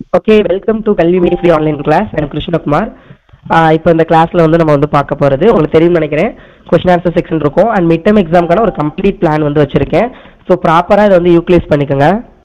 Okay welcome to Kalvi மீடி free online class எனக்கு கிருஷ்ணகுமார் இப்போ இந்த கிளாஸ்ல வந்து நம்ம வந்து பார்க்க போறது உங்களுக்கு தெரியும் நினைக்கிறேன் கொஸ்டின் ஆன்சர் செக்ஷன் இருக்கும் அண்ட் மிட் டர்ம் எக்ஸாம்க்கான ஒரு கம்ப்ளீட் பிளான் வந்து வச்சிருக்கேன் ஸோ ப்ராப்பராக இதை வந்து யூட்டிலைஸ் பண்ணிக்கோங்க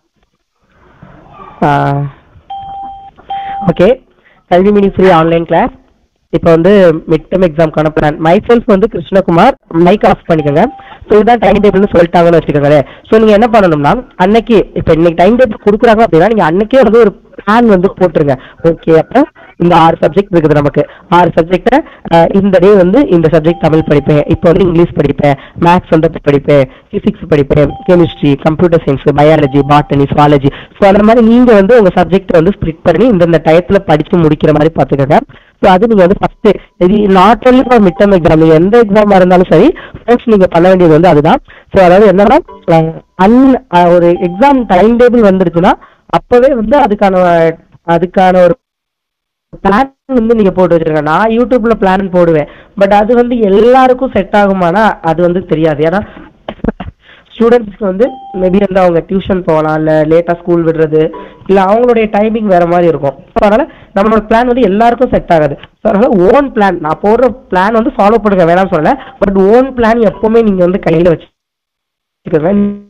ஓகே கல்வி மீடி ஃப்ரீ ஆன்லைன் கிளாஸ் இப்போ வந்து மிட் டர்ம் எக்ஸாம்க்கான பிளான் மை செல்ஃப் வந்து கிருஷ்ணகுமார் மைக் ஆஃப் பண்ணிக்கோங்க ஸோ இதுதான் டைம் டேபிள்னு சொல்லிட்டாங்கன்னு வச்சுக்கோங்களேன் ஸோ நீங்கள் என்ன பண்ணணும்னா அன்னைக்கு இப்போ இன்னைக்கு டைம் டேபிள் கொடுக்குறாங்க அப்படின்னா நீங்கள் அன்னைக்கே வந்து ஒரு பிளான் வந்து போட்டுருங்க ஓகே அப்போ இந்த ஆறு சப்ஜெக்ட் இருக்குது நமக்கு ஆறு சப்ஜெக்டை இந்த டே வந்து இந்த சப்ஜெக்ட் தமிழ் படிப்பேன் இப்போ வந்து இங்கிலீஷ் படிப்பேன் மேக்ஸ் வந்து படிப்பேன் ஃபிசிக்ஸ் படிப்பேன் chemistry computer science biology botany zoology so அந்த மாதிரி நீங்க வந்து உங்க சப்ஜெக்ட் வந்து ஸ்ப்ளிட் பண்ணி இந்தந்த டயத்துல படிச்சு முடிக்கிற மாதிரி பாத்துக்கோங்க ஸோ அது நீங்க வந்து ஃபர்ஸ்ட் இது not only for mid term exam நீங்க எந்த எக்ஸாமா இருந்தாலும் சரி ஃபர்ஸ்ட் நீங்க பண்ண வேண்டியது வந்து அதுதான் ஸோ அதாவது என்னன்னா அன் ஒரு எக்ஸாம் டைம் டேபிள் வந்துருச்சுன்னா அப்பவே வந்து அதுக்கான அதுக்கான ஒரு பிளான் வந்து நீங்க போட்டு வச்சிருங்க நான் யூடியூப்ல பிளான் போடுவேன் பட் அது வந்து எல்லாருக்கும் செட் ஆகுமானா அது வந்து தெரியாது ஏன்னா ஸ்டூடெண்ட்ஸ்க்கு வந்து மேபி வந்து அவங்க டியூஷன் போகலாம் இல்லை லேட்டாக ஸ்கூல் விடுறது இல்லை அவங்களுடைய டைமிங் வேற மாதிரி இருக்கும் ஸோ அதனால நம்மளோட பிளான் வந்து எல்லாருக்கும் செட் ஆகாது ஸோ அதனால ஓன் பிளான் நான் போடுற பிளான் வந்து ஃபாலோ பண்ணுங்க வேணாம்னு சொல்லல பட் ஓன் பிளான் எப்பவுமே நீங்க வந்து கையில வச்சுக்கோங்க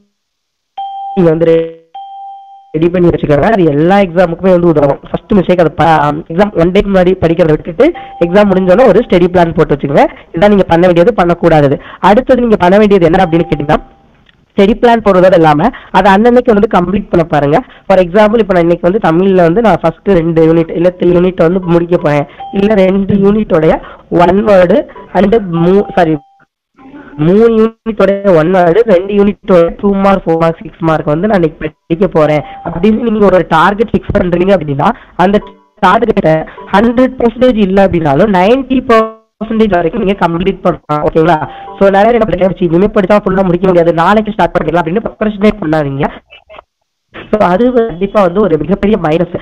நீங்க வந்து ரெடி பண்ணி வச்சுக்கோங்க அது எல்லா எக்ஸாமுக்குமே வந்து உதவும் ஃபர்ஸ்ட் மிஸ்டேக் அது எக்ஸாம் ஒன் டே முன்னாடி படிக்கிறத விட்டுட்டு எக்ஸாம் முடிஞ்சோடனே ஒரு ஸ்டடி பிளான் போட்டு வச்சுக்கோங்க இதான் நீங்க பண்ண வேண்டியது பண்ணக்கூடாது அடுத்தது நீங்க பண்ண வேண்டியது என்ன அப்படின்னு கேட்டீங்கன்னா ஸ்டடி பிளான் போடுறதோட இல்லாம அதை அன்னன்னைக்கு வந்து கம்ப்ளீட் பண்ண பாருங்க ஃபார் எக்ஸாம்பிள் இப்போ நான் இன்னைக்கு வந்து தமிழ்ல வந்து நான் ஃபர்ஸ்ட் ரெண்டு யூனிட் இல்ல த்ரீ யூனிட் வந்து முடிக்க போறேன் இல்ல ரெண்டு யூனிட்டோடைய ஒன் வேர்டு அண்ட் மூ சாரி மூணு யூனிட்டோட ஒன் வேர்டு ரெண்டு யூனிட்டோட two mark four mark six mark வந்து நான் இன்னைக்கு படிக்க போறேன் அப்படின்னு நீங்க ஒரு டார்கெட் ஃபிக்ஸ் பண்றீங்க அப்படின்னா அந்த டார்கெட்டை ஹண்ட்ரட் பர்சன்டேஜ் இல்ல அப்படின்னாலும் நைன்டி பர்சன்டேஜ் வரைக்கும் நீங்க கம்ப்ளீட் பண்ணலாம் ஓகேங்களா சோ நிறைய என்ன பண்ணுங்க இனிமே படிச்சா ஃபுல்லா முடிக்க முடியாது நாளைக்கு ஸ்டார்ட் பண்ணிக்கலாம் அப்படின்னு ப்ரொக்ரஸ்டினே பண்ணாதீங்க ஸோ அது கண்டிப்பா வந்து ஒரு மிகப்பெரிய மைனஸ்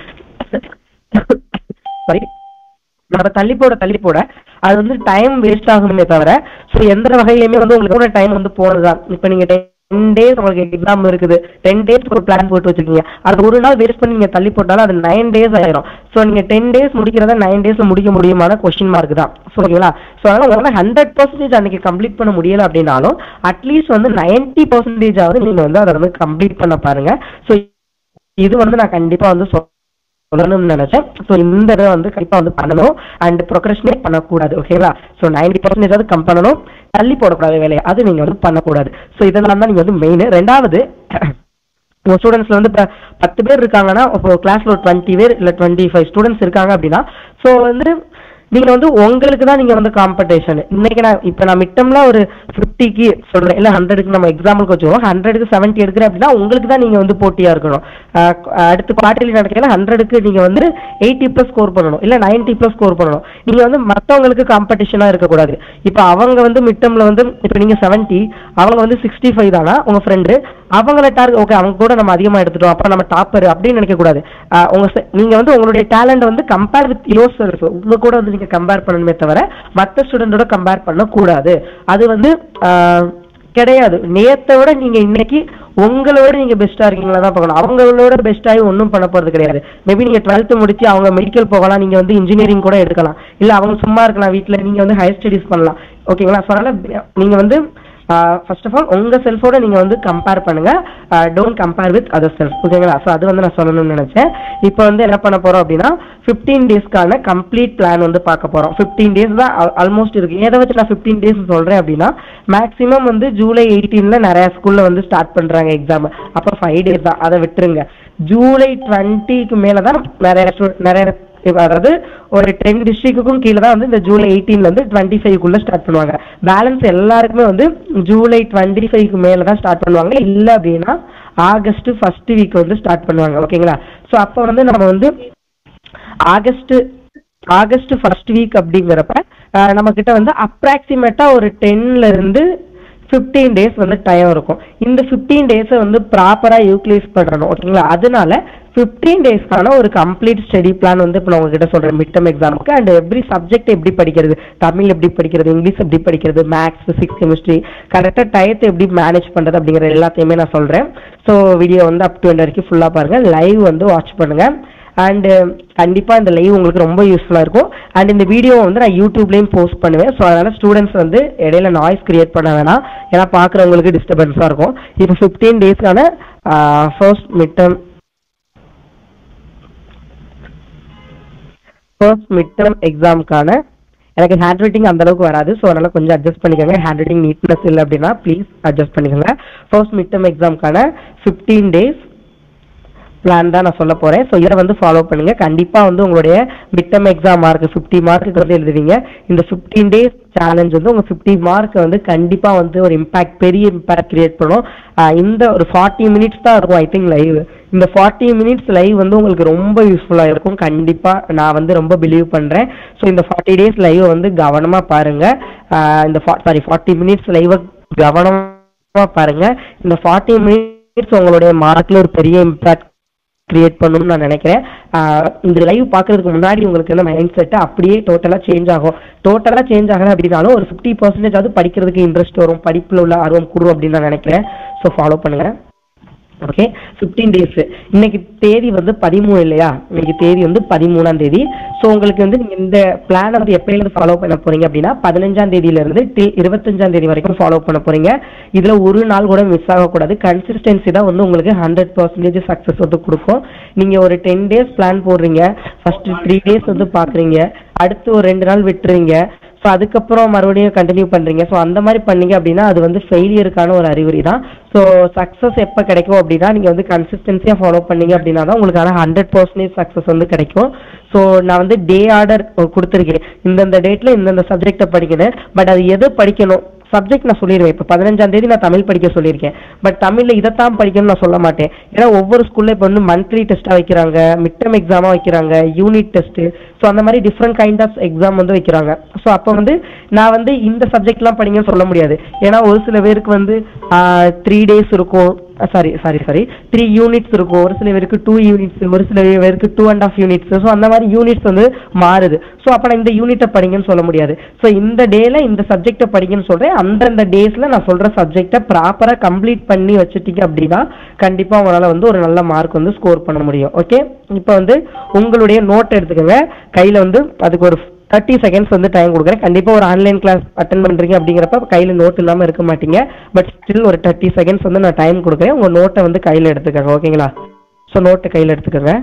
சாரி நம்ம தள்ளி போட தள்ளி போட அது வந்து டைம் வேஸ்ட் ஆகுமே தவிர ஸோ எந்த வகையிலுமே வந்து உங்களுக்கு டைம் வந்து போனதுதான் இப்போ நீங்க டென் டேஸ் உங்களுக்கு எக்ஸாம் இருக்குது டென் டேஸ் ஒரு பிளான் போட்டு வச்சிருக்கீங்க அது ஒரு நாள் வேஸ்ட் பண்ணி நீங்க தள்ளி போட்டாலும் அது நைன் டேஸ் ஆயிரும் ஸோ நீங்க டென் டேஸ் முடிக்கிறத நைன் டேஸ்ல முடிக்க முடியுமான கொஸ்டின் மார்க் தான் ஸோ ஓகேங்களா ஸோ அதனால உங்களால் ஹண்ட்ரட் பர்சன்டேஜ் அன்னைக்கு கம்ப்ளீட் பண்ண முடியல அப்படின்னாலும் அட்லீஸ்ட் வந்து நைன்டி பர்சன்டேஜ் ஆகுது நீங்க வந்து அதை வந்து கம்ப்ளீட் பண்ண பாருங்க ஸோ இது வந்து நான் கண்டிப்பா வந்து சொல் சொல்லணும்னு நினைச்சேன் ஸோ இந்த இதை வந்து கண்டிப்பா வந்து பண்ணணும் அண்ட் ப்ரொக்ரஷனேட் பண்ணக்கூடாது ஓகேங்களா ஸோ நைன்டி பர்சன்டேஜ் அது கம் பண்ணணும் தள்ளி போடக்கூடாது வேலையை அது நீங்க வந்து பண்ணக்கூடாது ஸோ இதெல்லாம் தான் நீங்க வந்து மெயின் ரெண்டாவது உங்க ஸ்டூடெண்ட்ஸ்ல வந்து இப்போ பத்து பேர் இருக்காங்கன்னா இப்போ கிளாஸ்ல ஒரு டுவெண்ட்டி பேர் இல்லை டுவெண்ட்டி ஃபைவ் ஸ்டூடெண்ட்ஸ் இருக்காங்க அப்படின்னா ஸோ வந்து நீங்க வந்து உங்களுக்கு தான் நீங்க வந்து காம்படிஷன் இன்னைக்கு நான் இப்போ நான் மிட்டம்ல ஒரு ஃபிஃப்டிக்கு சொல்றேன் இல்லை ஹண்ட்ரடுக்கு நம்ம எக்ஸாம்பிளுக்கு வச்சுக்கோம் ஹண்ட்ரடுக்கு செவன்ட்டி எடுக்கிறேன் அப்படின்னா உங்களுக்கு தான் நீங்க வந்து போட்டியா இருக்கணும் அஹ் அடுத்து குவார்டர்லி நடக்கையில ஹண்ட்ரடுக்கு நீங்க வந்து எயிட்டி ப்ளஸ் ஸ்கோர் பண்ணணும் இல்லை நைன்ட்டி ப்ளஸ் ஸ்கோர் பண்ணணும் நீங்க வந்து மற்றவங்களுக்கு காம்படிஷனா இருக்கக்கூடாது இப்போ அவங்க வந்து மிட்டம்ல வந்து இப்போ நீங்க செவன்ட்டி அவங்க வந்து சிக்ஸ்டி ஃபைவ் தானா உங்க ஃப்ரெண்டு அவங்கள டார்கெட் ஓகே அவங்க கூட நம்ம அதிகமா எடுத்துட்டோம் அப்ப நம்ம டாப்பர் அப்படின்னு நினைக்க கூடாது ஆஹ் உங்க se- நீங்க வந்து உங்களுடைய டேலண்ட் வந்து கம்பேர் வித் யோர் செல்ஃப் உங்க கூட வந்து நீங்க கம்பேர் பண்ணணுமே தவிர மத்த ஸ்டூடெண்டோட கம்பேர் பண்ண கூடாது அது வந்து ஆஹ் கிடையாது நேத்தை விட நீங்க இன்னைக்கு உங்களோட நீங்க பெஸ்டா இருக்கீங்களா தான் பார்க்கணும் அவங்களோட பெஸ்டாகி ஒன்றும் பண்ண போறது கிடையாது மேபி நீங்க டுவெல்த் முடிச்சு அவங்க மெடிக்கல் போகலாம் நீங்க வந்து இன்ஜினியரிங் கூட எடுக்கலாம் இல்ல அவங்க சும்மா இருக்கலாம் வீட்ல நீங்க வந்து ஹையர் ஸ்டடிஸ் பண்ணலாம் ஓகேங்களா ஸோ அதனால நீங்க வந்து ஃபர்ஸ்ட் ஆஃப் ஆல் உங்க செல்ஃபோட நீங்க வந்து கம்பேர் பண்ணுங்க don't compare with other self ஓகேங்களா ஸோ அது வந்து நான் சொல்லணும்னு நினைச்சேன் இப்போ வந்து என்ன பண்ண போறோம் அப்படின்னா ஃபிஃப்டீன் டேஸ்க்கான கம்ப்ளீட் பிளான் வந்து பார்க்க போறோம் ஃபிஃப்டீன் டேஸ் தான் ஆல்மோஸ்ட் இருக்கு எதை வச்சு நான் ஃபிஃப்டீன் டேஸ் சொல்றேன் அப்படின்னா மேக்ஸிமம் வந்து ஜூலை எயிட்டீன்ல நிறைய ஸ்கூல்ல வந்து ஸ்டார்ட் பண்றாங்க எக்ஸாம் அப்போ ஃபைவ் டேஸ் தான் அதை விட்டுருங்க ஜூலை டுவெண்ட்டிக்கு மேல தான் நிறைய stu- நிறைய இப்ப அதாவது ஒரு டென் டிஸ்ட்ரிக்ட்டுக்கும் கீழே தான் வந்து இந்த ஜூலை எயிட்டீன்ல இருந்து டுவெண்ட்டி ஃபைவ்க்குள்ள ஸ்டார்ட் பண்ணுவாங்க பேலன்ஸ் எல்லாருக்குமே வந்து ஜூலை டுவெண்ட்டி ஃபைவ்க்கு மேல தான் ஸ்டார்ட் பண்ணுவாங்க இல்ல அப்படின்னா ஆகஸ்ட் ஃபர்ஸ்ட் வீக் வந்து ஸ்டார்ட் பண்ணுவாங்க ஓகேங்களா ஸோ அப்போ வந்து நம்ம வந்து ஆகஸ்ட் ஆகஸ்ட் ஃபர்ஸ்ட் வீக் அப்படிங்கிறப்ப அஹ், நம்ம கிட்ட வந்து அப்ராக்சிமேட்டா ஒரு டென்ல இருந்து ஃபிஃப்டீன் டேஸ் வந்து டைம் இருக்கும் இந்த ஃபிஃப்டீன் டேஸை வந்து ப்ராப்பராக யூட்டிலைஸ் பண்ணணும் ஓகேங்களா அதனால ஃபிஃப்டீன் டேஸ்க்கான ஒரு கம்ப்ளீட் ஸ்டடி பிளான் வந்து இப்போ நான் உங்ககிட்ட சொல்கிறேன் மிட் டர்ம் எக்ஸாமுக்கு அண்ட் எவ்ரி சப்ஜெக்ட் எப்படி படிக்கிறது தமிழ் எப்படி படிக்கிறது இங்கிலீஷ் எப்படி படிக்கிறது மேக்ஸ் ஃபிசிக்ஸ் கெமிஸ்ட்ரி கரெக்டாக டயத்தை எப்படி மேனேஜ் பண்ணுறது அப்படிங்கிற எல்லாத்தையுமே நான் சொல்கிறேன் ஸோ வீடியோ வந்து அப் டு எண்ட் வரைக்கும் ஃபுல்லாக பாருங்கள் லைவ் வந்து வாட்ச் பண்ணுங்கள் அண்ட் கண்டிப்பா இந்த லைவ் உங்களுக்கு ரொம்ப யூஸ்ஃபுல்லா இருக்கும் அண்ட் இந்த வீடியோ வந்து நான் யூடியூப்லயும் போஸ்ட் பண்ணுவேன் ஸோ அதனால ஸ்டூடெண்ட்ஸ் வந்து இடையில நாய்ஸ் கிரியேட் பண்ண வேணாம் ஏன்னா பார்க்குறவங்களுக்கு டிஸ்டர்பன்ஸாக இருக்கும் இப்போ ஃபிஃப்டீன் டேஸ்க்கான first mid term first mid term எக்ஸாமுக்கான எனக்கு ஹேண்ட் ரைட்டிங் அந்த அளவுக்கு வராது ஸோ அதனால கொஞ்சம் அட்ஜஸ்ட் பண்ணிக்கோங்க ஹேண்ட் ரைட்டிங் நீட்னஸ் இல்லை அப்படின்னா ப்ளீஸ் அட்ஜஸ்ட் பண்ணிக்கோங்க ஃபர்ஸ்ட் மிட் டேர்ம் எக்ஸாமுக்கான ஃபிஃப்டீன் டேஸ் பிளான் தான் நான் சொல்ல போறேன் ஸோ இதை வந்து ஃபாலோ பண்ணுங்க கண்டிப்பா வந்து உங்களுடைய mid term exam mark fifty மார்க்கு வந்து எழுதுவீங்க இந்த ஃபிஃப்டீன் டேஸ் சேலஞ்ச் வந்து உங்க ஃபிஃப்டி மார்க் வந்து கண்டிப்பா வந்து ஒரு இம்பாக்ட் பெரிய இம்பாக்ட் கிரியேட் பண்ணும் ஆஹ் இந்த ஒரு ஃபார்ட்டி மினிட்ஸ் தான் இருக்கும் ஐ திங்க் லைவ் இந்த ஃபார்ட்டி மினிட்ஸ் லைவ் வந்து உங்களுக்கு ரொம்ப யூஸ்ஃபுல்லா இருக்கும் கண்டிப்பா நான் வந்து ரொம்ப பிலீவ் பண்றேன் ஸோ இந்த ஃபார்ட்டி டேஸ் லைவ் வந்து கவனமா பாருங்க ஆஹ் இந்த சாரி ஃபார்ட்டி மினிட்ஸ் லைவ் கவனமா பாருங்க இந்த ஃபார்ட்டி மினிட்ஸ் உங்களுடைய மார்க்ல ஒரு பெரிய இம்பாக்ட் கிரியேட் பண்ணணும்னு நான் நினைக்கிறேன் ஆஹ் இந்த லைவ் பார்க்கறதுக்கு முன்னாடி உங்களுக்கு என்ன மைண்ட் செட் அப்படியே டோட்டலா சேஞ்ச் ஆகும் டோட்டலா சேஞ்ச் ஆகல அப்படின்னாலும் ஒரு ஃபிஃப்டி பர்சன்டேஜ் அது படிக்கிறதுக்கு இன்ட்ரெஸ்ட் வரும் படிப்புல உள்ள ஆர்வம் கூடும் அப்படின்னு நான் நினைக்கிறேன் ஸோ ஃபாலோ பண்ணுங்க ஓகே ஃபிஃப்டீன் டேஸ் இன்னைக்கு தேதி வந்து பதிமூணு இல்லையா இன்னைக்கு தேதி வந்து பதிமூணாம் தேதி ஸோ உங்களுக்கு வந்து நீங்க இந்த பிளானை வந்து எப்பயிலிருந்து ஃபாலோ பண்ண போறீங்க அப்படின்னா பதினஞ்சாம் தேதியில இருந்து டில் இருபத்தஞ்சாம் தேதி வரைக்கும் ஃபாலோ பண்ண போறீங்க இதுல ஒரு நாள் கூட மிஸ் ஆகக்கூடாது கன்சிஸ்டன்சி தான் வந்து உங்களுக்கு ஹண்ட்ரட் பர்சன்டேஜ் சக்ஸஸ் வந்து கொடுக்கும் நீங்க ஒரு டென் டேஸ் பிளான் போடுறீங்க ஃபர்ஸ்ட் த்ரீ டேஸ் வந்து பாக்குறீங்க அடுத்து ஒரு ரெண்டு நாள் விட்டுறீங்க ஸோ அதுக்கப்புறம் மறுபடியும் கண்டினியூ பண்றீங்க ஸோ அந்த மாதிரி பண்ணீங்க அப்படின்னா அது வந்து ஃபெயிலியருக்கான ஒரு அறிகுறி தான் ஸோ சக்ஸஸ் எப்போ கிடைக்கும் அப்படின்னா நீங்க வந்து கன்சிஸ்டன்சியாக ஃபாலோ பண்ணீங்க அப்படின்னா தான் உங்களுக்கான ஹண்ட்ரட் பர்சன்டேஜ் சக்ஸஸ் வந்து கிடைக்கும் ஸோ நான் வந்து டே ஆர்டர் கொடுத்துருக்கேன் இந்தந்த டேட்ல இந்தந்த சப்ஜெக்டை படிக்கணும் பட் அது எது படிக்கணும் சப்ஜெக்ட் நான் சொல்லிடுவேன் இப்போ பதினஞ்சாம் தேதி நான் தமிழ் படிக்க சொல்லியிருக்கேன் பட் தமிழ்ல இதைத்தான் படிக்கணும்னு நான் சொல்ல மாட்டேன் ஏன்னா ஒவ்வொரு ஸ்கூல்ல இப்போ வந்து மந்த்லி டெஸ்ட்டாக வைக்கிறாங்க மிட் டேர்ம் எக்ஸாமா வைக்கிறாங்க யூனிட் டெஸ்ட் ஸோ அந்த மாதிரி டிஃப்ரெண்ட் கைண்ட் ஆஃப் எக்ஸாம் வந்து வைக்கிறாங்க ஸோ அப்போ வந்து நான் வந்து இந்த சப்ஜெக்ட்லாம் படிங்கன்னு சொல்ல முடியாது ஏன்னா ஒரு சில பேருக்கு வந்து த்ரீ டேஸ் இருக்கும் sorry sorry sorry three units இருக்கும் ஒரு சில பேருக்கு டூ யூனிட்ஸ் ஒரு சில பேருக்கு two and half units so அந்த மாதிரி யூனிட்ஸ் வந்து மாறுது ஸோ அப்போ நான் இந்த யூனிட்டை படிங்கன்னு சொல்ல முடியாது ஸோ இந்த டேல இந்த சப்ஜெக்டை படிங்கன்னு சொல்றேன் அந்தந்த டேஸ்ல நான் சொல்ற சப்ஜெக்டை ப்ராப்பரா கம்ப்ளீட் பண்ணி வச்சுட்டீங்க அப்படின்னா கண்டிப்பா உங்களால வந்து ஒரு நல்ல மார்க் வந்து ஸ்கோர் பண்ண முடியும் ஓகே இப்போ வந்து உங்களுடைய நோட் எடுத்துக்கோங்க கையில வந்து அதுக்கு ஒரு தேர்ட்டி செகண்ட்ஸ் வந்து டைம் கொடுக்குறேன் கண்டிப்பா ஒரு ஆன்லைன் கிளாஸ் அட்டன் பண்றீங்க அப்படிங்கிறப்ப கையில நோட் இல்லாம இருக்க மாட்டீங்க பட் ஸ்டில் ஒரு தேர்ட்டி செகண்ட்ஸ் வந்து நான் டைம் கொடுக்குறேன் உங்க நோட்டை வந்து கையில எடுத்துக்கோங்க ஓகேங்களா ஸோ நோட்டை கையில எடுத்துக்கோங்க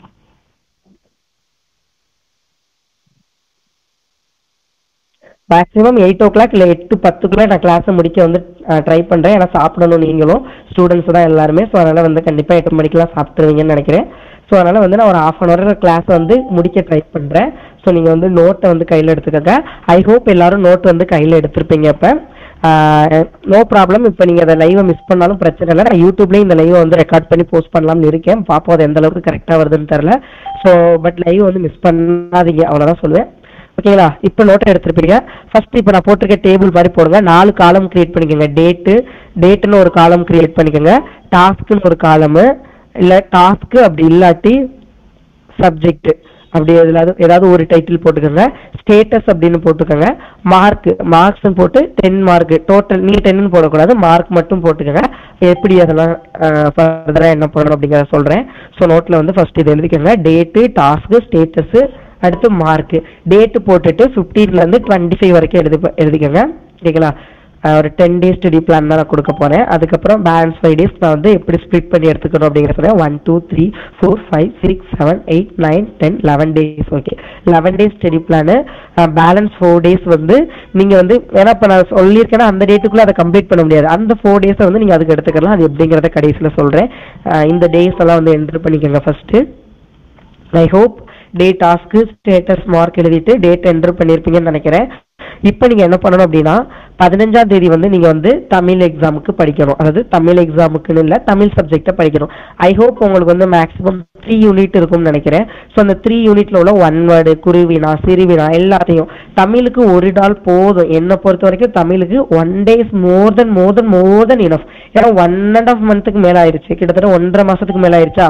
மேக்ஸிமம் எயிட் ஓ கிளாக் இல்லை எட்டு பத்துக்குள்ளே நான் கிளாஸை முடிக்க வந்து ட்ரை பண்ணுறேன் ஏன்னா சாப்பிடணும் நீங்களும் ஸ்டூடெண்ட்ஸ் தான் எல்லாருமே ஸோ அதனால் வந்து கண்டிப்பாக எட்டு மணிக்கெலாம் சாப்பிட்ருவீங்கன்னு நினைக்கிறேன் ஸோ அதனால் வந்து நான் ஒரு ஆஃப் அன் ஹவர் கிளாஸ் வந்து முடிக்க ட்ரை பண்ணுறேன் ஸோ நீங்கள் வந்து நோட்டை வந்து கையில் எடுத்துக்கோங்க ஐ ஹோப் எல்லாரும் நோட் வந்து கையில் எடுத்திருப்பீங்க இப்போ நோ ப்ராப்ளம் இப்போ நீங்கள் அதை லைவை மிஸ் பண்ணாலும் பிரச்சனை இல்லை நான் யூடியூப்லேயும் இந்த லைவை வந்து ரெக்கார்ட் பண்ணி போஸ்ட் பண்ணலாம்னு இருக்கேன் பார்ப்போம் அது எந்த அளவுக்கு கரெக்டாக வருதுன்னு தெரில ஸோ பட் லைவ் வந்து மிஸ் பண்ணாதீங்க அவ்வளோதான் சொல்லுவேன் ஓகேங்களா இப்போ நோட்டை எடுத்துருப்பீங்க ஃபர்ஸ்ட் இப்போ நான் போட்டிருக்க டேபிள் மாதிரி போடுங்க நாலு காலம் கிரியேட் பண்ணிக்கோங்க டேட்டு டேட்டுன்னு ஒரு காலம் கிரியேட் பண்ணிக்கோங்க டாஸ்க்குன்னு ஒரு காலமு இல்லை டாஸ்க்கு அப்படி இல்லாட்டி சப்ஜெக்ட் அப்படி எதாவது ஏதாவது ஒரு டைட்டில் போட்டுக்கோங்க ஸ்டேட்டஸ் அப்படின்னு போட்டுக்கோங்க மார்க் மார்க்ஸ் போட்டு டென் மார்க் டோட்டல் நீ டென்னு போடக்கூடாது மார்க் மட்டும் போட்டுக்கோங்க எப்படி அதெல்லாம் ஃபர்தராக என்ன பண்ணணும் அப்படிங்கிறத சொல்கிறேன் ஸோ நோட்டில் வந்து ஃபர்ஸ்ட் இது எழுதிக்கோங்க டேட்டு டாஸ்க்கு ஸ்டேட்டஸு அடுத்து மார்க் டேட் போட்டுட்டு 15 ல இருந்து டுவெண்ட்டி ஃபைவ் வரைக்கும் எழுதி எழுதிக்கோங்க ஓகேங்களா அஹ் ஒரு டென் டேஸ் ஸ்டடி பிளான் தான் நான் கொடுக்க போறேன் அதுக்கப்புறம் பேலன்ஸ் ஃபைவ் டேஸ் நான் வந்து எப்படி ஸ்ப்ளிட் பண்ணி எடுத்துக்கணும் அப்படிங்கிற one two three four five six seven eight nine ten eleven days okay eleven days study plan balance four days வந்து நீங்க வந்து ஏன்னா இப்போ நான் சொல்லியிருக்கேன்னா அந்த டேட்டுக்குள்ள அதை கம்ப்ளீட் பண்ண முடியாது அந்த ஃபோர் டேஸை வந்து நீங்க அதுக்கு எடுத்துக்கலாம் அது எப்படிங்கிறத கடைசியில் சொல்றேன் அஹ் இந்த டேஸ் எல்லாம் வந்து என்ட்ரு பண்ணிக்கோங்க first I hope day task status mark எழுதிட்டு டேட் என்டர் பண்ணியிருப்பீங்கன்னு நினைக்கிறேன் இப்போ நீங்கள் என்ன பண்ணணும் அப்படின்னா பதினஞ்சாம் தேதி வந்து நீங்கள் வந்து தமிழ் எக்ஸாமுக்கு படிக்கணும் அதாவது தமிழ் எக்ஸாமுக்குன்னு இல்லை தமிழ் சப்ஜெக்டை படிக்கணும் ஐ ஹோப் உங்களுக்கு வந்து மேக்ஸிமம் த்ரீ யூனிட் இருக்கும்னு நினைக்கிறேன் ஸோ அந்த த்ரீ யூனிட்ல உள்ள ஒன் வேர்டு குருவினா சிறுவினா எல்லாத்தையும் தமிழுக்கு ஒரு நாள் போதும் என்னை பொறுத்த வரைக்கும் தமிழுக்கு one days more then more then more then enough ஏன்னா ஒன் அண்ட் ஆஃப் மந்த்துக்கு மேலே ஆயிருச்சு கிட்டத்தட்ட ஒன்றரை மாசத்துக்கு மேலே ஆயிருச்சா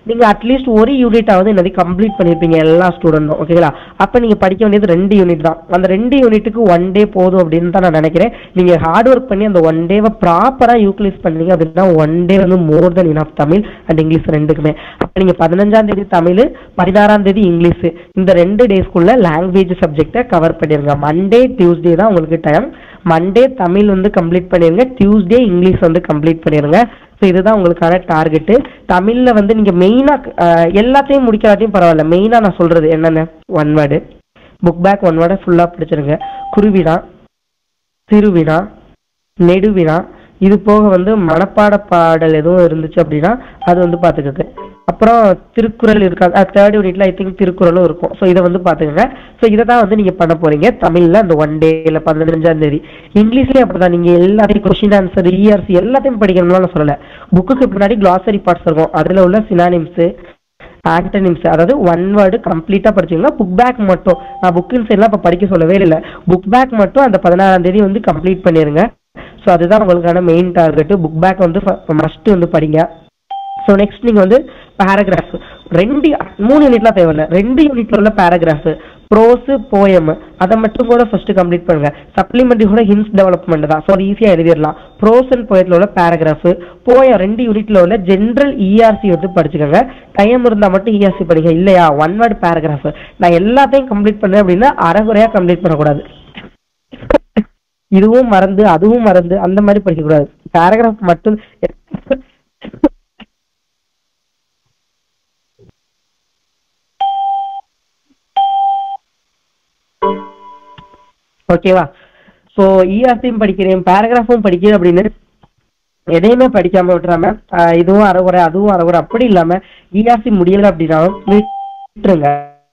நீங்க அட்லீஸ்ட் ஒரு யூனிட்டாவது என்னது கம்ப்ளீட் பண்ணிருப்பீங்க எல்லா ஸ்டூடெண்ட்டும் ஓகேங்களா அப்ப நீங்க படிக்க வேண்டியது ரெண்டு யூனிட் தான் அந்த ரெண்டு யூனிட்டுக்கு ஒன் டே போதும் அப்படின்னு தான் நான் நினைக்கிறேன் நீங்க ஹார்ட் ஒர்க் பண்ணி அந்த ஒன் டேவை ப்ராப்பரா யூட்டிலைஸ் பண்ணீங்க அப்படின்னா ஒன் டே வந்து more then enough Tamil and English ரெண்டுக்குமே அப்ப நீங்க பதினஞ்சாம் தேதி தமிழ் பதினாறாம் தேதி இங்கிலீஷ் இந்த ரெண்டு டேஸ்க்குள்ள லாங்குவேஜ் சப்ஜெக்டை கவர் பண்ணிருங்க மண்டே டியூஸ்டே தான் உங்களுக்கு டைம் மண்டே தமிழ் வந்து கம்ப்ளீட் பண்ணிருங்க டியூஸ்டே இங்கிலீஷ் வந்து கம்ப்ளீட் பண்ணிருங்க ஸோ இதுதான் உங்களுக்கான டார்கெட்டு தமிழில் வந்து நீங்கள் மெயினாக எல்லாத்தையும் முடிக்காதையும் பரவாயில்ல மெயினாக நான் சொல்கிறது என்னென்ன one word book back one வேர்டை ஃபுல்லாக படிச்சிருங்க குருவினா திருவினா நெடுவினா இது போக வந்து மனப்பாட பாடல் எதுவும் இருந்துச்சு அப்படின்னா அது வந்து பார்த்துக்கோங்க அப்புறம் திருக்குறள் இருக்காது தேர்ட் யூனிட்ல ஐ திங்க் திருக்குறளும் இருக்கும் ஸோ இதை வந்து பார்த்துக்கோங்க ஸோ இதை தான் வந்து நீங்கள் பண்ண போறீங்க தமிழில் அந்த ஒன் டேல பதினஞ்சாம் தேதி இங்கிலீஷ்லேயும் அப்படிதான் நீங்கள் எல்லாத்தையும் கொஷின் ஆன்சர் இஆர்சி எல்லாத்தையும் படிக்கணும்லாம் நான் சொல்லலை புக்குக்கு பின்னாடி கிளாசரி பார்ட்ஸ் இருக்கும் அதில் உள்ள சினானிம்ஸு ஆன்டனிம்ஸ் அதாவது ஒன் வேர்டு கம்ப்ளீட்டாக படிச்சிங்கன்னா புக் பேக் மட்டும் நான் புக்கின் சைட்லாம் இப்போ படிக்க சொல்லவே இல்லை புக் பேக் மட்டும் அந்த பதினாறாம் தேதி வந்து கம்ப்ளீட் பண்ணிருங்க ஸோ அதுதான் உங்களுக்கான மெயின் டார்கெட் புக் பேக் வந்து மஸ்ட் வந்து படிங்க ஸோ நெக்ஸ்ட் நீங்கள் வந்து பேராகிராஃப் ரெண்டு மூணு யூனிட்லாம் தேவையில்ல ரெண்டு யூனிட்ல உள்ள பேராகிராஃப் ப்ரோஸு போயம் அதை மட்டும் கூட ஃபர்ஸ்ட் கம்ப்ளீட் பண்ணுங்க சப்ளிமெண்ட்ரி கூட ஹின்ஸ் டெவலப்மெண்ட் தான் ஸோ அது ஈஸியாக எழுதிடலாம் ப்ரோஸ் அண்ட் போயத்தில் உள்ள பேராகிராஃப் போயம் ரெண்டு யூனிட்ல உள்ள ஜென்ரல் இஆர்சி வந்து படிச்சுக்கோங்க டைம் இருந்தால் மட்டும் இஆர்சி படிங்க இல்லையா ஒன் வேர்டு பேராகிராஃப் நான் எல்லாத்தையும் கம்ப்ளீட் பண்ணேன் அப்படின்னா அரைகுறையாக கம்ப்ளீட் பண்ணக்கூடாது இதுவும் மறந்து அதுவும் மறந்து அந்த மாதிரி படிக்கக்கூடாது பேராகிராஃப் மட்டும் ஓகேவா ஸோ இஆர்சியும் படிக்கிறேன் பேராகிராஃபும் படிக்கிறேன் அப்படின்னு எதையுமே படிக்காம விட்டுறாம ஆஹ் இதுவும் அறகுறை அதுவும் அறகுறை அப்படி இல்லாம இஆர்சி முடியல அப்படின்னாலும் விட்டுருங்க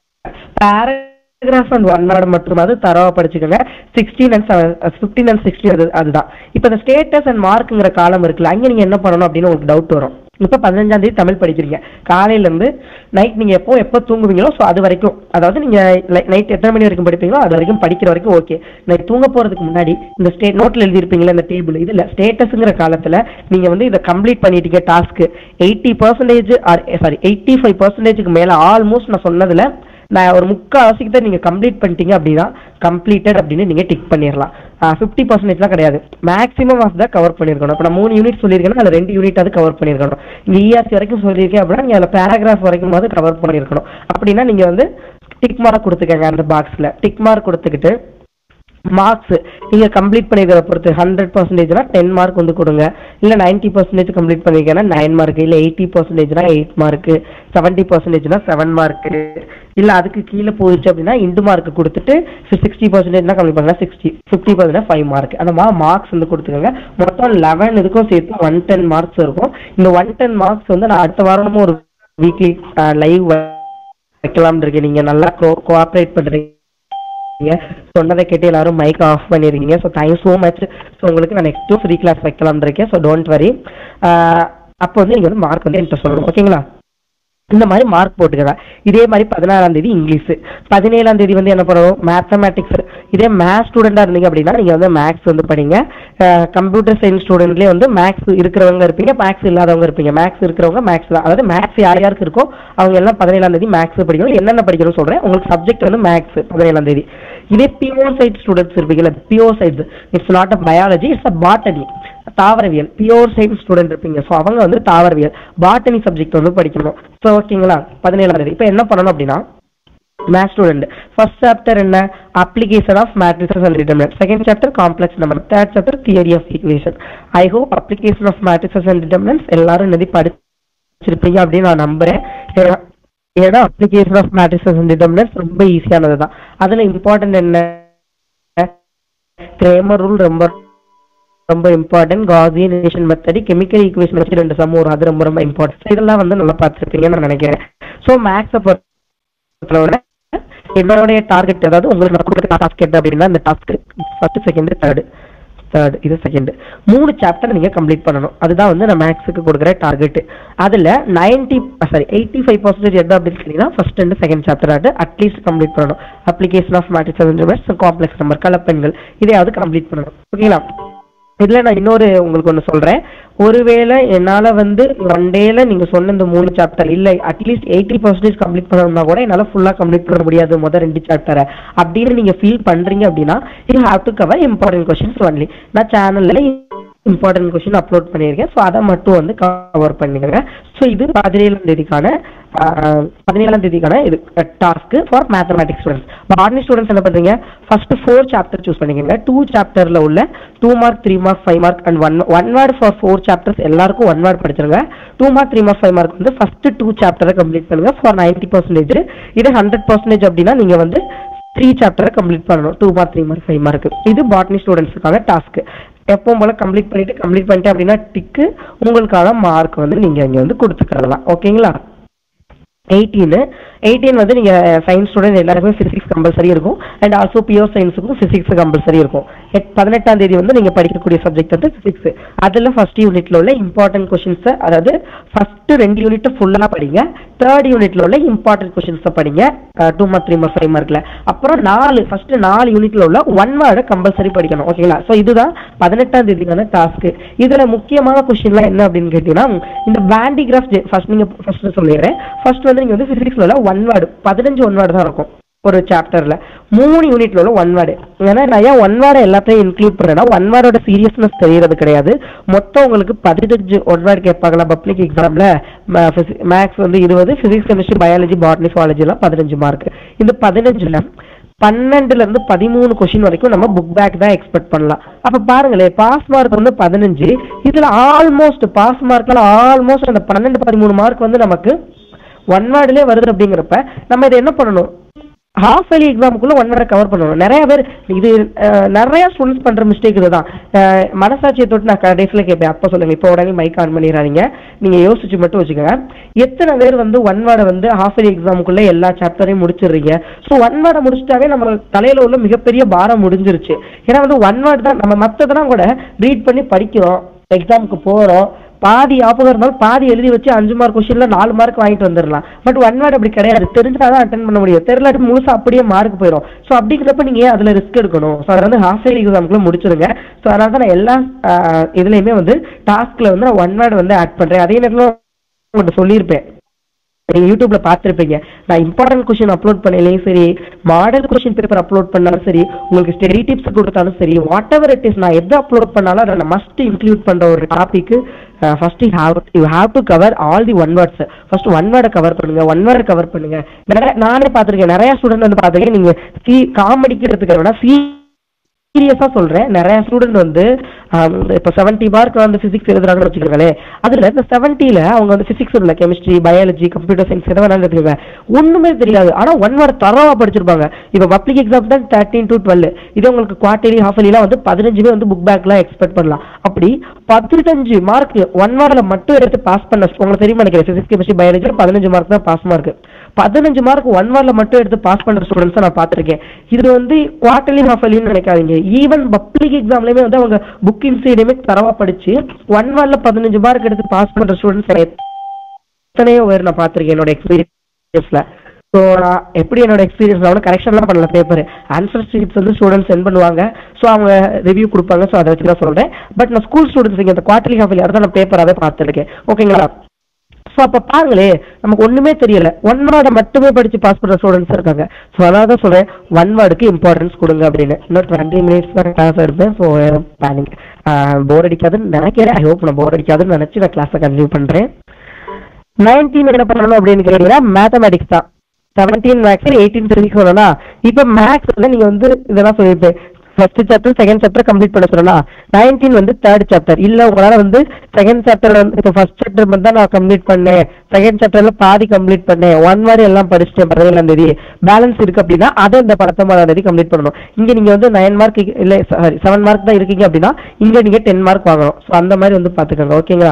பேராகிராஃப் அண்ட் ஒன் வேர்டு மட்டும் அது தரவா படிச்சுக்கோங்க sixteen and fifteen and sixteen அது அதுதான் இப்போ இந்த ஸ்டேட்டஸ் அண்ட் மார்க்குங்கிற காலம் இருக்குல்ல அங்கே நீங்க என்ன பண்ணணும் அப்படின்னு உங்களுக்கு டவுட் வரும் இப்போ பதினஞ்சாம் தேதி தமிழ் படிக்கிறீங்க காலையில இருந்து நைட் நீங்க எப்போ எப்போ தூங்குவீங்களோ ஸோ அது வரைக்கும் அதாவது நீங்க நைட் எத்தனை மணி வரைக்கும் படிப்பீங்களோ அது வரைக்கும் படிக்கிற வரைக்கும் ஓகே நைட் தூங்க போறதுக்கு முன்னாடி இந்த ஸ்டேட் நோட்ல எழுதிருப்பீங்களா இந்த டேபிள் இதுல ஸ்டேட்டஸ்ங்கிற காலத்துல நீங்க வந்து இதை கம்ப்ளீட் பண்ணிட்டீங்க task eighty percentage sorry eighty five பர்சன்டேஜுக்கு மேல ஆல்மோஸ்ட் நான் சொன்னதுல நான் ஒரு முக்கால் கிட்ட நீங்க கம்ப்ளீட் பண்ணிட்டீங்க அப்படின்னா கம்ப்ளீட்டட் அப்படின்னு நீங்க டிக் பண்ணிடலாம் ஃபிஃப்டி பர்சன்டேஜ்லாம் கிடையாது மேக்ஸிமம் ஆஃப் தான் கவர் பண்ணிருக்கணும் இப்போ நான் மூணு யூனிட் சொல்லியிருக்கேன்னா அதில் ரெண்டு யூனிட் அது கவர் பண்ணிருக்கணும் இங்க இஆர்சி வரைக்கும் சொல்லியிருக்கேன் அப்படின்னா நீங்க அதில் பேராகிராஃப் வரைக்கும் அது கவர் பண்ணிருக்கணும் அப்படின்னா நீங்க வந்து டிக் மார்க் கொடுத்துக்கங்க அந்த பாக்ஸ்ல டிக் மார்க் கொடுத்துக்கிட்டு மார்க்ஸ் நீங்க கம்ப்ளீட் பண்ணிருக்கிற பொறுத்து ஹண்ட்ரட் பர்சன்டேஜ்னா டென் மார்க் வந்து கொடுங்க இல்ல நைன்டி பர்சன்டேஜ் கம்ப்ளீட் பண்ணிருக்கேன்னா நைன் மார்க் இல்ல எயிட்டி பர்சன்டேஜ்னா எயிட் மார்க் செவன்டி பர்சன்டேஜ்னா செவன் மார்க் இல்ல அதுக்கு கீழே போயிடுச்சு அப்படின்னா இண்டு மார்க் கொடுத்துட்டு சிக்ஸ்டி பர்சன்டேஜ்னா கம்ப்ளீட் பண்ணலாம் sixty fifty percentage five mark அந்த மாதிரி மார்க்ஸ் வந்து கொடுத்துக்கோங்க மொத்தம் லெவன் இதுக்கும் சேர்த்து ஒன் டென் மார்க்ஸ் இருக்கும் இந்த ஒன் டென் மார்க்ஸ் வந்து நான் அடுத்த வாரமும் ஒரு வீக்லி லைவ் வைக்கலாம்னு இருக்கேன் நீங்க நல்லா கோஆப்ரேட் பண்றீங்க நீங்க சொன்னதை கேட்டு எல்லாரும் மைக் ஆஃப் பண்ணிருக்கீங்க so thank you so much so உங்களுக்கு நான் நெக்ஸ்ட் ஃப்ரீ கிளாஸ் வைக்கலாம்னு இருக்கேன் ஸோ டோன்ட் வரி அப்போ வந்து நீங்க வந்து மார்க் வந்து என்கிட்ட சொல்லணும் ஓகேங்களா இந்த மாதிரி மார்க் போட்டுக்கங்க இதே மாதிரி பதினாறாம் தேதி இங்கிலீஷ் பதினேழாம் தேதி வந்து என்ன பண்ணணும் மேத்தமேட்டிக்ஸ் இதே மேத்ஸ் ஸ்டூடெண்டா இருந்தீங்க அப்படின்னா நீங்க வந்து மேக்ஸ் வந்து படிங்க கம்ப்யூட்டர் சயின்ஸ் ஸ்டூடெண்ட்லேயே வந்து மேக்ஸ் இருக்கிறவங்க இருப்பீங்க மேக்ஸ் இல்லாதவங்க இருப்பீங்க மேக்ஸ் இருக்கிறவங்க மேக்ஸ் தான் அதாவது மேக்ஸ் யார் யாருக்கு இருக்கோ அவங்க எல்லாம் பதினேழாம் தேதி மேக்ஸ் படிக்கணும் என்னென்ன படிக்கணும்னு சொல்றேன் உங்களுக்கு சப்ஜெக்ட் வந்து மேக்ஸ் பதினேழாம் தேதி இதே பியூர் சைட் ஸ்டூடெண்ட்ஸ் இருப்பீங்கல்ல pure sides it's not a biology it's a botany தாவரவியல் பியூர் சயின்ஸ் ஸ்டூடெண்ட் இருப்பீங்க ஸோ அவங்க வந்து தாவரவியல் பாட்டனி சப்ஜெக்ட் வந்து படிக்கணும் ஸோ ஓகேங்களா பதினேழாம் தேதி இப்போ என்ன பண்ணணும் அப்படின்னா மேத்ஸ் ஸ்டூடெண்ட் ஃபர்ஸ்ட் சாப்டர் என்ன application of matrices and determinant second chapter complex number third chapter theory of equation I hope application of matrices and determinants எல்லாரும் நிதி படிச்சிருப்பீங்க அப்படின்னு நான் நம்புறேன் ஏன்னா- ஏன்னா application of matrices and determinants ரொம்ப ஈஸியானது தான் அதில் இம்பார்ட்டன்ட் என்ன கிரேமர் ரூல் ரொம்ப ரொம்ப important Gaussian relation method chemical equation வச்சு ரெண்டு சம் வரும் அது ரொம்ப ரொம்ப இம்பார்ட்டன்ட் இதெல்லாம் வந்து நல்லா பார்த்துருப்பீங்கன்னு நான் நினைக்கிறேன் ஸோ மேக்ஸை பொறுத்தவரை என்னுடைய டார்கெட் அதாவது உங்களுக்கு நான் கொடுக்குற டாஸ்க் என்ன அப்படின்னா இந்த task first second third third இது செகண்ட் மூணு சாப்டர் நீங்க கம்ப்ளீட் பண்ணணும் அதுதான் வந்து நான் மேக்ஸுக்கு கொடுக்குற டார்கெட் அதுல ninety sorry eighty five percentage எது அப்படின்னு சொன்னீங்கன்னா ஃபர்ஸ்ட் அண்ட் செகண்ட் சாப்டர் ஆட்டு அட்லீஸ்ட் கம்ப்ளீட் பண்ணணும் application of matrix complex number கலப்பெண்கள் இதையாவது கம்ப்ளீட் பண்ணணும் ஓகேங்களா இதுல நான் இன்னொரு உங்களுக்கு ஒண்ணு சொல்றேன் ஒருவேளை என்னால வந்து ஒன் டேல நீங்க சொன்ன இந்த மூணு சாப்டர் இல்ல அட்லீஸ்ட் எயிட்டி பர்சன்டேஜ் கம்ப்ளீட் பண்ணணும்னா கூட என்னால ஃபுல்லா கம்ப்ளீட் பண்ண முடியாது முதல் ரெண்டு சாப்டரை அப்படின்னு நீங்க ஃபீல் பண்றீங்க அப்படின்னா you have to cover important questions only நான் சேனல்ல இம்பார்ட்டன்ட் கொஸ்டின் அப்லோட் பண்ணியிருக்கேன் ஸோ அதை மட்டும் வந்து கவர் பண்ணிக்கோங்க ஸோ இது பதினேழாம் தேதிக்கான ஆஹ், பதினேழாம் தேதிக்கான இது task for mathematics students botany students என்ன பண்றீங்க ஃபர்ஸ்ட் ஃபோர் சாப்டர் சூஸ் பண்ணிக்கோங்க டூ சாப்டர்ல உள்ள two mark three mark five mark and one one word for four chapters எல்லாருக்கும் ஒன் வேர்ட் படிச்சிருங்க two mark three mark five mark வந்து first two சாப்டரை complete பண்ணுங்க ஃபார் நைன்டி பர்சன்டேஜ் இது hundred percentage அப்படின்னா நீங்க வந்து த்ரீ சாப்டரை கம்ப்ளீட் பண்ணணும் two mark three mark five mark இது பாட்னி ஸ்டூடெண்ட்ஸுக்கான டாஸ்க் எப்பவும் போல கம்ப்ளீட் பண்ணிட்டு கம்ப்ளீட் பண்ணிட்டு அப்படின்னா டிக்கு உங்களுக்கான மார்க் வந்து நீங்க இங்க வந்து கொடுத்துக்கலாம் ஓகேங்களா எயிட்டீன் எயிட்டீன் வந்து நீங்க சயின்ஸ் ஸ்டூடெண்ட் எல்லாருக்குமே பிசிக்ஸ் கம்பல்சரி இருக்கும் அண்ட் ஆல்சோ பியூர் சயின்ஸுக்கும் பிசிக்ஸ் கம்பல்சரி இருக்கும் எட்- பதினெட்டாம் தேதி வந்து நீங்க படிக்கக்கூடிய சப்ஜெக்ட் வந்து பிசிக்ஸ் அதுல ஃபர்ஸ்ட் யூனிட்ல உள்ள இம்பார்ட்டன்ட் கொஸ்டின்ஸ் அதாவது ஃபர்ஸ்ட் ரெண்டு யூனிட் ஃபுல்லா படிங்க தேர்ட் யூனிட்ல உள்ள இம்பார்ட்டன்ட் கொஸ்டின்ஸ் படிங்க two mark three mark five மார்க்ல அப்புறம் நாலு ஃபர்ஸ்ட் நாலு யூனிட்ல உள்ள ஒன் வேர்டை கம்பல்சரி படிக்கணும் ஓகேங்களா ஸோ இதுதான் பதினெட்டாம் தேதிக்கான டாஸ்க் இதுல முக்கியமான கொஸ்டின்லாம் என்ன அப்படின்னு கேட்டீங்கன்னா இந்த பேண்டிகிராஃப் ஃபர்ஸ்ட் நீங்க ஃபர்ஸ்ட் சொல்லிடுறேன் ஃபர்ஸ்ட் வந்து நீங்க வந்து பிசிக்ஸ்ல உள்ள ஒன் வேர்டு பதினஞ்சு ஒன் வேர்டு தான் இருக்கும் ஒரு சாப்டர்ல மூணு யூனிட்ல உள்ள ஒன் வேர்டு ஏன்னா நான் ஏன் ஒன் வேர்டை எல்லாத்தையும் இன்க்ளூட் பண்றேன்னா ஒன் வேர்டோட சீரியஸ்னஸ் தெரியறது கிடையாது மொத்தம் உங்களுக்கு பதினஞ்சு ஒன் வேர்டு கேட்பாங்களா பப்ளிக் எக்ஸாம்ல மேக்ஸ் வந்து இருபது physics chemistry biology botany zoology எல்லாம் பதினஞ்சு மார்க் இந்த பதினஞ்சுல பன்னெண்டுல இருந்து பதிமூணு கொஸ்டின் வரைக்கும் நம்ம புக் பேக் தான் எக்ஸ்பெக்ட் பண்ணலாம் அப்ப பாருங்களேன் பாஸ் மார்க் வந்து பதினஞ்சு இதுல ஆல்மோஸ்ட் பாஸ் மார்க்ல ஆல்மோஸ்ட் அந்த பன்னெண்டு பதிமூணு மார்க் வந்து நமக்கு ஒன் வேர்டுலேயே வருது அப்படிங்கிறப்ப நம்ம இதை என்ன பண்ணணும் ஹாஃப் இயர்லி எக்ஸாமுக்குள்ள ஒன் வேர்டை கவர் பண்ணணும் நிறைய பேர் இது அஹ், நிறைய ஸ்டூடெண்ட்ஸ் பண்ற மிஸ்டேக் இதுதான் அஹ், மனசாட்சியை தொட்டு நான் கடைசியில் கேட்பேன் அப்போ சொல்லுங்க இப்போ உடனே மைக் ஆன் பண்ணிடுறாதீங்க நீங்க யோசிச்சு மட்டும் வச்சுக்கோங்க எத்தனை பேர் வந்து ஒன் வேர்டை வந்து ஹாஃப் இயர்லி எக்ஸாமுக்குள்ள எல்லா சாப்டரையும் முடிச்சிடுறீங்க ஸோ ஒன் வேர்டை முடிச்சிட்டாவே நம்ம தலையில உள்ள மிகப்பெரிய பாரம் முடிஞ்சிருச்சு ஏன்னா வந்து ஒன் வேர்ட் தான் நம்ம மற்றதெல்லாம் கூட ரீட் பண்ணி படிக்கிறோம் எக்ஸாமுக்கு போறோம் பாதி ஞாபகம் இருந்தாலும் பாதி எழுதி வச்சு அஞ்சு மார்க் கொஸ்டின்ல நாலு மார்க் வாங்கிட்டு வந்துடலாம் பட் ஒன் வேர்ட் அப்படி கிடையாது தெரிஞ்சாதான் அட்டன் பண்ண முடியும் தெரியலாட்டி முழுசா அப்படியே மார்க் போயிடும் ஸோ அப்படிங்கிறப்ப நீங்க ஏன் அதுல ரிஸ்க் எடுக்கணும் ஸோ அதை வந்து ஹாஃப் இயர்லி எக்ஸாமுக்குள்ள முடிச்சிருங்க ஸோ அதனால தான் நான் எல்லா ஆஹ், இதுலயுமே வந்து டாஸ்க்ல வந்து நான் ஒன் வேர்ட் வந்து ஆட் பண்றேன் அதே நேரத்தில் உங்கள்கிட்ட சொல்லியிருப்பேன் நீங்க யூடியூப்ல பார்த்திருப்பீங்க நான் இம்பார்ட்டன்ட் கொஸ்டின் அப்லோட் பண்ணலையும் சரி மாடல் கொஸ்டின் பேப்பர் அப்லோட் பண்ணாலும் சரி உங்களுக்கு ஸ்டெடி டிப்ஸ் கொடுத்தாலும் சரி வாட் எவர் இட் இஸ் நான் எது அப்லோட் பண்ணாலும் அதை நான் மஸ்ட் இன்க்ளூட் பண்ற ஒரு topic first you have you have to cover all the one words first one வேர்டை கவர் பண்ணுங்க ஒன் வேர்டை கவர் பண்ணுங்க நிறைய நானே பார்த்திருக்கேன் நிறைய ஸ்டூடெண்ட் வந்து பார்த்திருக்கேன் நீங்க சி காமெடிக்கு எடுத்துக்க வேணா சி சீரியஸா சொல்றேன் நிறைய ஸ்டூடெண்ட் வந்து ஆம், இப்ப செவன்டி மார்க் வந்து பிசிக்ஸ் எழுதுறாங்கன்னு வச்சுக்கோங்களேன் அதுல இந்த செவன்டில அவங்க வந்து பிசிக்ஸ் இல்ல கெமிஸ்ட்ரி பயாலஜி கம்ப்யூட்டர் சயின்ஸ் எதை வேணாலும் எடுத்துக்கோங்க ஒண்ணுமே தெரியாது ஆனா ஒன் வேர்ட் தரவா படிச்சிருப்பாங்க இப்ப பப்ளிக் எக்ஸாம் தான் தேர்ட்டின் டு டுவெல் இது உங்களுக்கு குவார்டர்லி ஹாஃப் எல்லாம் வந்து பதினஞ்சுமே வந்து புக் பேக்லாம் எக்ஸ்பெக்ட் பண்ணலாம் அப்படி பதினஞ்சு மார்க் ஒன் வேர்ட்ல மட்டும் எடுத்து பாஸ் பண்ண உங்களுக்கு தெரியுமா நினைக்கிறேன் பிசிக்ஸ் கெமிஸ்ட்ரி பயாலஜி பதினஞ்சு மார்க் தான் பாஸ் மார்க் பதினஞ்சு மார்க் ஒன் வேர்ட்ல மட்டும் எடுத்து பாஸ் பண்ற ஸ்டூடெண்ட்ஸ் நான் பார்த்திருக்கேன் இது வந்து குவார்டர்லி ஹாஃப் இயர்லின்னு நினைக்காதீங்க ஈவன் பப்ளிக் எக்ஸாம்லயுமே வந்து அவங்க புக் இன்சைடுமே தரவா படிச்சு ஒன் வேர்ட்ல பதினஞ்சு மார்க் எடுத்து பாஸ் பண்ற ஸ்டூடெண்ட்ஸ் எத்தனையோ பேர் நான் பார்த்திருக்கேன் என்னோட எக்ஸ்பீரியன்ஸ்ல ஸோ நான் எப்படி என்னோட எக்ஸ்பீரியன்ஸ் நான் கரெக்ஷன்லாம் பண்ணல பேப்பர் ஆன்சர் ஷீட்ஸ் வந்து ஸ்டூடெண்ட்ஸ் சென்ட் பண்ணுவாங்க ஸோ அவங்க ரிவ்யூ கொடுப்பாங்க ஸோ அதை வச்சு தான் சொல்றேன் பட் நான் ஸ்கூல் ஸ்டூடெண்ட்ஸ் இங்கே இந்த குவார்டர்லி ஹாஃப் இயர் தான் நான் பேப்பராகவே பார்த்துருக்கேன் ஓகேங்களா ஸோ அப்போ பாருங்களே நமக்கு ஒண்ணுமே தெரியல ஒன் வேர்டை மட்டுமே படிச்சு பாஸ் பண்ற ஸ்டூடெண்ட்ஸ் இருக்காங்க ஸோ அதனால தான் சொல்றேன் ஒன் வேர்டுக்கு இம்பார்ட்டன்ஸ் கொடுங்க அப்படின்னு இன்னும் டுவெண்ட்டி மினிட்ஸ் தான் கிளாஸ் இருப்பேன் ஸோ பிளானிங் போர் அடிக்காதுன்னு நினைக்கிறேன் ஐ ஹோப் நான் போர் அடிக்காதுன்னு நினைச்சு நான் கிளாஸை கண்டினியூ பண்றேன் நைன்டீன் என்ன பண்ணணும் அப்படின்னு கேட்டீங்கன்னா மேத்தமேட்டிக்ஸ் தான் செவன்டீன் மேக்ஸ் எயிட்டீன் பிசிக்ஸ் சொல்லணும்னா இப்போ மேக்ஸ்ல நீங்க வந்து இதெல்லாம் சொல்லியிருப்பேன் first chapter second chapter complete பண்ண சொல்லலாம் நைன்டீன் வந்து தேர்ட் சாப்டர் இல்ல உங்களால வந்து செகண்ட் சாப்டர் வந்து இப்போ ஃபர்ஸ்ட் சாப்டர் மட்டும் தான் நான் கம்ப்ளீட் பண்ணேன் செகண்ட் சாப்டர்ல பாதி கம்ப்ளீட் பண்ணேன் ஒன் மாதிரி எல்லாம் படிச்சுட்டேன் பதினேழாம் தேதி பேலன்ஸ் இருக்கு அப்படின்னா அதை இந்த பத்தொன்பதாம் தேதி கம்ப்ளீட் பண்ணணும் இங்க நீங்க வந்து நைன் மார்க் இல்ல சாரி செவன் மார்க் தான் இருக்கீங்க அப்படின்னா இங்க நீங்க டென் மார்க் வாங்கணும் ஸோ அந்த மாதிரி வந்து பாத்துக்கோங்க ஓகேங்களா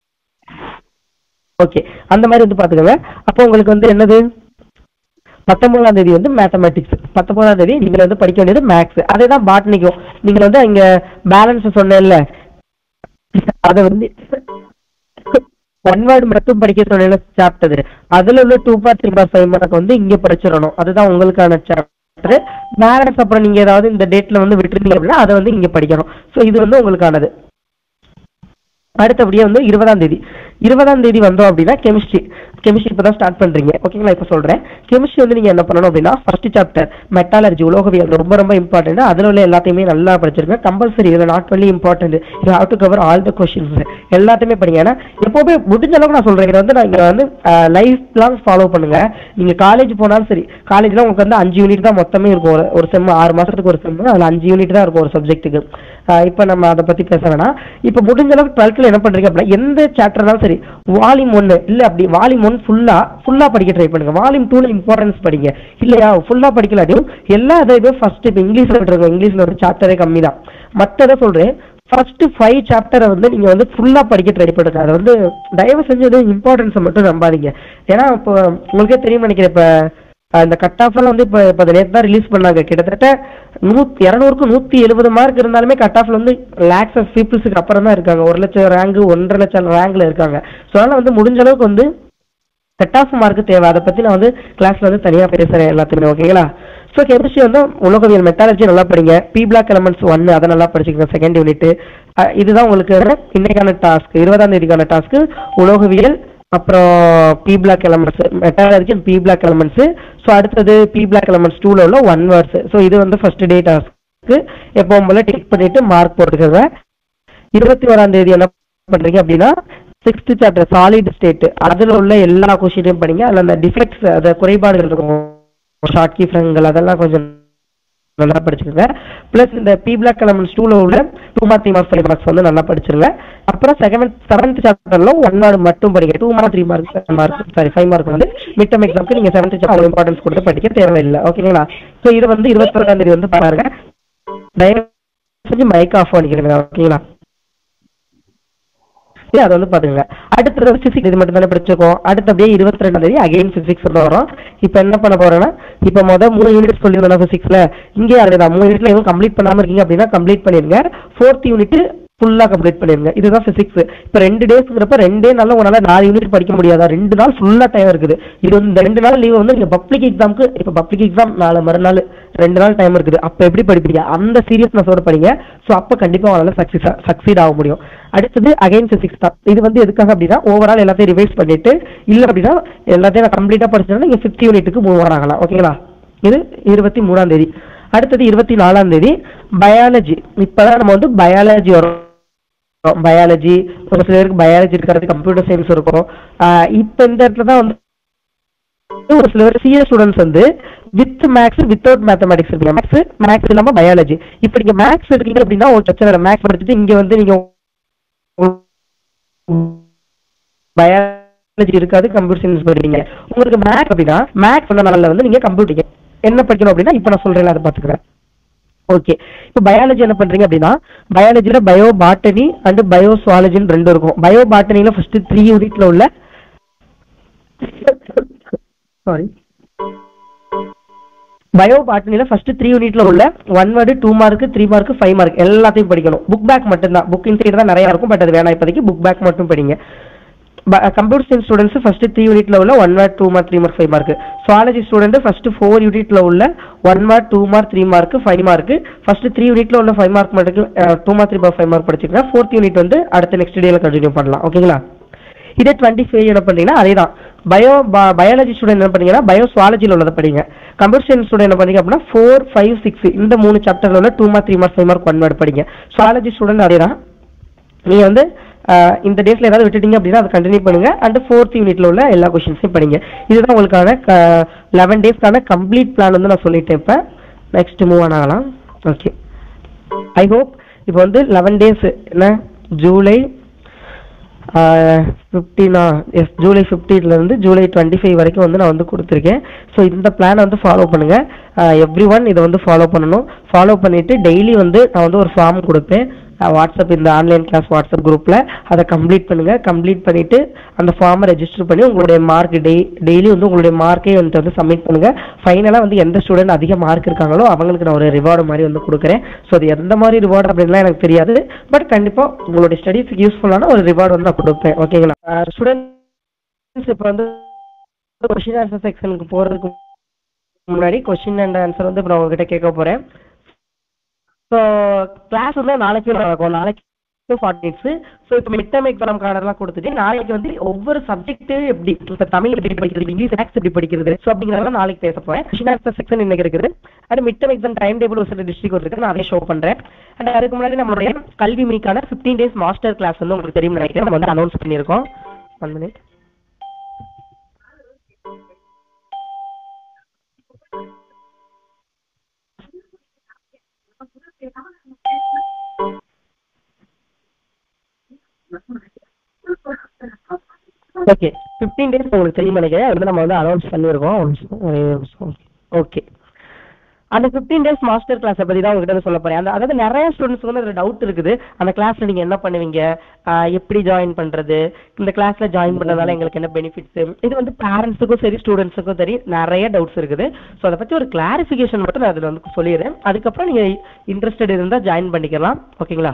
ஓகே அந்த மாதிரி வந்து பாத்துக்கோங்க அப்போ உங்களுக்கு வந்து என்னது பத்தொன்பதாம் தேதி வந்து மேத்தமெட்டிக்ஸ் பத்தொன்பதாம் தேதி நீங்க வந்து படிக்க வேண்டியது மேக்ஸ் அதே தான் பாட்னிக்கும் நீங்க வந்து இங்க பேலன்ஸ் சொன்னேன்ல அதை வந்து ஒன் வேர்டு மட்டும் படிக்க சொன்ன சாப்டர் அதுல உள்ள two part three part five mark வந்து இங்க படிச்சிடணும் அதுதான் உங்களுக்கான சாப்டர் பேலன்ஸ் அப்புறம் நீங்க ஏதாவது இந்த டேட்ல வந்து விட்டுருந்தீங்க அப்படின்னா அதை வந்து இங்க படிக்கணும் ஸோ இது வந்து உங்களுக்கானது அடுத்தபடியே வந்து இருபதாம் தேதி இருபதாம் தேதி வந்தோம் அப்படின்னா கெமிஸ்ட்ரி கெமிஸ்ட்ரி இப்போ தான் ஸ்டார்ட் பண்றீங்க ஓகேங்களா இப்போ சொல்றேன் கெமிஸ்ட்ரி வந்து நீங்க என்ன பண்ணணும் அப்படின்னா ஃபர்ஸ்ட் சாப்டர் மெட்டாலஜி உலோகவியல் ரொம்ப ரொம்ப இம்பார்ட்டன்ட் அதுல உள்ள எல்லாத்தையுமே நல்லா படிச்சிருங்க கம்பல்சரி இதுல not only important you have to cover all the questions எல்லாத்தையுமே படிங்க ஏன்னா எப்பவுமே முடிஞ்ச அளவுக்கு நான் சொல்றேன் இதை வந்து நான் இங்க வந்து லைஃப் லாங் ஃபாலோ பண்ணுங்க நீங்க காலேஜ் போனாலும் சரி காலேஜ்ல உங்களுக்கு வந்து அஞ்சு யூனிட் தான் மொத்தமே இருக்கும் ஒரு- ஒரு செம் ஆறு மாசத்துக்கு ஒரு செம் அதுல அஞ்சு யூனிட் தான் இருக்கும் ஒரு சப்ஜெக்ட்டுக்கு இப்போ நம்ம அதை பத்தி பேச வேணாம் இப்போ முடிஞ்ச அளவுக்கு டுவெல்த்ல என்ன பண்றீங்க அப்படின்னா எந்த சாப்டர்னாலும் சரி வால்யூம் ஒன்னு இல்ல அப்படி வால்யூம் ஒன் ஃபுல்லா ஃபுல்லா படிக்க ட்ரை பண்ணுங்க வால்யூம் டூல இம்பார்ட்டன்ஸ் படிங்க இல்லையா ஃபுல்லா படிக்கலாட்டியும் எல்லா இதையுமே ஃபர்ஸ்ட் இப்போ இங்கிலீஷ்ல விட்டுருங்க இங்கிலீஷ்ல ஒரு சாப்டரே கம்மி தான் மற்றதை சொல்றேன் ஃபர்ஸ்ட் ஃபைவ் சாப்டரை வந்து நீங்க வந்து ஃபுல்லா படிக்க ட்ரை பண்ணுங்க அது வந்து தயவு செஞ்சு வந்து இம்பார்ட்டன்ஸை மட்டும் நம்பாதீங்க ஏன்னா இப்போ உங்களுக்கே தெரியும் நினைக்கிறேன் இப்போ அஹ் இந்த கட் ஆஃப் எல்லாம் வந்து இப்போ இப்போ நேற்று தான் ரிலீஸ் பண்ணாங்க கிட்டத்தட்ட நூத்தி இரநூறுக்கு நூத்தி எழுபது மார்க் இருந்தாலுமே கட் ஆஃப்ல வந்து லேக்ஸ் ஆஃப் பீப்புள்ஸுக்கு அப்புறம் தான் இருக்காங்க ஒரு லட்சம் ரேங்க் ஒன்றரை லட்சம் ரேங்க்ல இருக்காங்க ஸோ அதனால வந்து முடிஞ்ச அளவுக்கு வந்து கட் ஆஃப் மார்க் தேவை அதை பத்தி நான் வந்து கிளாஸ்ல வந்து தனியா பேசுறேன் எல்லாத்துக்குமே ஓகேங்களா ஸோ கெமிஸ்ட்ரி வந்து உலகவியல் மெட்டாலஜி நல்லா படிங்க பி பிளாக் எலமெண்ட்ஸ் ஒன் அதை நல்லா படிச்சுக்கோங்க செகண்ட் யூனிட் இதுதான் உங்களுக்கு இன்னைக்கான டாஸ்க் இருபதாம் தேதிக்கான டாஸ்க் உலோகவியல் அப்புறம் B block elements metallurgy B block elements so அடுத்தது பி பிளாக் எலமெண்ட்ஸ் டூல உள்ள ஒன் வேர்ட்ஸ் ஸோ இது வந்து ஃபர்ஸ்ட் டே டாஸ்க் எப்பவும் போல டிக் பண்ணிட்டு மார்க் போட்டுக்கோங்க இருபத்தி ஓராம் தேதி என்ன பண்றீங்க அப்படின்னா சிக்ஸ்த் சாப்டர் சாலிட் ஸ்டேட் அதுல உள்ள எல்லா கொஸ்டினையும் படிங்க அதுல அந்த டிஃபெக்ட்ஸ் அந்த குறைபாடுகள் இருக்கும் ஷார்ட் கீ ஃப்ரங்கள் அதெல்லாம் கொஞ்சம் நல்லா படிச்சுக்கோங்க பிளஸ் இந்த பி பிளாக் எலமெண்ட்ஸ் டூல உள்ள two mark three mark five marks வந்து நல்லா படிச்சிருங்க அப்புறம் செகண்ட் செவன்த் சாப்டர்ல ஒன் மார்க் மட்டும் படிங்க two mark three mark mark sorry five mark வந்து மிட் டர்ம் எக்ஸாம்க்கு நீங்க செவன்த் சாப்டர் அவ்வளவு இம்பார்ட்டன்ஸ் கொடுத்து படிக்க தேவையில்லை ஓகேங்களா ஸோ இது வந்து இருபத்தொராம் தேதி வந்து பாருங்க தயவு செஞ்சு மைக் ஆஃப் பண்ணிக்கிறேங்க ஓகேங்களா சரி, அதை வந்து பாத்துங்க அடுத்தது பிசிக்ஸ் இது மட்டும் தானே படிச்சிருக்கோம் அடுத்து அப்படியே இருபத்தி ரெண்டாம் தேதி அகைன் பிசிக்ஸ் வரும் இப்போ என்ன பண்ண போறேன்னா இப்போ மொதல் மூணு யூனிட் சொல்லியிருந்தோம் பிசிக்ஸ்ல இங்கே அதேதான் மூணு யூனிட்ல எதுவும் கம்ப்ளீட் பண்ணாம இருக்கீங்க அப்படின்னா கம்ப்ளீட் பண்ணிருங்க ஃபோர்த் யூனிட் ஃபுல்லா கம்ப்ளீட் பண்ணிருங்க இதுதான் பிசிக்ஸ் இப்போ ரெண்டு டேஸ்ங்கிறப்ப ரெண்டே நாள்ல உங்களால நாலு யூனிட் படிக்க முடியாதா ரெண்டு நாள் ஃபுல்லா டைம் இருக்குது இது வந்து இந்த ரெண்டு நாள் லீவ் வந்து நீங்க பப்ளிக் எக்ஸாமுக்கு இப்போ பப்ளிக் எக்ஸாம் நாலு மறுநாள் ரெண்டு நாள் டைம் இருக்குது அப்ப எப்படி படிப்பீங்க அந்த சீரியஸ்னஸோட படிங்க ஸோ அப்ப கண்டிப்பா உங்களால சக்சஸ் சக்சீட் ஆக முடியும் அடுத்தது அகைன் பிசிக்ஸ் தான் இது வந்து எதுக்காக அப்படின்னா ஓவரால் எல்லாத்தையும் ரிவைஸ் பண்ணிட்டு இல்ல அப்படின்னா எல்லாத்தையும் நான் கம்ப்ளீட்டா படிச்சேன்னா நீங்க ஃபிஃப்த் யூனிட்டுக்கு மூவ் ஆகலாம் ஓகேங்களா இது இருபத்தி மூணாம் தேதி அடுத்தது இருபத்தி நாலாம் தேதி பயாலஜி இப்பதான் நம்ம வந்து பயாலஜி வரும் பயாலஜி ஒரு சிலருக்கு பயாலஜி இருக்கிறது கம்ப்யூட்டர் சயின்ஸ் இருக்கும் ஆஹ் இப்ப இந்த இடத்துல தான் வந்து ஒரு சில சிஎஸ் ஸ்டூடெண்ட்ஸ் வந்து வித் மேக்ஸ் வித்தவுட் மேத்தமெட்டிக்ஸ் இருக்கீங்க மேக்ஸ் மேக்ஸ் இல்லாம பயாலஜி இப்போ நீங்க மேக்ஸ் எடுக்கீங்க அப்படின்னா ஒரு பிரச்சனை இல்லை மேக்ஸ் படிச்சுட்டு இங்க வந்து நீங்க பயாலஜி இருக்காது கம்ப்யூட்டர் சயின்ஸ் படிப்பீங்க உங்களுக்கு மேக்ஸ் அப்படின்னா மேக்ஸ் பண்ண நாளில் வந்து நீங்க கம்ப்யூட்டர் என்ன படிக்கணும் அப்படின்னா இப்போ நான் சொல்றேன் அதை பார்த்துக்கிறேன் ஓகே இப்போ பயாலஜி என்ன பண்றீங்க அப்படின்னா பயாலஜில பயோ பாட்டனி அண்ட் பயோ சுவாலஜின்னு ரெண்டு இருக்கும் பயோ பாட்டனில ஃபர்ஸ்ட் த்ரீ யூனிட்ல உள்ள சாரி பயோ பாட்டனில ஃபர்ஸ்ட் த்ரீ யூனிட்ல உள்ள one word two mark three mark five mark எல்லாத்தையும் படிக்கணும் புக் பேக் மட்டும்தான் புக் இன்சைட் தான் நிறைய இருக்கும் பட் அது வேணாம் இப்போதைக்கு புக் பேக் மட்டும் படிங்க computer science students first three யூனிட்ல உள்ள one mark two mark three mark five mark zoology student first four யூனிட்ல உள்ள one mark two mark three mark five mark first three யூனிட்ல உள்ள ஃபைவ் மார்க் மட்டும் two mark three mark five mark படிச்சுக்கலாம் fourth unit வந்து அடுத்த next டேல continue பண்ணலாம் ஓகேங்களா இதே டுவெண்ட்டி ஃபைவ் என்ன பண்ணீங்கன்னா அதே தான் பயோ பயாலஜி ஸ்டூடெண்ட் என்ன பண்ணீங்கன்னா பயோ சுவாலஜியில் உள்ளதை படிங்க கம்ப்யூட்டர் சயின்ஸ் ஸ்டூடெண்ட் என்ன பண்ணீங்க அப்படின்னா ஃபோர் ஃபைவ் சிக்ஸ் இந்த மூணு சாப்டர்ல உள்ள two mark three mark five mark one word படிங்க சுவாலஜி ஸ்டூடெண்ட் அதே தான் நீங்க வந்து ஆஹ், இந்த டேஸ்ல ஏதாவது விட்டுட்டீங்க அப்படின்னா அதை கண்டினியூ பண்ணுங்க அண்ட் ஃபோர்த் யூனிட்ல உள்ள எல்லா கொஸ்டின்ஸையும் படிங்க இதுதான் உங்களுக்கான லெவன் டேஸ்க்கான கம்ப்ளீட் பிளான் வந்து நான் சொல்லிட்டேன் இப்போ நெக்ஸ்ட் மூவ் ஆன் ஆகலாம் ஓகே ஐ ஹோப் இப்போ வந்து லெவன் டேஸ் என்ன ஜூலை ஃபிஃப்டீனா எஸ் ஜூலை இருந்து ஜூலை டுவெண்ட்டி ஃபைவ் வரைக்கும் வந்து நான் வந்து கொடுத்துருக்கேன் ஸோ இந்த பிளானை வந்து ஃபாலோ பண்ணுங்க எவ்ரி ஒன் இதை வந்து ஃபாலோ பண்ணணும் ஃபாலோ பண்ணிட்டு டெய்லி வந்து நான் வந்து ஒரு ஃபார்ம் கொடுப்பேன் அஹ், வாட்ஸ்அப் இந்த ஆன்லைன் கிளாஸ் வாட்ஸ்அப் குரூப்பில் அதை கம்ப்ளீட் பண்ணுங்க கம்ப்ளீட் பண்ணிட்டு அந்த ஃபார்மை ரெஜிஸ்டர் பண்ணி உங்களுடைய மார்க் டெய் டெய்லி வந்து உங்களுடைய மார்க்கே வந்துட்டு வந்து சப்மிட் பண்ணுங்க ஃபைனலாக வந்து எந்த ஸ்டூடெண்ட் அதிக மார்க் இருக்காங்களோ அவங்களுக்கு நான் ஒரு ரிவார்டு மாதிரி வந்து கொடுக்குறேன் ஸோ அது எந்த மாதிரி ரிவார்டு அப்படின்லாம் எனக்கு தெரியாது பட் கண்டிப்பாக உங்களுடைய ஸ்டடீஸ்க்கு யூஸ்ஃபுல்லான ஒரு ரிவார்டு வந்து நான் கொடுப்பேன் ஓகேங்களா ஸ்டூடெண்ட்ஸ் இப்போ வந்து கொஷின் ஆன்சர் செக்ஷனுக்கு போகிறதுக்கு முன்னாடி கொஷின் அண்ட் ஆன்சர் வந்து இப்போ நான் உங்ககிட்ட கேட்க போகிறேன் ஸோ கிளாஸ் வந்து நாளைக்கு நடக்கும் நாளைக்கு டு ஃபார்ட்டி மினிட்ஸ் ஸோ இப்போ மிட் டேர்ம் எக்ஸாம் கார்டெல்லாம் கொடுத்துட்டு நாளைக்கு வந்து ஒவ்வொரு சப்ஜெக்ட் எப்படி இப்போ தமிழ் எப்படி படிக்கிறது இங்கிலீஷ் மேக்ஸ் எப்படி படிக்கிறது ஸோ அப்படிங்கிறதெல்லாம் நாளைக்கு பேச போறேன் கொஷின் செக்ஷன் இன்னைக்கு இருக்குது and mid term exam time table ஒரு சில டிஸ்ட்ரிக்ட் இருக்கு நான் அதை ஷோ பண்றேன் அண்ட் அதுக்கு முன்னாடி நம்மளுடைய கல்வி மீக்கான ஃபிஃப்டீன் டேஸ் மாஸ்டர் கிளாஸ் வந்து உங்களுக்கு தெரியும் நினைக்கிறேன் நம்ம வந்து அனௌன்ஸ் பண்ணியிருக்கோம் one minute okay fifteen days உங்களுக்கு தெரியும் நினைக்கிறேன் அது வந்து நம்ம வந்து அனௌன்ஸ் பண்ணியிருக்கோம் ஓகே அந்த ஃபிஃப்டீன் டேஸ் மாஸ்டர் கிளாஸை பற்றி தான் உங்ககிட்ட சொல்ல போறேன் அந்த அதாவது நிறைய ஸ்டூடெண்ட்ஸ் வந்து அதில் டவுட் இருக்குது அந்த கிளாஸ்ல நீங்க என்ன பண்ணுவீங்க ஆஹ் எப்படி ஜாயின் பண்றது இந்த கிளாஸ்ல ஜாயின் பண்ணதால எங்களுக்கு என்ன பெனிஃபிட்ஸ் இது வந்து பேரண்ட்ஸுக்கும் சரி ஸ்டூடெண்ட்ஸுக்கும் சரி நிறைய டவுட்ஸ் இருக்குது ஸோ அதை பத்தி ஒரு கிளாரிஃபிகேஷன் மட்டும் நான் அதில் வந்து சொல்லிடுறேன் அதுக்கப்புறம் நீங்க இன்ட்ரெஸ்டட் இருந்தா ஜாயின் பண்ணிக்கலாம் ஓகேங்களா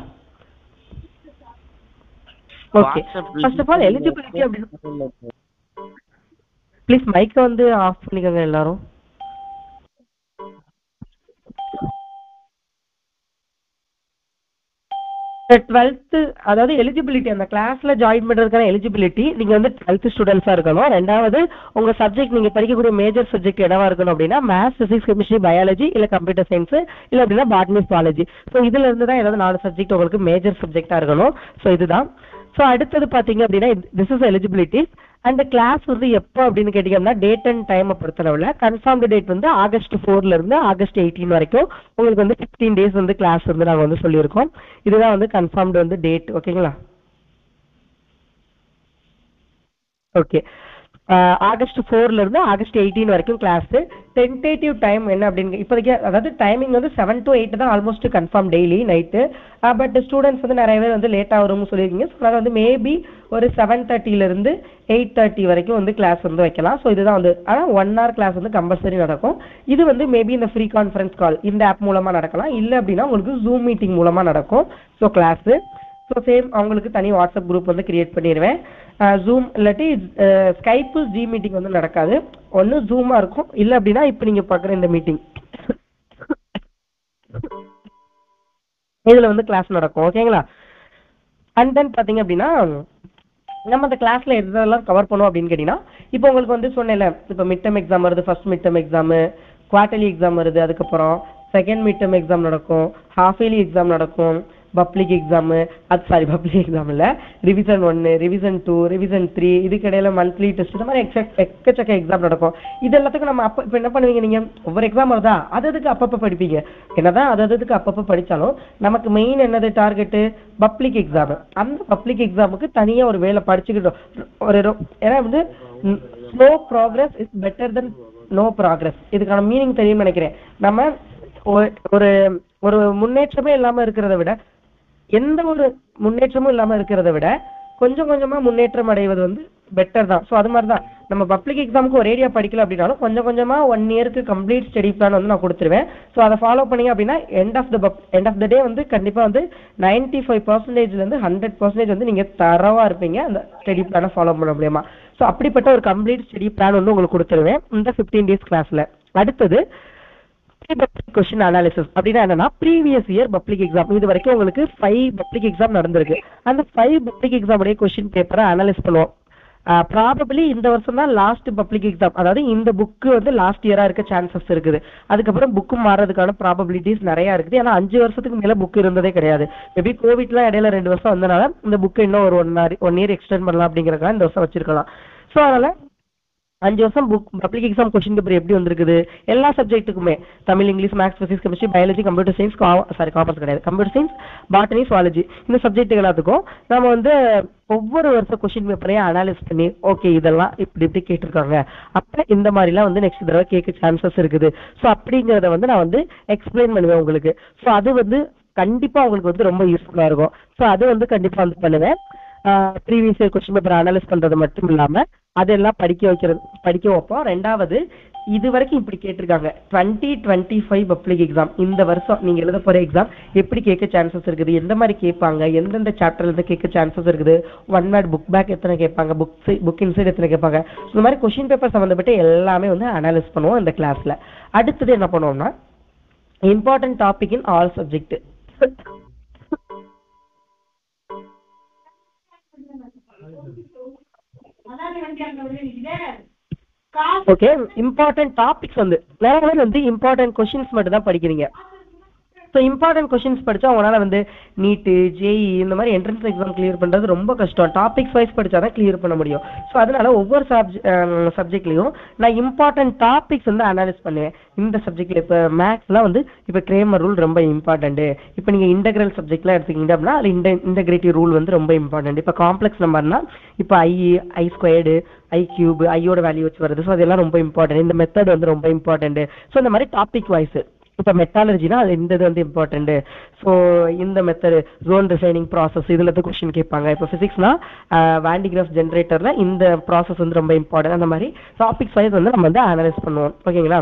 okay first of all eligibility அப்படின்னு ப்ளீஸ் மைக்கை வந்து ஆஃப் பண்ணிக்கோங்க எல்லாரும் டுவெல்த்து அதாவது எலிஜிபிலிட்டி அந்த கிளாஸ்ல ஜாயின் பண்றதுக்கான எலிஜிபிலிட்டி நீங்க வந்து டுவெல்த் ஸ்டூடெண்ட்ஸா இருக்கணும் ரெண்டாவது உங்க சப்ஜெக்ட் நீங்க படிக்கக்கூடிய மேஜர் சப்ஜெக்ட் என்னவா இருக்கணும் அப்படின்னா மேத்ஸ் பிசிக்ஸ் கெமிஸ்ட்ரி பயாலஜி இல்ல கம்ப்யூட்டர் சயின்ஸ் இல்ல அப்படின்னா பாட்னி சுவாலஜி ஸோ இதுல இருந்து தான் ஏதாவது நாலு சப்ஜெக்ட் உங்களுக்கு மேஜர் சப்ஜெக்டா இருக்கணும் ஸோ இதுதான் ஸோ அடுத்தது பாத்தீங்க அப்படின்னா this is eligibility and class வந்து எப்போ அப்படின்னு கேட்டீங்கன்னா டேட் அண்ட் டைமை பொறுத்தளவில் கன்ஃபார்ம்டு டேட் வந்து ஆகஸ்ட் ஃபோர்ல இருந்து ஆகஸ்ட் எயிட்டீன் வரைக்கும் உங்களுக்கு வந்து ஃபிஃப்டீன் டேஸ் வந்து கிளாஸ் வந்து நாங்கள் வந்து சொல்லியிருக்கோம் இதுதான் வந்து கன்ஃபார்ம்டு வந்து டேட் ஓகேங்களா ஓகே ஆகஸ்ட் ஃபோர்ல இருந்து ஆகஸ்ட் எயிட்டீன் வரைக்கும் கிளாஸ் டென்டேட்டிவ் டைம் என்ன அப்படின்னு இப்போதைக்கு அதாவது டைமிங் வந்து செவன் டு எயிட் தான் almost confirm daily night but students வந்து நிறைய பேர் வந்து லேட்டாக வரும்னு சொல்லியிருக்கீங்க ஸோ அதனால் வந்து மேபி ஒரு செவன் தேர்ட்டிலேருந்து எயிட் தேர்ட்டி வரைக்கும் வந்து கிளாஸ் வந்து வைக்கலாம் ஸோ இதுதான் வந்து ஆனால் ஒன் ஹவர் கிளாஸ் வந்து கம்பல்சரி நடக்கும் இது வந்து மேபி இந்த ஃப்ரீ கான்ஃபரன்ஸ் கால் இந்த ஆப் மூலமாக நடக்கலாம் இல்லை அப்படின்னா உங்களுக்கு ஜூம் மீட்டிங் மூலமாக நடக்கும் ஸோ கிளாஸு ஸோ சேம் அவங்களுக்கு தனி வாட்ஸ்அப் குரூப் வந்து கிரியேட் பண்ணிடுவேன் ஜூம் இல்லாட்டி ஸ்கைப்பு ஜி மீட்டிங் வந்து நடக்காது ஒன்று ஜூமாக இருக்கும் இல்லை அப்படின்னா இப்போ நீங்கள் பார்க்குற இந்த மீட்டிங் இதில் வந்து கிளாஸ் நடக்கும் ஓகேங்களா அண்ட் தென் பார்த்தீங்க அப்படின்னா நம்ம அந்த கிளாஸ்ல எதெல்லாம் கவர் பண்ணுவோம் அப்படின்னு கேட்டீங்கன்னா இப்போ உங்களுக்கு வந்து சொன்னேன்ல இப்போ மிட் டர்ம் எக்ஸாம் வருது first mid term exam quarterly exam வருது அதுக்கப்புறம் செகண்ட் மிட் டர்ம் எக்ஸாம் நடக்கும் ஹாஃப் இயர்லி எக்ஸாம் நடக்கும் பப்ளிக் எக்ஸாமு அது சாரி பப்ளிக் எக்ஸாம் இல்லை ரிவிஷன் ஒன்று ரிவிஷன் டூ ரிவிஷன் த்ரீ இதுக்கு இடையில மந்த்லி டெஸ்ட் இந்த மாதிரி எக்ஸ எக்கச்சக்க எக்ஸாம் நடக்கும் இது எல்லாத்துக்கும் நம்ம அப்போ இப்போ என்ன பண்ணுவீங்க நீங்கள் ஒவ்வொரு எக்ஸாம் வருதா அது அதுக்கு அப்பப்போ படிப்பீங்க என்னதான் அது அதுக்கு அப்பப்போ படித்தாலும் நமக்கு மெயின் என்னது டார்கெட்டு பப்ளிக் எக்ஸாம் அந்த பப்ளிக் எக்ஸாமுக்கு தனியாக ஒரு வேலை படிச்சுக்கிட்டோம் ஒரு ரொ- ஏன்னா வந்து slow progress is better than no progress இதுக்கான மீனிங் தெரியும்னு நினைக்கிறேன் நம்ம ஒரு- ஒரு ஒரு முன்னேற்றமே இல்லாம இருக்கிறத விட எந்த ஒரு முன்னேற்றமும் இல்லாம இருக்கிறத விட கொஞ்சம் கொஞ்சமா முன்னேற்றம் அடைவது வந்து பெட்டர் தான் ஸோ அது மாதிரி தான் நம்ம பப்ளிக் எக்ஸாமுக்கு ஒரேடியா படிக்கல அப்படின்னாலும் கொஞ்சம் கொஞ்சமா ஒன் இயருக்கு கம்ப்ளீட் ஸ்டடி பிளான் வந்து நான் கொடுத்துருவேன் ஸோ அதை ஃபாலோ பண்ணீங்க அப்படின்னா end of the end of the day வந்து கண்டிப்பா வந்து நைன்டி ஃபைவ் பர்சன்டேஜ்ல இருந்து ஹண்ட்ரட் பர்சன்டேஜ் வந்து நீங்க தரவா இருப்பீங்க அந்த ஸ்டடி பிளானை ஃபாலோ பண்ண முடியுமா ஸோ அப்படிப்பட்ட ஒரு கம்ப்ளீட் ஸ்டடி பிளான் வந்து உங்களுக்கு கொடுத்துருவேன் இந்த ஃபிஃப்டீன் டேஸ் கிளாஸ்ல அடுத்தது பப்ளிக் கொஸ்டின் அனாலிசிஸ் அப்படின்னா என்னன்னா ப்ரீவியஸ் இயர் பப்ளிக் எக்ஸாம் இது வரைக்கும் உங்களுக்கு ஃபைவ் பப்ளிக் எக்ஸாம் நடந்திருக்கு அந்த ஃபைவ் பப்ளிக் எக்ஸாமுடைய கொஸ்டின் பேப்பரை அனலைஸ் பண்ணுவோம் ப்ராபபிளி இந்த வருஷம் தான் லாஸ்ட் பப்ளிக் எக்ஸாம் அதாவது இந்த புக்கு வந்து லாஸ்ட் இயரா இருக்க சான்சஸ் இருக்குது அதுக்கப்புறம் புக்கு மாறதுக்கான ப்ராபபிலிட்டிஸ் நிறைய இருக்குது ஏன்னா அஞ்சு வருஷத்துக்கு மேல புக் இருந்ததே கிடையாது மேபி கோவிட்லாம் இடையில ரெண்டு வருஷம் வந்தனால இந்த புக்கு இன்னும் ஒரு ஒன் ஒன் இயர் எக்ஸ்டெண்ட் பண்ணலாம் அப்படிங்கறதுக்காக இந்த வருஷம் வச்சிருக்கலாம் ஸோ அதனால அஞ்சு வருஷம் book public exam question paper எப்படி வந்திருக்குது எல்லா சப்ஜெக்ட்டுக்குமே Tamil English maths physics chemistry biology computer science sorry commerce கிடையாது கம்ப்யூட்டர் சயின்ஸ் பாட்டனி சுவாலஜி இந்த சப்ஜெக்ட் எல்லாத்துக்கும் நம்ம வந்து ஒவ்வொரு வருஷம் கொஸ்டின் பேப்பரையும் அனாலிஸ் பண்ணி ஓகே இதெல்லாம் இப்படி இப்படி கேட்டிருக்காங்க அப்ப இந்த மாதிரிலாம் வந்து நெக்ஸ்ட் தடவை கேட்க சான்சஸ் இருக்குது ஸோ அப்படிங்கிறத வந்து நான் வந்து எக்ஸ்பிளைன் பண்ணுவேன் உங்களுக்கு ஸோ அது வந்து கண்டிப்பா உங்களுக்கு வந்து ரொம்ப யூஸ்ஃபுல்லா இருக்கும் ஸோ அது வந்து கண்டிப்பா வந்து பண்ணுவேன் previous year question paper analyse பண்றது மட்டும் இல்லாம அதெல்லாம் படிக்க வைக்கிறது படிக்க வைப்போம் ரெண்டாவது இது வரைக்கும் இப்படி கேட்டிருக்காங்க twenty twenty five public exam இந்த வருஷம் நீங்க எழுத போற எக்ஸாம் எப்படி கேட்க சான்சஸ் இருக்குது எந்த மாதிரி கேட்பாங்க எந்தெந்த சாப்டர்ல இருந்து கேட்க சான்சஸ் இருக்குது ஒன் வேர்ட் புக் பேக் எத்தனை கேட்பாங்க புக் புக் இன்சைட் எத்தனை கேட்பாங்க இந்த மாதிரி கொஸ்டின் பேப்பர் சம்மந்தப்பட்ட எல்லாமே வந்து அனலைஸ் பண்ணுவோம் இந்த கிளாஸ்ல அடுத்தது என்ன பண்ணுவோம்னா important topic in all subject okay important topics வந்து நிறைய பேர் வந்து இம்பார்ட்டன்ட் கொஷின்ஸ் மட்டும் தான் படிக்கிறீங்க ஸோ இம்பார்ட்டன்ட் கொஷின்ஸ் படிச்சா உங்களால வந்து நீட்டு ஜேஇ இந்த மாதிரி என்ட்ரன்ஸ் எக்ஸாம் கிளியர் பண்றது ரொம்ப கஷ்டம் டாபிக்ஸ் வைஸ் படிச்சா தான் கிளியர் பண்ண முடியும் ஸோ அதனால ஒவ்வொரு சப்ஜெக்ட்லையும் நான் இம்பார்ட்டன்ட் டாபிக்ஸ் வந்து அனலைஸ் பண்ணுவேன் இந்த சப்ஜெக்ட்ல இப்போ மேக்ஸ்லாம் வந்து இப்போ கிரேமர் ரூல் ரொம்ப இம்பார்ட்டன்ட் இப்போ நீங்க இன்டெகிரல் சப்ஜெக்ட்லாம் எடுத்துக்கிட்டீங்க அப்படின்னா அது இந்த இன்டெகிரேட்டிவ் ரூல் வந்து ரொம்ப இம்பார்ட்டன்ட் இப்போ காம்ப்ளெக்ஸ் நம்பர்னா இப்போ i i squared i cube ஐயோட வேல்யூ வச்சு வருது ஸோ அதெல்லாம் ரொம்ப இம்பார்ட்டன்ட் இந்த மெத்தட் வந்து ரொம்ப இம்பார்ட்டன்ட் ஸோ இந்த மாதிரி டாபிக் வைஸ் இப்போ மெட்டாலஜினா அது இந்த இது வந்து இம்பார்ட்டன்ட் ஸோ இந்த மெத்தட் ஜோன் டிசைனிங் ப்ராசஸ் இதுல இருந்து கொஸ்டின் கேட்பாங்க இப்போ ஃபிசிக்ஸ்னா வேண்டிகிராஃப் ஜென்ரேட்டர்ல இந்த ப்ராசஸ் வந்து ரொம்ப இம்பார்ட்டன்ட் அந்த மாதிரி டாபிக்ஸ் வைஸ் வந்து நம்ம வந்து அனலைஸ் பண்ணுவோம் ஓகேங்களா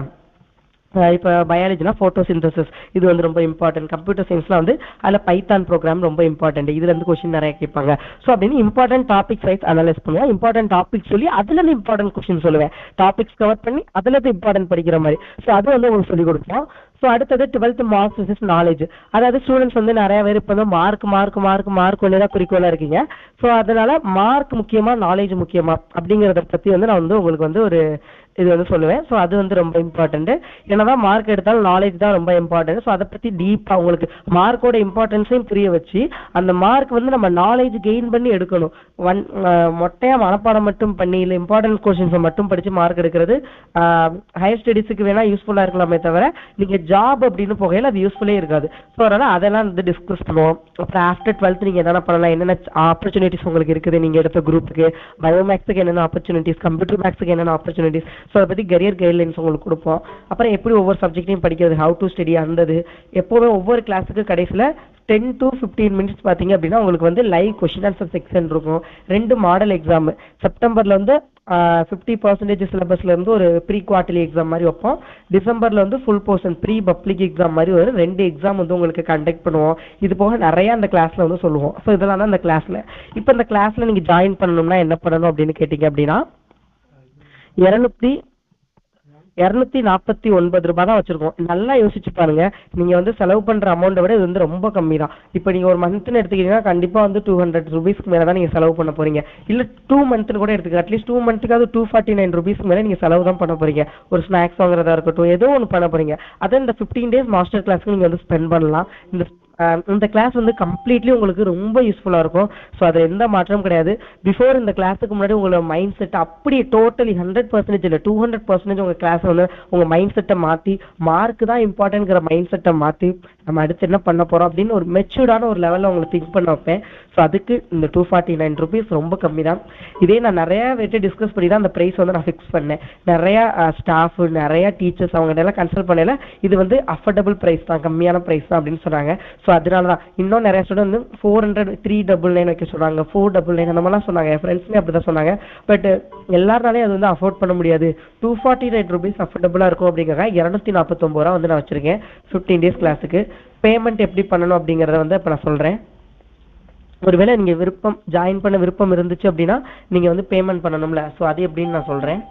அஹ் இப்ப பயாலஜினா போட்டோசிந்தசிஸ் இது வந்து ரொம்ப இம்பார்ட்டன்ட் கம்ப்யூட்டர் சயின்ஸ்லாம் வந்து அதுல பைத்தான் ப்ரோக்ராம் ரொம்ப இம்பார்ட்டன்ட் இதுல இருந்து கொஸ்டின் நிறைய கேட்பாங்க ஸோ அப்படின்னு இம்பார்ட்டன்ட் டாபிக் வைஸ் அனலைஸ் பண்ணுவேன் இம்பார்ட்டன்ட் டாபிக் சொல்லி அதுல இருந்து இம்பார்ட்டன்ட் கொஸ்டின் சொல்லுவேன் டாபிக்ஸ் கவர் பண்ணி அதுல இருந்து இம்பார்ட்டன்ட் படிக்கிற மாதிரி ஸோ அது வந்து உங்களுக்கு சொல்லி கொடுப்போம் ஸோ அடுத்தது டுவெல்த் மார்க்ஸ் விசஸ் நாலேஜ் அதாவது ஸ்டூடெண்ட்ஸ் வந்து நிறைய பேர் இப்போ வந்து மார்க் மார்க் மார்க் மார்க் ஒன்று தான் குறிக்கோளாக இருக்கீங்க ஸோ அதனால மார்க் முக்கியமா நாலேஜ் முக்கியமா அப்படிங்கிறத பத்தி வந்து நான் வந்து உங்களுக்கு வந்து ஒரு இது வந்து சொல்லுவேன் ஸோ அது வந்து ரொம்ப இம்பார்ட்டன்ட் என்னதான் மார்க் எடுத்தாலும் நாலேஜ் தான் ரொம்ப இம்பார்ட்டன்ட் ஸோ அதை பத்தி டீப்பா உங்களுக்கு மார்க்கோட இம்பார்ட்டன்ஸையும் புரிய வச்சு அந்த மார்க் வந்து நம்ம நாலேஜ் கெயின் பண்ணி எடுக்கணும் ஒன் மொட்டையா மனப்பாடம் மட்டும் பண்ணி இல்லை இம்பார்ட்டன்ட் கொஸ்டின்ஸை மட்டும் படிச்சு மார்க் எடுக்கிறது ஹையர் ஸ்டடீஸுக்கு வேணா யூஸ்ஃபுல்லா இருக்கலாமே தவிர நீங்க ஜாப் அப்படின்னு போகையில அது யூஸ்ஃபுல்லே இருக்காது ஸோ அதனால அதெல்லாம் வந்து டிஸ்கஸ் பண்ணுவோம் அப்புறம் ஆஃப்டர் டுவெல்த் நீங்க என்னென்ன பண்ணலாம் என்னென்ன ஆப்பர்ச்சுனிட்டிஸ் உங்களுக்கு இருக்குது நீங்க எடுத்த குரூப்புக்கு பயோமேக்ஸுக்கு என்னென்ன ஆப்பர்ச்சுனிட்டிஸ் கம்ப்யூட்டர் மேக்ஸுக்கு என்னென்ன ஆப்பர்ச்சுனிட்டிஸ் ஸோ அதை பத்தி கரியர் கைட்லைன்ஸ் உங்களுக்கு கொடுப்போம் அப்புறம் எப்படி ஒவ்வொரு சப்ஜெக்ட்டையும் படிக்கிறது ஹவு டு ஸ்டடி அந்தது எப்போவுமே ஒவ்வொரு கிளாஸுக்கு கடைசியில் டென் டு ஃபிஃப்டீன் மினிட்ஸ் பார்த்தீங்க அப்படின்னா உங்களுக்கு வந்து லைவ் கொஷின் ஆன்சர் செக்ஷன் இருக்கும் ரெண்டு மாடல் எக்ஸாம் செப்டம்பர்ல வந்து ஃபிஃப்டி பர்சன்டேஜ் சிலபஸ்ல இருந்து ஒரு ப்ரீ குவார்டர்லி எக்ஸாம் மாதிரி வைப்போம் டிசம்பர்ல வந்து full portion pre public exam மாதிரி ஒரு ரெண்டு எக்ஸாம் வந்து உங்களுக்கு கண்டக்ட் பண்ணுவோம் இது போக நிறைய அந்த கிளாஸ்ல வந்து சொல்லுவோம் ஸோ இதெல்லாம் தான் அந்த கிளாஸ்ல இப்போ இந்த கிளாஸ்ல நீங்க ஜாயின் பண்ணணும்னா என்ன பண்ணணும் அப்படின்னு கேட்டீங்க அப்படின்னா இருநூத்தி இருநூத்தி நாற்பத்தி ஒன்பது ரூபாய் தான் வச்சிருக்கோம் நல்லா யோசிச்சு பாருங்க நீங்க வந்து செலவு பண்ற அமௌண்ட்டை விட இது வந்து ரொம்ப கம்மி தான் இப்போ நீங்க ஒரு மந்த்னு எடுத்துக்கிட்டீங்கன்னா கண்டிப்பா வந்து டூ ஹண்ட்ரட் ருபீஸ்க்கு மேல தான் நீங்க செலவு பண்ண போறீங்க இல்ல டூ மந்த்னு கூட எடுத்துக்க அட்லீஸ்ட் டூ மந்த்துக்காவது டூ ஃபார்ட்டி நைன் ருபீஸ்க்கு மேல நீங்க செலவு தான் பண்ண போறீங்க ஒரு ஸ்நாக்ஸ் வாங்குறதா இருக்கட்டும் ஏதோ ஒன்று பண்ண போறீங்க அதை இந்த ஃபிஃப்டீன் டேஸ் மாஸ்டர் கிளாஸ்க்கு நீங்க வந்து ஸ்பெண்ட் பண்ணலாம் இந்த அஹ் இந்த கிளாஸ் வந்து கம்ப்ளீட்லி உங்களுக்கு ரொம்ப யூஸ்ஃபுல்லா இருக்கும் ஸோ அதில் எந்த மாற்றமும் கிடையாது பிஃபோர் இந்த கிளாஸுக்கு முன்னாடி உங்களோட மைண்ட் செட் அப்படியே டோட்டலி ஹண்ட்ரட் பர்சன்டேஜ் இல்லை டூ ஹண்ட்ரட் பர்சன்டேஜ் உங்க கிளாஸ் வந்து உங்க மைண்ட் செட்டை மாத்தி மார்க் தான் இம்பார்ட்டன்ட்ங்கிற மைண்ட் செட்டை மாத்தி நம்ம அடுத்து என்ன பண்ண போறோம் அப்படின்னு ஒரு மெச்சூர்டான ஒரு லெவலில் உங்களை திங்க் பண்ண வைப்பேன் ஸோ அதுக்கு இந்த டூ ஃபார்ட்டி நைன் ருபீஸ் ரொம்ப கம்மி தான் இதே நான் நிறைய வெயிட்டு டிஸ்கஸ் பண்ணி தான் அந்த ப்ரைஸ் வந்து நான் ஃபிக்ஸ் பண்ணேன் நிறைய ஸ்டாஃப் நிறைய டீச்சர்ஸ் அவங்க எல்லாம் கன்சல்ட் பண்ணல இது வந்து அஃபோர்டபுள் ப்ரைஸ் தான் கம்மியான ப்ரைஸ் தான் அப்படின்னு சொன்னாங்க ஸோ அதனால தான் இன்னும் நிறைய ஸ்டூடெண்ட் வந்து four hundred three double nine வைக்க சொன்னாங்க ஃபோர் டபுள் நைன் அந்த மாதிரிலாம் சொன்னாங்க என் ஃப்ரெண்ட்ஸுமே அப்படி தான் சொன்னாங்க பட் எல்லாருனாலே அது வந்து அஃபோர்ட் பண்ண முடியாது டூ ஃபார்ட்டி நைன் ருபீஸ் அஃபோர்டபுளாக இருக்கும் அப்படிங்கிறத இரநூத்தி நாற்பத்தொம்பது ரூபா வந்து நான் வச்சிருக்கேன் ஃபிஃப்டீன் டேஸ் கிளாஸுக்கு பேமெண்ட் எப்படி பண்ணணும் அப்படிங்கிறத வந்து இப்போ நான் சொல்கிறேன் ஒருவேளை நீங்க விருப்பம் ஜாயின் பண்ண விருப்பம் இருந்துச்சு அப்படின்னா நீங்க வந்து பேமெண்ட் பண்ணணும்ல ஸோ அது எப்படின்னு நான் சொல்றேன்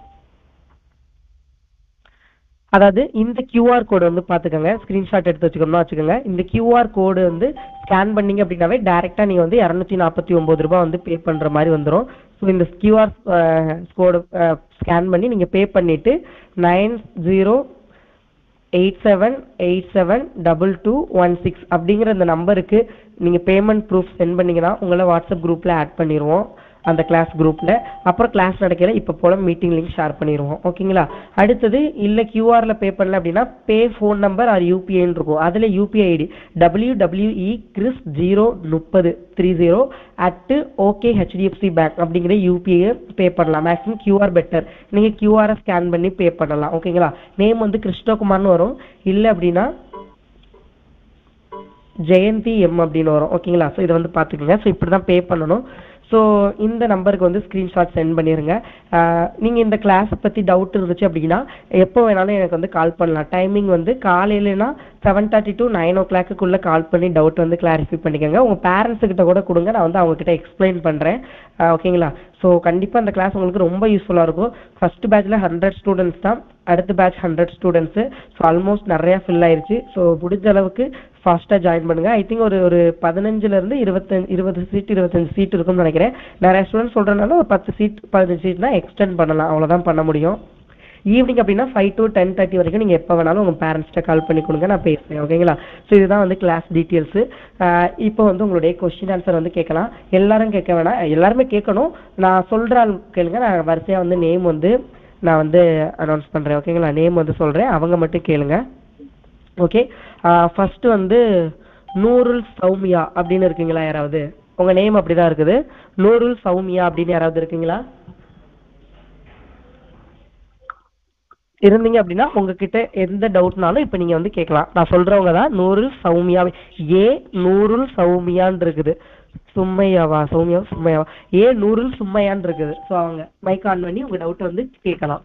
அதாவது இந்த QR கோடு வந்து பாத்துக்கோங்க ஸ்கிரீன்ஷாட் எடுத்து வச்சுக்கணும்னா வச்சுக்கோங்க இந்த QR கோடு வந்து ஸ்கேன் பண்ணீங்க அப்படின்னாவே டைரக்டா நீங்க வந்து இரநூத்தி நாற்பத்தி ஒன்பது ரூபாய் வந்து பே பண்ற மாதிரி வந்துரும் ஸோ இந்த கியூஆர் கோடு ஸ்கேன் பண்ணி நீங்க பே பண்ணிட்டு nine zero eight seven eight seven double two one six அப்படிங்கிற இந்த நம்பருக்கு நீங்கள் பேமெண்ட் ப்ரூஃப் சென்ட் பண்ணீங்கன்னா உங்களை வாட்ஸ்அப் குரூப்பில் ஆட் பண்ணிடுவோம் அந்த கிளாஸ் குரூப்பில் அப்புறம் கிளாஸ் நடக்கையில் இப்போ போல மீட்டிங் லிங்க் ஷேர் பண்ணிடுவோம் ஓகேங்களா அடுத்தது இல்லை கியூஆரில் பே பண்ணல அப்படின்னா பே ஃபோன் நம்பர் ஆர் யூபிஐன்னு இருக்கும் அதில் UPI ID W W E Chris zero முப்பது three zero at okay HDFC bank அப்படிங்கிற யூபிஐ பே பண்ணலாம் மேக்ஸிமம் கியூஆர் பெட்டர் நீங்கள் கியூஆரை ஸ்கேன் பண்ணி பே பண்ணலாம் ஓகேங்களா நேம் வந்து கிருஷ்ணகுமார்னு வரும் இல்லை அப்படின்னா ஜெயந்தி எம் அப்படின்னு வரும் ஓகேங்களா ஸோ இதை வந்து பார்த்துக்கோங்க ஸோ இப்படி தான் பே பண்ணணும் ஸோ இந்த நம்பருக்கு வந்து ஸ்க்ரீன்ஷாட் சென்ட் பண்ணிடுங்க நீங்கள் இந்த கிளாஸ் பற்றி டவுட் இருந்துச்சு அப்படின்னா எப்போ வேணாலும் எனக்கு வந்து கால் பண்ணலாம் டைமிங் வந்து காலையிலனா செவன் தேர்ட்டி டு நைன் ஓ கிளாக்குள்ளே கால் பண்ணி டவுட் வந்து கிளாரிஃபை பண்ணிக்கோங்க உங்கள் பேரண்ட்ஸ் கிட்ட கூட கொடுங்க நான் வந்து அவங்க கிட்ட எக்ஸ்பிளைன் பண்ணுறேன் ஓகேங்களா ஸோ கண்டிப்பாக இந்த கிளாஸ் உங்களுக்கு ரொம்ப யூஸ்ஃபுல்லாக இருக்கும் ஃபர்ஸ்ட் பேட்ச்ல ஹண்ட்ரட் ஸ்டூடெண்ட்ஸ் தான் அடுத்த batch hundred students so almost நிறையா ஃபில் ஆயிருச்சு ஸோ முடிஞ்ச அளவுக்கு ஃபாஸ்ட்டாக ஜாயின் பண்ணுங்க ஐ திங்க் ஒரு ஒரு பதினஞ்சுல இருந்து இருபத்தஞ்சு இருபது சீட் இருபத்தஞ்சு சீட் இருக்கும்னு நினைக்கிறேன் நிறைய ஸ்டூடெண்ட் சொல்றதுனால ஒரு பத்து சீட் பதினஞ்சு சீட்னா எக்ஸ்டெண்ட் பண்ணலாம் அவ்வளவுதான் பண்ண முடியும் ஈவினிங் அப்படின்னா ஃபைவ் டு டென் தேர்ட்டி வரைக்கும் நீங்கள் எப்போ வேணாலும் உங்கள் பேரண்ட்ஸ்ட்ட கால் பண்ணி கொடுங்க நான் பேசுகிறேன் ஓகேங்களா ஸோ இதுதான் வந்து கிளாஸ் டீட்டெயில்ஸு இப்போ வந்து உங்களுடைய கொஸ்டின் ஆன்சர் வந்து கேட்கலாம் எல்லாரும் கேட்க வேணாம் எல்லாருமே கேட்கணும் நான் சொல்கிற ஆள் கேளுங்க நான் வரிசையாக வந்து நேம் வந்து நான் வந்து அனௌன்ஸ் பண்ணுறேன் ஓகேங்களா நேம் வந்து சொல்கிறேன் அவங்க மட்டும் கேளுங்க ஓகே ஃபர்ஸ்ட் வந்து நூருல் சௌமியா அப்படின்னு இருக்கீங்களா யாராவது உங்க நேம் அப்படிதான் இருக்குது நூருல் சௌமியா அப்படின்னு யாராவது இருக்கீங்களா இருந்தீங்க அப்படின்னா உங்ககிட்ட எந்த டவுட்னாலும் இப்ப நீங்க வந்து கேட்கலாம் நான் சொல்றவங்க தான் நூருல் சௌமியா ஏ நூருல் சௌமியான்னு இருக்குது சும்மையாவா சௌமியா சும்மையாவா ஏ நூருல் சும்மையான்னு இருக்குது ஸோ அவங்க மைக் ஆன் பண்ணி உங்க டவுட் வந்து கேட்கலாம்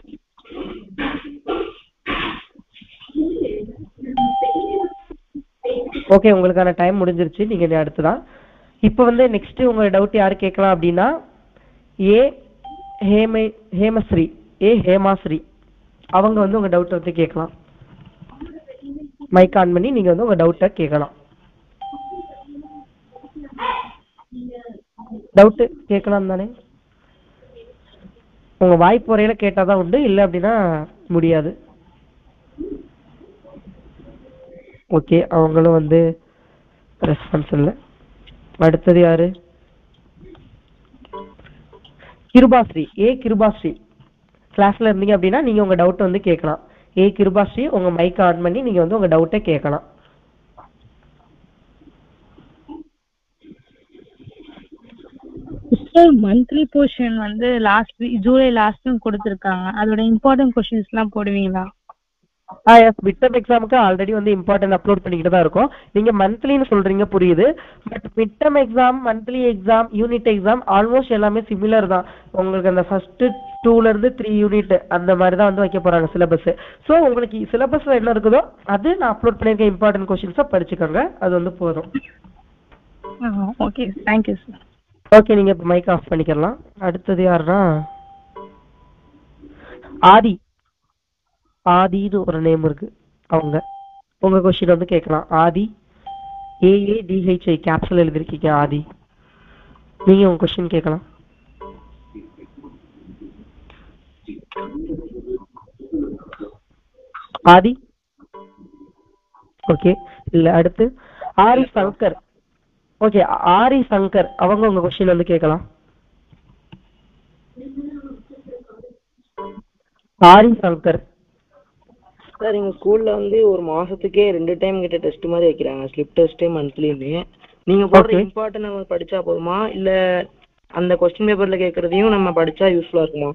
ஓகே உங்களுக்கான டைம் முடிஞ்சிருச்சு நீங்க இனி அடுத்துதான் இப்போ வந்து நெக்ஸ்ட் உங்க டவுட் யாரு கேட்கலாம் அப்படின்னா ஏ ஹேமை ஹேமஸ்ரீ ஏ ஹேமாஸ்ரீ அவங்க வந்து உங்க டவுட் வந்து கேட்கலாம் மைக் ஆன் பண்ணி நீங்க வந்து உங்க டவுட்டை கேட்கலாம் டவுட் கேட்கலாம் தானே உங்க வாய்ப்பு வரையில கேட்டாதான் உண்டு இல்லை அப்படின்னா முடியாது ஓகே அவங்களும் வந்து ரெஸ்பான்ஸ் இல்லை அடுத்தது யாரு கிருபாஸ்ரீ ஏ கிருபாஸ்ரீ கிளாஸ்ல இருந்தீங்க அப்படின்னா நீங்க உங்க டவுட் வந்து கேட்கலாம் ஏ கிருபாஸ்ரீ உங்க மைக் ஆன் பண்ணி நீங்க வந்து உங்க டவுட்டை கேட்கலாம் சார் மந்த்லி போர்ஷன் வந்து லாஸ்ட் ஜூலை லாஸ்ட்டும் கொடுத்துருக்காங்க அதோட இம்பார்ட்டன்ட் கொஷின்ஸ்லாம் போடுவீங்களா ஆ எஸ் மிட்டம் எக்ஸாமுக்கு ஆல்ரெடி வந்து இம்பார்ட்டன்ட் அப்லோட் பண்ணிக்கிட்டு தான் இருக்கோம் நீங்க மந்த்லின்னு சொல்றீங்க புரியுது but midterm exam monthly exam unit exam almost எல்லாமே சிமிலர் தான் உங்களுக்கு அந்த ஃபர்ஸ்ட் டூல இருந்து த்ரீ யூனிட் அந்த மாதிரி தான் வந்து வைக்க போறாங்க சிலபஸ் ஸோ உங்களுக்கு சிலபஸ்ல என்ன இருக்குதோ அது நான் அப்லோட் பண்ணியிருக்க இம்பார்ட்டன்ட் கொஸ்டின்ஸை படிச்சுக்கோங்க அது வந்து போதும் ஓகே தேங்க்யூ சார் ஓகே நீங்க இப்போ மைக் ஆஃப் பண்ணிக்கலாம் அடுத்தது யாருன்னா ஆதி ஆதின்னு ஒரு நேம் இருக்கு அவங்க உங்க கொஸ்டின் வந்து கேட்கலாம் ஆதி ஏஏ டிஹெச்ஐ கேப்சல் எழுதிருக்கீங்க ஆதி நீங்க உங்க கொஸ்டின் கேட்கலாம் ஆதி ஓகே இல்ல அடுத்து ஆரி சங்கர் ஓகே ஆரி சங்கர் அவங்க உங்க கொஸ்டின் வந்து கேட்கலாம் ஆரி சங்கர் சார் எங்க ஸ்கூல்ல வந்து ஒரு மாசத்துக்கே ரெண்டு டைம் கிட்ட டெஸ்ட் மாதிரி வைக்கிறாங்க ஸ்லிப் டெஸ்ட் மந்த்லின்னு நீங்க போடுற Okay. இம்பார்ட்டன்ட் நம்ம படிச்சா போதுமா இல்ல அந்த கொஸ்டின் பேப்பர்ல கேக்குறதையும் நம்ம படிச்சா யூஸ்ஃபுல்லா இருக்குமா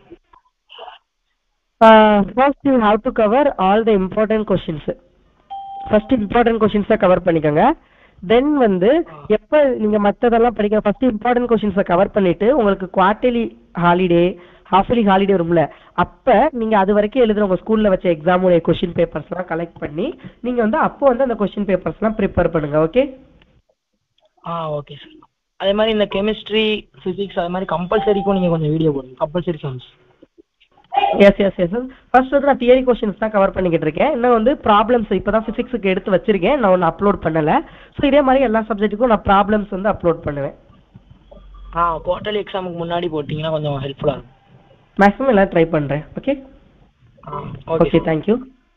first you have to cover all the important questions first important கொஸ்டின்ஸை கவர் பண்ணிக்கோங்க தென் வந்து எப்ப நீங்க மத்ததெல்லாம் படிக்க ஃபர்ஸ்ட் இம்பார்ட்டன்ட் கொஸ்டின்ஸை கவர் பண்ணிட்டு உங்களுக்கு குவார்டர்லி ஹாலிடே ஹாஃப்லி ஹாலிடே வரும்ல அப்ப நீங்க அது வரைக்கும் எழுதுற உங்க ஸ்கூல்ல வச்ச எக்ஸாமுடைய கொஸ்டின் பேப்பர்ஸ்லாம் கலெக்ட் பண்ணி நீங்க வந்து அப்போ வந்து அந்த கொஸ்டின் பேப்பர்ஸ்லாம் ப்ரிப்பேர் பண்ணுங்க ஓகே ஆ ஓகே சார் அதே மாதிரி இந்த கெமிஸ்ட்ரி பிசிக்ஸ் அது மாதிரி கம்பல்சரிக்கும் நீங்க கொஞ்சம் வீடியோ போடுங்க compulsory sums yes yes yes first வந்து நான் தியரி கொஸ்டின்ஸ் தான் கவர் பண்ணிக்கிட்டு இருக்கேன் இன்னும் வந்து ப்ராப்ளம்ஸ் இப்போ தான் ஃபிசிக்ஸுக்கு எடுத்து வச்சிருக்கேன் நான் ஒன்று அப்லோட் பண்ணல ஸோ இதே மாதிரி எல்லா சப்ஜெக்ட்டுக்கும் நான் ப்ராப்ளம்ஸ் வந்து அப்லோட் பண்ணுவேன் ஆ குவார்டர்லி எக்ஸாமுக்கு முன்னாடி போட்டிங்கன்னா கொஞ்சம் ஹெல்ப்ஃபுல்லா இருக்கும் மேக்ஸிமம் எல்லாம் ட்ரை பண்ணுறேன் ஓகே ஆ ஓகே ஓகே தேங்க்யூ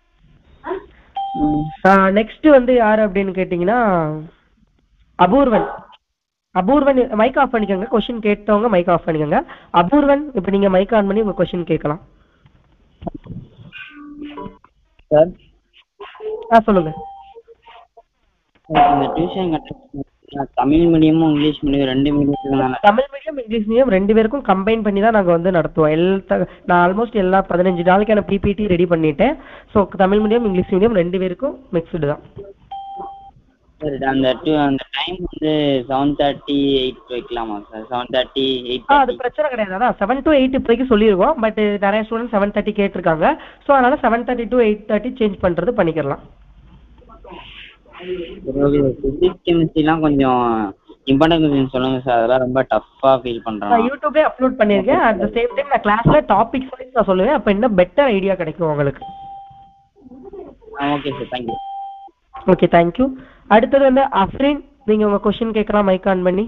நெக்ஸ்ட் வந்து யார் அப்படின்னு கேட்டிங்கன்னா அபூர்வன் அபூர்வன் மைக் ஆஃப் பண்ணிக்கோங்க கொஸ்டின் கேட்டவங்க மைக் ஆஃப் பண்ணிக்கோங்க அபூர்வன் இப்போ நீங்கள் மைக் ஆன் பண்ணி உங்கள் கொஸ்டின் கேட்கலாம் சார் ஆ சொல்லுங்கள் இந்த டியூஷன் தமிழ் மீடியமும் இங்கிலீஷ் மீடியம் ரெண்டு மீடியத்துக்கு நான் தமிழ் மீடியம் இங்கிலீஷ் மீடியம் ரெண்டு பேருக்கும் கம்பைன் பண்ணி தான் நாங்கள் வந்து நடத்துவோம் எல்லா நான் ஆல்மோஸ்ட் எல்லா பதினஞ்சு நாளைக்கான பிபிடி ரெடி பண்ணிட்டேன் so Tamil medium English medium ரெண்டு பேருக்கும் மிக்ஸ்டு தான் சார் அந்த டூ அந்த டைம் வந்து செவன் தேர்ட்டி எயிட் வைக்கலாமா சார் செவன் தேர்ட்டி எயிட் ஆ அது பிரச்சனை கிடையாது அதான் செவன் டு எயிட் இப்போதைக்கு சொல்லியிருக்கோம் பட் நிறைய ஸ்டூடெண்ட் செவன் தேர்ட்டி கேட்டிருக்காங்க ஸோ அதனால seven thirty to eight thirty change பண்ணுறது பண்ணிக்கலாம் ஃபிசிக்ஸ் கெமிஸ்ட்ரிலாம் கொஞ்சம் இம்பார்ட்டன்ட் கொஸ்டின் சொல்லுங்க சார் அதெல்லாம் ரொம்ப டஃப்பாக ஃபீல் நான் பண்ணுறேன் யூடியூப்லேயே அப்லோட் பண்ணியிருக்கேன் அட் த சேம் டைம் நான் கிளாஸில் டாபிக்ஸ் வைஸ் நான் சொல்லுவேன் அப்போ இன்னும் பெட்டர் ஐடியா கிடைக்கும் உங்களுக்கு ஆ okay sir thank you okay thank you அடுத்தது வந்து அஃப்ரின் நீங்க உங்க கொஸ்டின் கேட்கலாம் மைக் ஆன் பண்ணி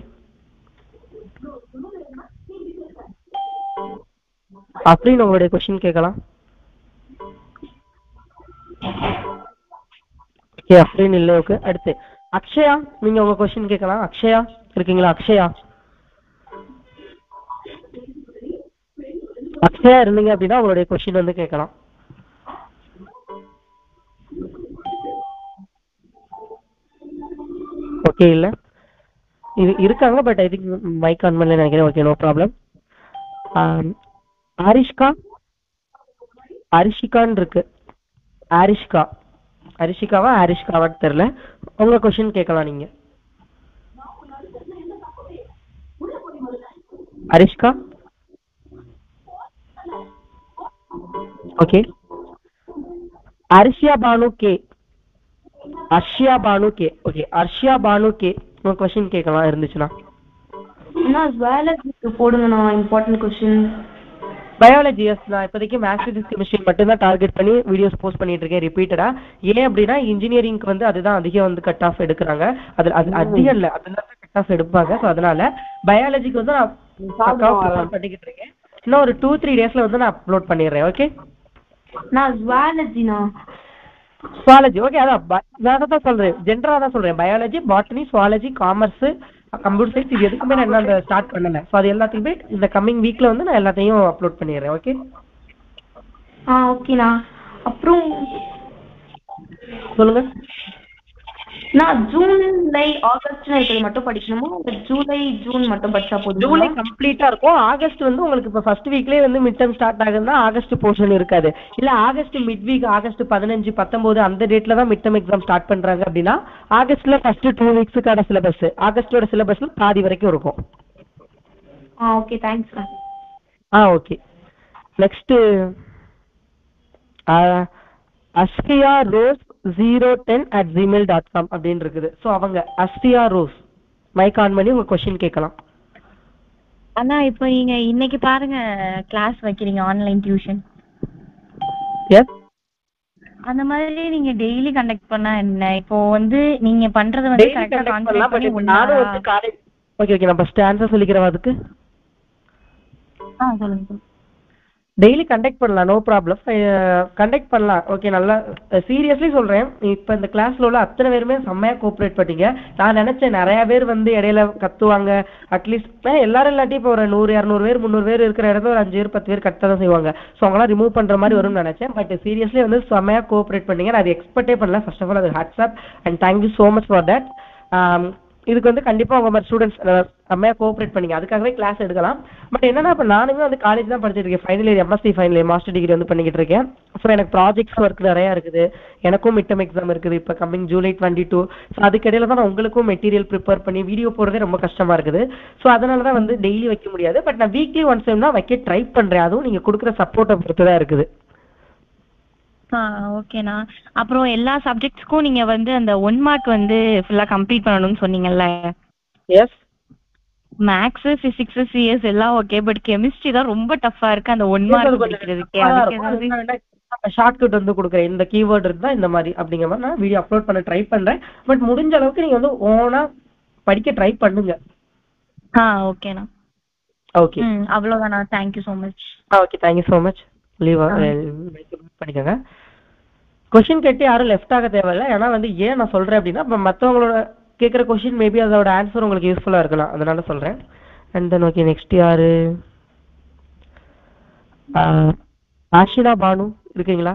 அஃப்ரின் உங்களுடைய கொஸ்டின் கேட்கலாம் ஓகே அஃப்ரின் இல்லை ஓகே அடுத்து அக்ஷயா நீங்க உங்க கொஸ்டின் கேட்கலாம் அக்ஷயா இருக்கீங்களா அக்ஷயா அக்ஷயா இருந்தீங்க அப்படின்னா உங்களுடைய கொஸ்டின் வந்து கேட்கலாம் ஓகே இல்ல இது இருக்காங்க but I think mike on பண்ணல நினைக்கிறேன் ஓகே நோ ப்ராப்ளம் ஆரிஷ்கா அரிஷிகான்னு இருக்கு ஆரிஷ்கா அரிஷிகாவா ஆரிஷ்காவான்னு தெரியல உங்க கொஸ்டின் கேட்கலாம் நீங்க Arishka okay Arshiya Banu K Arshiya Banu K okay Arshiya Banu K உங்க கொஸ்டின் கேட்கலாம் இருந்துச்சுன்னா அண்ணா ஜுவாலஜிக்கு போடுங்கண்ணா இம்பார்ட்டன்ட் கொஸ்டின் பயாலஜி எஸ் நான் இப்போதைக்கு மேத்ஸ் பிசிக்ஸ் கெமிஸ்ட்ரி மட்டும் தான் டார்கெட் பண்ணி வீடியோஸ் போஸ்ட் பண்ணிட்டு இருக்கேன் ரிப்பீட்டடா ஏன் அப்படின்னா இன்ஜினியரிங்க்கு வந்து அதுதான் அதிகம் வந்து கட் ஆஃப் எடுக்கிறாங்க அது அது அதிகம் இல்ல அதுல தான் கட் ஆஃப் எடுப்பாங்க ஸோ அதனால பயாலஜிக்கு வந்து நான் பக்காவா prepare பண்ணிக்கிட்டு இருக்கேன் இன்னும் ஒரு டூ த்ரீ டேஸ்ல வந்து நான் அப்லோட் பண்ணிடுறேன் ஓகே நான் ஜுவாலஜிண்ணா சுவாலஜி ஓகே அதான் ப- நான் தான் சொல்றேன் ஜென்ரலா தான் சொல்றேன் biology botany zoology commerce computer science இது எதுக்குமே நான் இன்னும் அந்த ஸ்டார்ட் பண்ணல ஸோ அது எல்லாத்தையுமே இந்த கம்மிங் வீக்ல வந்து நான் எல்லாத்தையும் அப்லோட் பண்ணிடுறேன் ஓகே ஆ ஓகேண்ணா அப்புறம் சொல்லுங்க நான் ஜூலை ஆகஸ்ட்னு இருக்கிறது மட்டும் படிக்கணுமா இல்ல ஜூலை ஜூன் மட்டும் படிச்சா ஜூலை போதுமா கம்ப்ளீட்டா இருக்கும் ஆகஸ்ட் வந்து உங்களுக்கு இப்போ ஃபர்ஸ்ட் வீக்லயே வந்து மிட் டர்ம் ஸ்டார்ட் ஆகுதுன்னா ஆகஸ்ட் போர்ஷன் இருக்காது இல்ல ஆகஸ்ட் மிட் வீக் ஆகஸ்ட் பதினஞ்சு பத்தொன்பது அந்த டேட்ல தான் மிட் டர்ம் எக்ஸாம் ஸ்டார்ட் பண்றாங்க அப்படின்னா ஆகஸ்ட்ல ஃபர்ஸ்ட் டூ வீக்ஸுக்கான சிலபஸ் ஆகஸ்டோட சிலபஸ்ல பாதி வரைக்கும் இருக்கும் ஆ ஓகே தேங்க்ஸ்ண்ணா ஆ okay next Asfiya Rose zero ten at Gmail dot com அப்படின்னு இருக்குது ஸோ அவங்க அஸ்பியா ரோஸ் மைக் ஆன் பண்ணி உங்க கொஸ்டின் கேட்கலாம் அண்ணா இப்போ நீங்க இன்னைக்கு பாருங்க கிளாஸ் வைக்கிறீங்க ஆன்லைன் டியூஷன் எஸ் அந்த மாதிரி நீங்க டெய்லி கண்டக்ட் பண்ணா என்ன இப்போ வந்து நீங்க பண்றது வந்து டெய்லி கரெக்டா கண்டக்ட் பண்ணலாம் கான்சென்ட்ரேட் பட் பண்ணி நானும் ஒண்ணா வந்து காலேஜ் ஓகே ஓகே நம்ம ஸ்டான்ஸா சொல்லிக்கிறவா அதுக்கு ஆ சொல்லுங்க சொல்லுங்க டெய்லி கண்டக்ட் பண்ணலாம் நோ ப்ராப்ளம் கண்டக்ட் பண்ணலாம் ஓகே நல்லா சீரியஸ்லி சொல்றேன் இப்போ இந்த கிளாஸ்ல உள்ள அத்தனை பேருமே செம்மையா கோஆப்ரேட் பண்ணீங்க நான் நினைச்சேன் நிறைய பேர் வந்து இடையில கத்துவாங்க அட்லீஸ்ட் எல்லாரும் இல்லாட்டி இப்போ ஒரு நூறு இரநூறு பேர் முந்நூறு பேர் இருக்கிற இடத்துல ஒரு அஞ்சு பேர் பத்து பேர் கட்ட தான் செய்வாங்க ஸோ அவங்களாம் ரிமூவ் பண்ற மாதிரி வரும்னு நினைச்சேன் பட் சீரியஸ்லி வந்து செம்மையா கோஆப்ரேட் பண்ணீங்க நான் அது எக்ஸ்பெக்டே பண்ணல ஃபர்ஸ்ட் ஆஃப் ஆல் அது hats off and thank you so much for that இதுக்கு வந்து கண்டிப்பா உங்க மாதிரி ஸ்டூடெண்ட்ஸ் செம்மையா கோஆப்ரேட் பண்ணீங்க அதுக்காகவே கிளாஸ் எடுக்கலாம் பட் என்னன்னா இப்போ நானுமே வந்து காலேஜ் தான் படிச்சிட்டு இருக்கேன் final year MSc final year master degree வந்து பண்ணிக்கிட்டு இருக்கேன் ஸோ எனக்கு ப்ராஜெக்ட்ஸ் ஒர்க் நிறைய இருக்குது எனக்கும் மிட்டம் எக்ஸாம் இருக்குது இப்போ coming July twenty two so அதுக்கிடையில தான் நான் உங்களுக்கும் மெட்டீரியல் ப்ரிப்பேர் பண்ணி வீடியோ போடுறதே ரொம்ப கஷ்டமா இருக்குது ஸோ அதனால தான் வந்து டெய்லி வைக்க முடியாது பட் நான் வீக்லி ஒன்ஸ் டைம் தான் வைக்க ட்ரை பண்றேன் அதுவும் நீங்க கொடுக்குற சப்போர்ட்டை பொறுத்து தான் இருக்குது ஆ ஓகேண்ணா அப்புறம் எல்லா சப்ஜெக்ட்ஸ்க்கும் நீங்க வந்து அந்த ஒன் மார்க் வந்து ஃபுல்லா கம்ப்ளீட் பண்ணணும்னு சொன்னீங்கல்ல எஸ் மேக்ஸ் பிசிக்ஸ் சிஎஸ் எல்லாம் ஓகே பட் கெமிஸ்ட்ரி தான் ரொம்ப டஃப்பா இருக்கு அந்த ஒன் மார்க் படிக்கிறதுக்கு அதுக்கு ஏதாவது ஷார்ட்கட் வந்து கொடுக்குறேன் இந்த கீவேர்டு இருந்தா இந்த மாதிரி அப்படிங்கிற மாதிரி நான் வீடியோ அப்லோட் பண்ண ட்ரை பண்றேன் பட் முடிஞ்ச அளவுக்கு நீங்க வந்து ஓனா படிக்க ட்ரை பண்ணுங்க ஆ ஓகேண்ணா ஓகே ம் அவ்வளோதாண்ணா thank you so much okay thank you so much leave பண்ணிக்கோங்க கொஷின் கேட்டு யாரும் லெஃப்ட் ஆக தேவையில்ல ஏன்னா வந்து ஏன் நான் சொல்றேன் அப்படின்னா இப்போ மற்றவங்களோட கேட்குற கொஷின் மேபி அதோட ஆன்சர் உங்களுக்கு யூஸ்ஃபுல்லா இருக்கலாம் அதனால சொல்றேன் அண்ட் தென் ஓகே நெக்ஸ்ட் யாரு ஆஹ், ஆஷினா பானு இருக்கீங்களா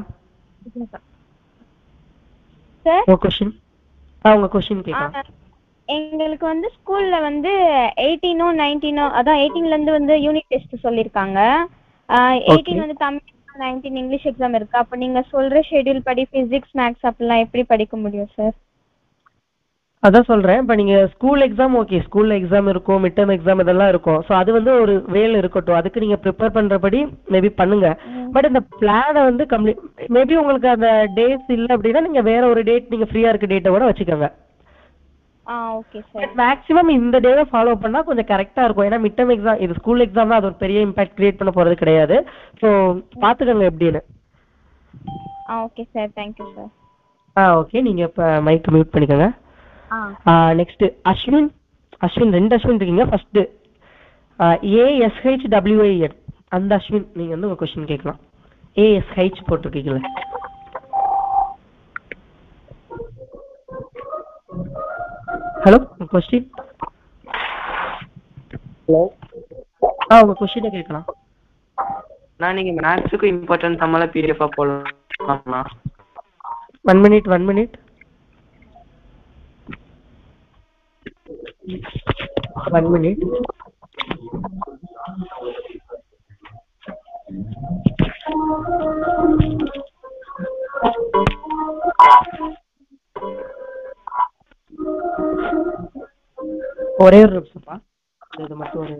சார் உங்க கொஷின் ஆ உங்க கொஷின் கேட்கலாம் எங்களுக்கு வந்து ஸ்கூல்ல வந்து எயிட்டீனோ நைன்டீனோ அதான் 18 ல இருந்து வந்து யூனிட் டெஸ்ட் சொல்லிருக்காங்க எயிட்டீன் வந்து தமிழ் நைன்டீன் இங்கிலீஷ் எக்ஸாம் இருக்கு அப்ப நீங்க சொல்ற ஷெட்யூல் படி பிசிக்ஸ் மேக்ஸ் அப்படிலாம் எப்படி படிக்க முடியும் சார் அதான் சொல்றேன் இப்போ நீங்க ஸ்கூல் எக்ஸாம் ஓகே ஸ்கூல்ல எக்ஸாம் இருக்கும் மிட் டர்ம் எக்ஸாம் இதெல்லாம் இருக்கும் ஸோ அது வந்து ஒரு வேல் இருக்கட்டும் அதுக்கு நீங்க ப்ரிப்பேர் பண்றபடி மேபி பண்ணுங்க பட் இந்த பிளானை வந்து கம்ப்ளீட் மேபி உங்களுக்கு அந்த டேஸ் இல்லை அப்படின்னா நீங்க வேற ஒரு டேட் நீங்க ஃப்ரீயா இருக்க டேட்டை கூட வச்சுக்கோங்க ஆ ஓகே சார் பட் மேக்ஸிமம் இந்த டேவை ஃபாலோ பண்ணா கொஞ்சம் கரெக்டா இருக்கும் ஏன்னா மிட் டர்ம் எக்ஸாம் இது ஸ்கூல் எக்ஸாம் தான் அது ஒரு பெரிய இம்பாக்ட் கிரியேட் பண்ண போறது கிடையாது ஸோ பாத்துக்கோங்க எப்படின்னு ஆ ஓகே சார் தேங்க்யூ சார் ஆ ஓகே நீங்க இப்ப மைக் மியூட் பண்ணிக்கோங்க ஆ நெக்ஸ்ட் அஸ்வின் அஸ்வின் ரெண்டு அஸ்வின் இருக்கீங்க ஃபர்ஸ்ட் ஏஎஸ்ஹெச் டபிள்யூஐஎன் அந்த அஸ்வின் நீங்க வந்து உங்க கொஸ்டின் கேட்கலாம் ஏஎஸ்ஹெச் போட்டிருக்கீங்களா ஹலோ கொஸ்டின் ஹலோ ஆ உங்க கொஸ்டினை கேட்கலாம் நான் நீங்க மேக்ஸுக்கு இம்பார்ட்டன்ட் சம்மல பிடிஎஃபா போடலாம்ண்ணா one minute one minute one minute ஒரே ஒரு நிமிஷம்ப்பா இது மட்டும் ஒரு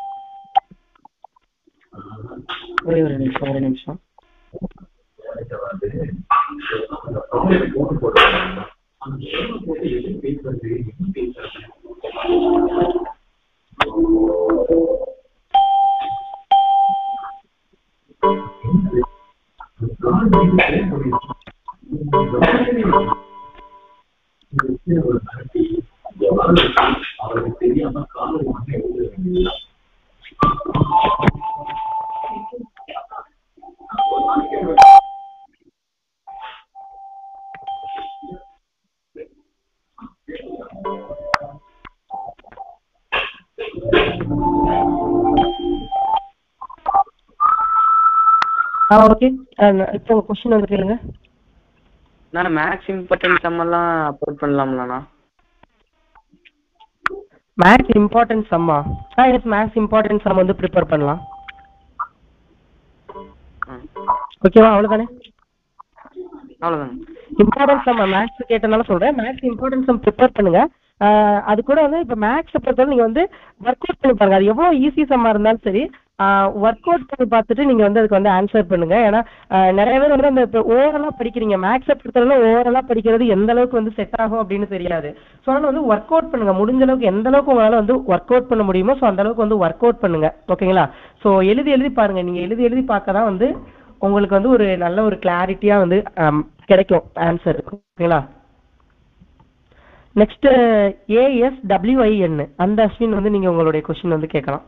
ஒரே ஒரு நிமிஷம் ஒரு நிமிஷம் ஆ ஓகே இப்போ உங்க கொஸ்டின் வந்து கேளுங்க நான் மேக்ஸ் இம்பார்ட்டன்ட் சம்மெல்லாம் அப்லோட் பண்ணலாம்லண்ணா மேக்ஸ் இம்பார்ட்டன்ட் சம்மா ஆ எஸ் மேக்ஸ் இம்பார்ட்டன்ட் சம் வந்து ப்ரிப்பேர் பண்ணலாம் ஓகேவா அவ்வளவுதானே அவ்வளோதாங்க இம்பார்ட்டன்ட் சம் மேக்ஸ் கேட்டனால சொல்றேன் மேக்ஸ் இம்பார்ட்டன்ட் சம் ப்ரிப்பேர் பண்ணுங்க ஆஹ் அது கூட வந்து இப்போ மேக்ஸை பொறுத்தவரை நீங்க வந்து ஒர்க் அவுட் பண்ணி பாருங்க அது எவ்வளவு ஈஸி சம்மா இருந்தாலும் சரி ஒர்க் அவுட் பண்ணி பார்த்துட்டு நீங்க வந்து அதுக்கு வந்து ஆன்சர் பண்ணுங்க ஏன்னா ஆஹ் நிறைய பேர் வந்து அந்த இப்போ ஓவரலா படிக்கிறீங்க மேக்ஸை பொறுத்தவரை ஓவரலா படிக்கிறது எந்த அளவுக்கு வந்து செட் ஆகும் அப்படின்னு தெரியாது ஸோ அதனால வந்து ஒர்க் அவுட் பண்ணுங்க முடிஞ்ச அளவுக்கு எந்த அளவுக்கு உங்களால வந்து ஒர்க் அவுட் பண்ண முடியுமோ ஸோ அந்த அளவுக்கு வந்து ஒர்க் அவுட் பண்ணுங்க ஓகேங்களா ஸோ எழுதி எழுதி பாருங்க நீங்க எழுதி எழுதி பார்க்க தான் வந்து உங்களுக்கு வந்து ஒரு நல்ல ஒரு கிளாரிட்டியா வந்து ஆம், கிடைக்கும் ஆன்சர் ஓகேங்களா நெக்ஸ்ட் ஏஎஸ் டபிள்யூஐஎன் அந்த அஸ்வின் வந்து நீங்க உங்களுடைய கொஸ்டின் வந்து கேட்கலாம்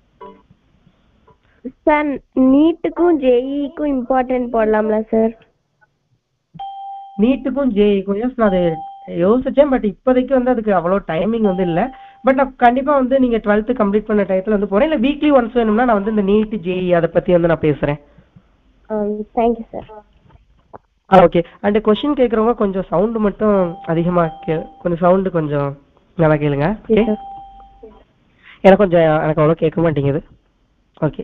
சார் நீட்டுக்கும் ஜேஇக்கும் இம்பார்ட்டன்ட் போடலாம்ல சார் நீட்டுக்கும் ஜேஇக்கும் எஸ் நான் அதை யோசிச்சேன் பட் இப்போதைக்கு வந்து அதுக்கு அவ்வளோ டைமிங் வந்து இல்லை பட் கண்டிப்பா வந்து நீங்க டுவெல்த்து கம்ப்ளீட் பண்ண டயத்துல வந்து போறேன் இல்லை வீக்லி ஒன்ஸ் வேணும்னா நான் வந்து இந்த நீட் ஜேஇ அதை பத்தி வந்து நான் பேசுறேன் தேங்க்யூ சார் ஆ ஓகே அண்ட் கொஸ்டின் கேட்குறவங்க கொஞ்சம் சவுண்டு மட்டும் அதிகமா கே கொஞ்சம் சவுண்டு கொஞ்சம் நல்லா கேளுங்க ஓகே எனக்கு கொஞ்சம் எனக்கு அவ்வளோ கேட்க மாட்டேங்குது ஓகே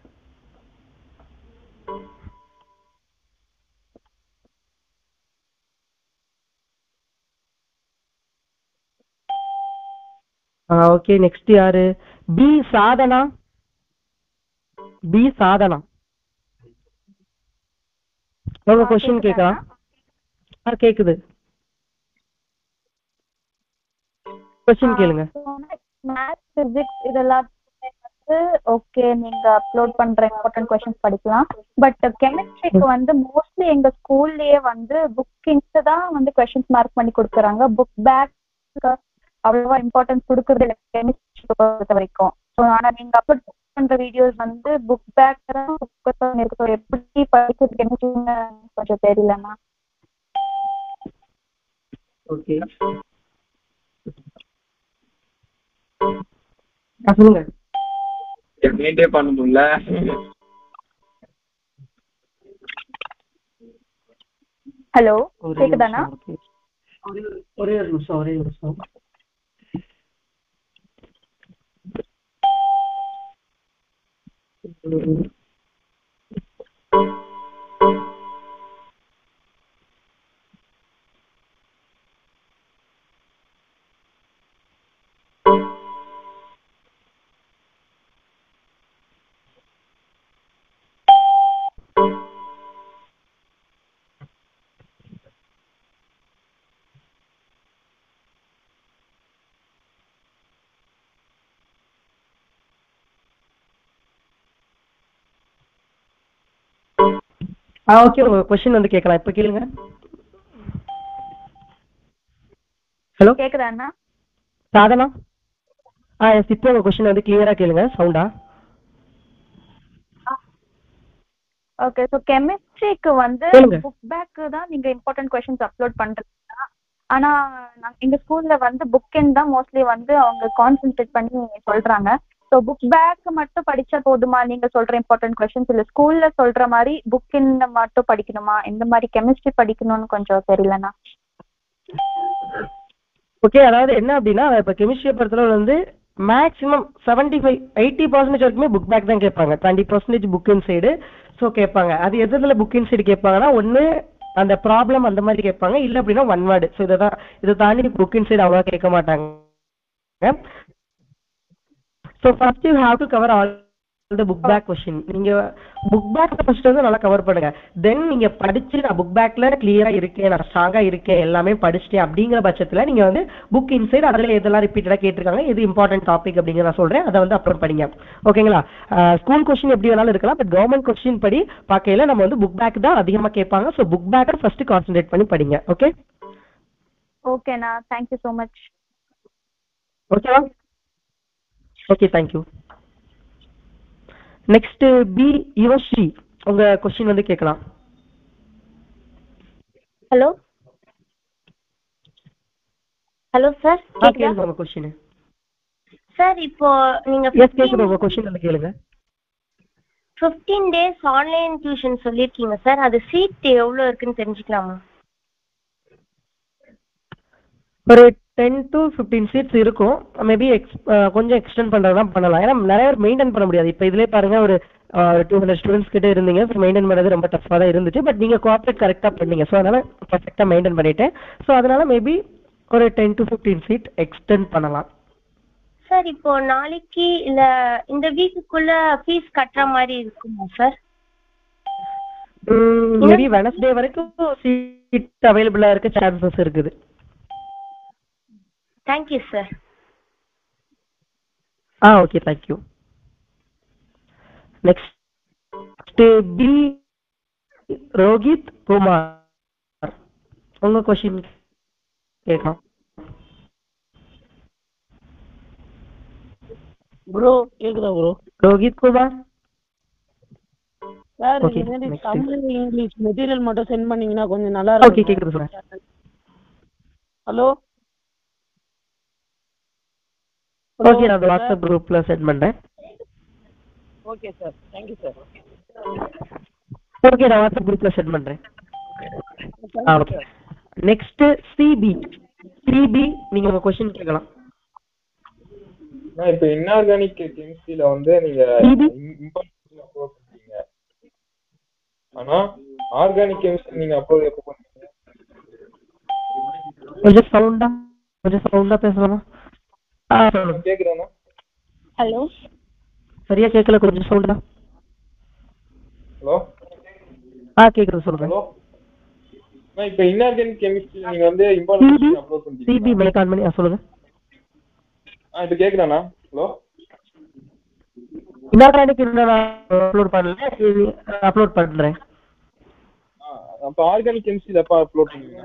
ஆ ஓகே நெக்ஸ்ட் யாரு பி சாதனா பி சாதனா உங்க கொஸ்டின் கேட்கலாம் ஆ கேக்குது கொஸ்டின் கேளுங்க மேத்ஸ் பிசிக்ஸ் இதெல்லாம் வந்து ஓகே நீங்க அப்லோட் பண்ற இம்பார்ட்டன்ட் கொஸ்டின்ஸ் படிக்கலாம் பட் கெமிஸ்ட்ரிக்கு வந்து மோஸ்ட்லி எங்க ஸ்கூல்லயே வந்து புக்கிங்ஸ் தான் வந்து கொஸ்டின்ஸ் மார்க் பண்ணி கொடுக்குறாங்க புக் பேக் அவ்வளவா இம்பார்ட்டன்ஸ் கொடுக்கறது இல்லை கெமிஸ்ட்ரி பொறுத்த வரைக்கும் ஸோ ஆனா நீங்க அப்லோட் பண்ற வீடியோஸ் வந்து புக் பேக் தான் ஃபோக்கஸ் பண்ணிருக்கு So, எப்படி படிக்கிறது கெமிஸ்ட்ரின்னு கொஞ்சம் தெரியலண்ணா ஓகே ஆ சொல்லுங்க மெயின்டைன் பண்ண முடியல ஹலோ ஒரே கேக்குதாண்ணா நிமிஷம், okay. ஒரே ஒரு நிமிஷம் ஒரே ஒரு நிமிஷம் ஆ ஓகே உங்க கொஸ்டின் வந்து கேட்கலாம் இப்போ கேளுங்க ஹலோ கேக்குதா அண்ணா சாதனா ஆ எஸ் இப்போ உங்க கொஸ்டின் வந்து கிளியரா கேளுங்க சவுண்டா ஓகே ஸோ கெமிஸ்ட்ரிக்கு வந்து சொல்லுங்க. புக் பேக்கு தான் நீங்க இம்பார்ட்டன்ட் கொஷின்ஸ் அப்லோட் பண்றீங்க ஆனா நாங்க எங்க ஸ்கூல்ல வந்து புக் எண்ட் தான் மோஸ்ட்லி வந்து அவங்க கான்சென்ட்ரேட் பண்ணி சொல்றாங்க ஸோ புக் பேக் மட்டும் படிச்சா போதுமா நீங்க சொல்ற இம்பார்ட்டன்ட் கொஷின்ஸ் இல்ல ஸ்கூல்ல சொல்ற மாதிரி புக் எண்ட் மட்டும் படிக்கணுமா இந்த மாதிரி கெமிஸ்ட்ரி படிக்கணும்னு கொஞ்சம் தெரியலண்ணா ஓகே அதாவது என்ன அப்படின்னா இப்போ கெமிஸ்ட்ரியை பொறுத்தளவு வந்து maximum seventy five eighty percentage வரைக்குமே புக் பேக் தான் கேட்பாங்க twenty percentage book inside so கேட்பாங்க அது எதுல புக் இன் சைடு கேட்பாங்கன்னா ஒன்று அந்த ப்ராப்ளம் அந்த மாதிரி கேட்பாங்க இல்லை அப்படின்னா ஒன் வேர்டு ஸோ இதை தான் இதை தாண்டி புக் இன் சைடு அவ்வளோவா கேட்க மாட்டாங்க so first you have to cover all the book back question நீங்க புக் பேக் ஃபர்ஸ்ட் வந்து நல்லா கவர் பண்ணுங்க தென் நீங்க படிச்சு நான் புக் பேக்ல கிளியரா இருக்கேன் நான் ஸ்ட்ராங்கா இருக்கேன் எல்லாமே படிச்சிட்டேன் அப்படிங்கிற பட்சத்துல நீங்க வந்து புக் இன்சைட் அதுல எதெல்லாம் ரிப்பீட்டடா கேட்டிருக்காங்க இது இம்பார்ட்டன்ட் டாபிக் அப்படிங்கிற நான் சொல்றேன் அதை வந்து அப்லோட் பண்ணிங்க ஓகேங்களா ஸ்கூல் கொஸ்டின் எப்படி வேணாலும் இருக்கலாம் பட் கவர்மெண்ட் கொஸ்டின் படி பார்க்கையில நம்ம வந்து புக் பேக் தான் அதிகமா கேட்பாங்க ஸோ புக் பேக்கை ஃபர்ஸ்ட் கான்சென்ட்ரேட் பண்ணி படிங்க ஓகே ஓகேண்ணா தேங்க்யூ ஸோ மச் ஓகேவா okay thank you next B Yuvasri உங்க கொஸ்டின் வந்து கேட்கலாம் ஹலோ ஹலோ சார் ஆ கேளுங்க உங்க கொஸ்டின் சார் இப்போ நீங்க எஸ் கேக்குது உங்க கொஸ்டின் வந்து கேளுங்க ஃபிஃப்டீன் டேஸ் ஆன்லைன் டியூஷன் சொல்லியிருக்கீங்க சார் அது சீட் எவ்வளோ இருக்குன்னு தெரிஞ்சுக்கலாமா ஒரு டென் டு ஃபிஃப்டீன் சீட்ஸ் இருக்கும் மேபி எக்ஸ் கொஞ்சம் எக்ஸ்டெண்ட் பண்ணுறதா பண்ணலாம் ஏன்னா நிறைய பேர் மெயின்டைன் பண்ண முடியாது இப்போ இதுலேயே பாருங்க ஒரு டூ ஹண்ட்ரட் ஸ்டூடெண்ட்ஸ் கிட்ட இருந்தீங்க மெயின்டைன் பண்ணது ரொம்ப டஃப்பாக தான் இருந்துச்சு பட் நீங்கள் கோஆப்ரேட் கரெக்டாக பண்ணீங்க ஸோ அதனால பர்ஃபெக்டாக மெயின்டைன் பண்ணிட்டேன் ஸோ அதனால மேபி ஒரு ten to fifteen seat extend பண்ணலாம் சார் இப்போ நாளைக்கு இல்ல இந்த வீக்குக்குள்ள ஃபீஸ் கட்டுற மாதிரி இருக்குமா சார் மேபி வெனஸ்டே வரைக்கும் சீட் அவைலபிளாக இருக்க சான்சஸ் இருக்குது தேங்க்யூ சார் ஆ okay thank you next B Rohit Kumar உங்க கொஸ்டின் கேட்கலாம் ப்ரோ கேக்குதா bro Rohit Kumar sir Okay, இந்த மாதிரி next. தமிழ் இங்கிலீஷ் மெட்டீரியல் மட்டும் சென்ட் பண்ணீங்கன்னா கொஞ்சம் நல்லா ஓகே இருக்கும் கேக்குது சார் ஹலோ ஓகே நான் வாட்ஸ்அப் குரூப்ல சென்ட் பண்றேன் okay sir thank you sir okay நான் வாட்ஸ்அப் குரூப்ல சென்ட் பண்றேன் ஆ ஓகே நெக்ஸ்ட் சிபி சிபி நீங்க உங்க கொஸ்டின் கேட்கலாம் நான் இப்ப இன்ஆர்கானிக் கெமிஸ்ட்ரியில வந்து நீங்க இது? இம்பார்ட்டன்ஸ் அப்லோட் பண்றீங்க ஆனா ஆர்கானிக் கெமிஸ்ட்ரி நீங்க அப்லோட் எப்போ பண்ணுவீங்க கொஞ்சம் சவுண்டா கொஞ்சம் சவுண்டா பேசலாமா ஆ சொல்லுங்க கேக்குறானா ஹலோ சரியா கேட்கல கொஞ்சம் சவுண்டா ஹலோ ஆ கேக்குது சொல்லுங்க ஹலோ நான் இப்ப இன்ஆர்கானிக் கெமிஸ்ட்ரி நீங்க வந்து இம்பார்ட்டன்ஸ் அப்லோட் பண்றீங்க சிபி மைக் ஆன் பண்ணி ஆ, சொல்லுங்க ஆ இப்ப கேக்குறானா ஹலோ இன்ஆர்கானிக் நான் அப்லோட் பண்ணல அப்லோட் பண்றேன் அப்ப ஆர்கானிக் கெமிஸ்ட்ரியில எப்ப அப்லோட் பண்ணுவீங்க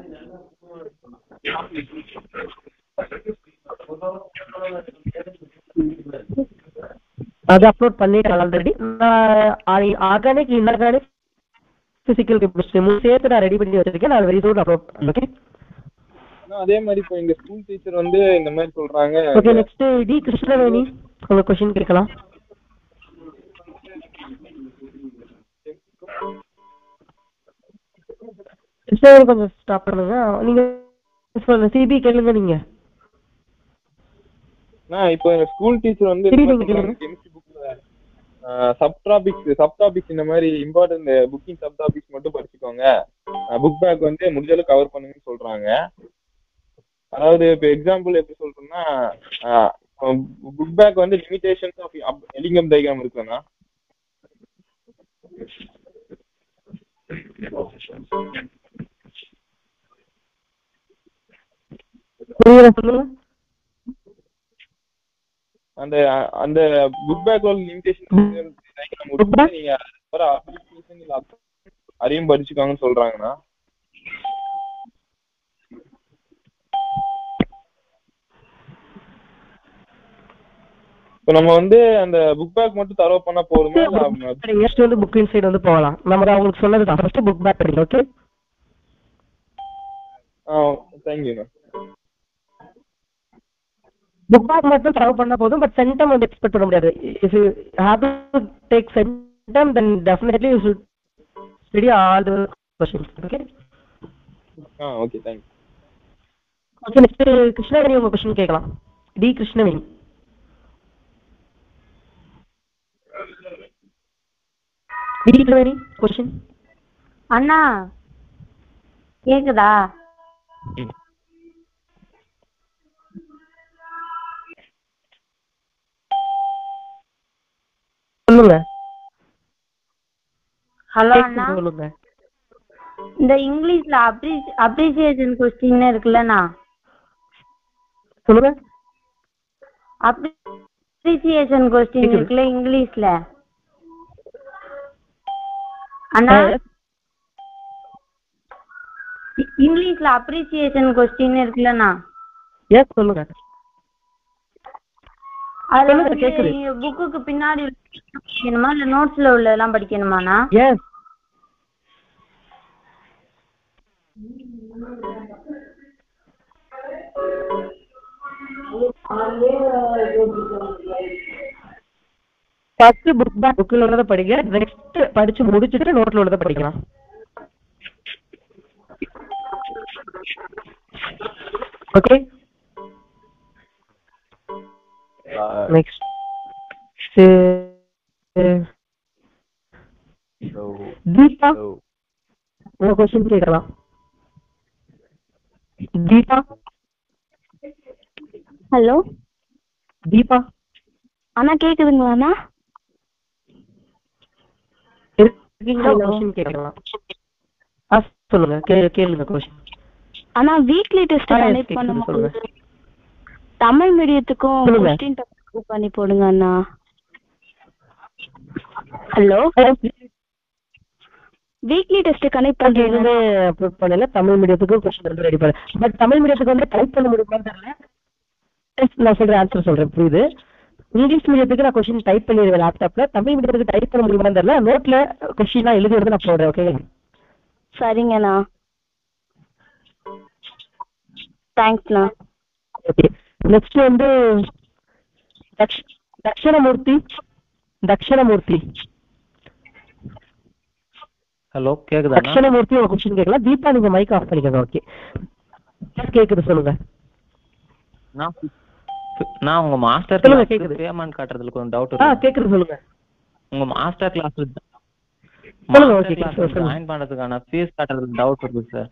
அது அப்லோட் பண்ணிட்டேன் ஆல்ரெடி நான் ஆர்கானிக் இன்ஆர்கானிக் பிசிக்கல் கெமிஸ்ட்ரி மூணு சேர்த்து நான் ரெடி பண்ணி வச்சிருக்கேன் நான் வெரி சூன் அப்லோட் ஓகே ஆனா அதே மாதிரி இப்போ எங்க ஸ்கூல் டீச்சர் வந்து இந்த மாதிரி சொல்றாங்க ஓகே நெக்ஸ்ட் டி கிருஷ்ணவேணி உங்க கொஸ்டின் கேட்கலாம் கிருஷ்ணவேணி கொஞ்சம் ஸ்டாப் பண்ணுங்க நீங்க சிபி கேளுங்க நீங்க நான் இப்போ எங்க ஸ்கூல் டீச்சர் வந்து சரி, நீங்க கேளுங்க. கெமிஸ்ட்ரி புக்ல சப் டாபிக்ஸ் சப் டாபிக்ஸ் இந்த மாதிரி இம்பார்ட்டன்ட் புக்கிங் சப் டாபிக்ஸ் மட்டும் படிச்சுக்கோங்க புக் பேக் வந்து முடிஞ்ச அளவுக்கு கவர் பண்ணுங்கன்னு சொல்றாங்க அதாவது இப்போ எக்ஸாம்பிள் எப்படி சொல்றேன்னா புக் பேக் வந்து லிமிடேஷன்ஸ் ஆஃப் எலிங்கம் டயக்ராம் இருக்குண்ணா புரியல சொல்லுங்க அந்த அந்த புக் பேக் லிமிடேஷன் டயக்ராம் முடிச்சு நீங்க வர application இல்ல அதையும் படிச்சுக்கோங்கன்னு சொல்றாங்கண்ணா இப்போ நம்ம வந்து அந்த புக் பேக் மட்டும் தரவு பண்ணா போதுமா இல்ல அவங்க- நெக்ஸ்ட் வந்து புக் இன்சைட் வந்து போகலாம் நம்ம தான் உங்களுக்கு சொன்னது தான் ஃபர்ஸ்ட் புக் பேக் படிங்க ஓகே ஆ தேங்க்யூண்ணா புக் பேக் மட்டும் சர்வ் பண்ணா போதும் பட் சென்டம் வந்து எக்ஸ்பெக்ட் பண்ண முடியாது if you have to take centum then definitely you should study all the questions okay ஆ okay thank you okay next Krishnaveni உங்க கொஸ்டின் கேட்கலாம் D Krishnaveni D Krishnaveni question அண்ணா கேக்குதா சொல்லுங்க ஹலோ கேக்குது, அண்ணா சொல்லுங்க இந்த இங்கிலீஷ்ல அப்ரி அப்ரிசியேஷன் கொஸ்டின் இருக்குல்லண்ணா சொல்லுங்க அப்ரிசியேஷன் கொஸ்டின் கேக்குது. இருக்குல்ல இங்கிலீஷ்ல அண்ணா இ- இங்கிலீஷ்ல அப்ரிசியேஷன் கொஸ்டின் இருக்குல்லண்ணா எஸ் சொல்லுங்க அது சொல்லுங்க, வந்து கேக்குது. புக்குக்கு பின்னாடி படிக்கணுமா இல்ல நோட்ஸ்ல உள்ளதெல்லாம் படிக்கணுமாண்ணா எஸ் ஃபர்ஸ்ட் புக் பேக் புக்கில் உள்ளதை படிங்க நெக்ஸ்ட் படிச்சு முடிச்சுட்டு நோட்ல உள்ளதை படிக்கலாம் ஓகே நெக்ஸ்ட் தீபா உங்க கொஸ்டின் கேட்கலாம் தீபா ஹலோ தீபா அண்ணா கேக்குதுங்களாண்ணா இருக்கீங்களா Hello. கொஸ்டின் கேட்கலாம் ஆ சொல்லுங்க கே- கேளுங்க கொஸ்டின் அண்ணா வீக்லி டெஸ்ட் ஆ, yes, கனெக்ட் கேக்குது, பண்ணும்போது சொல்லுங்க. தமிழ் மீடியத்துக்கும் சொல்லுங்க. கொஸ்டின் பேப்பர் பண்ணி போடுங்க அண்ணா ஹலோ வீக்லி டெஸ்ட் கனெக்ட் பண்றீங்க எதுவுமே அப்லோட் பண்ணல தமிழ் மீடியத்துக்கும் கொஸ்டின் வந்து ரெடி பண்ணல பட் தமிழ் மீடியத்துக்கு வந்து டைப் பண்ண முடியுமான்னு தெரியல Yes, நான் சொல்றேன் ஆன்சர் சொல்றேன் புரியுது இங்கிலீஷ் மீடியத்துக்கு நான் கொஸ்டின் டைப் பண்ணிடுவேன் லேப்டாப்ல தமிழ் மீடியத்துக்கு டைப் பண்ண முடியுமான்னு தெரியல நோட்ல கொஸ்டின்லாம் எழுதி வந்து நான் போடுறேன் ஓகே சரிங்கண்ணா தேங்க்ஸ்ண்ணா ஓகே நெக்ஸ்ட் வந்து தக்ஷ தக்ஷணமூர்த்தி தக்ஷணமூர்த்தி ஹலோ கேக்குதா தக்ஷணமூர்த்தி ஒரு கொஸ்டின் கேட்கலாம் தீபா நீங்க மைக் ஆஃப் பண்ணிக்கோங்க ஓகே கேக்குது சொல்லுங்க நான் நான் உங்க மாஸ்டர் சொல்லுங்க, கிளாஸ்க்கு கேக்குது. பேமெண்ட் கட்டுறதுல கொஞ்சம் டவுட் ஆ இருக்கு கேக்குது சொல்லுங்க உங்க மாஸ்டர் கிளாஸ் சொல்லுங்க, மாஸ்டர் okay, கிளாஸ் சொல்லுங்க. ஜாயின் பண்றதுக்கான ஃபீஸ் கட்டுறதுக்கு டவுட் இருக்கு சார்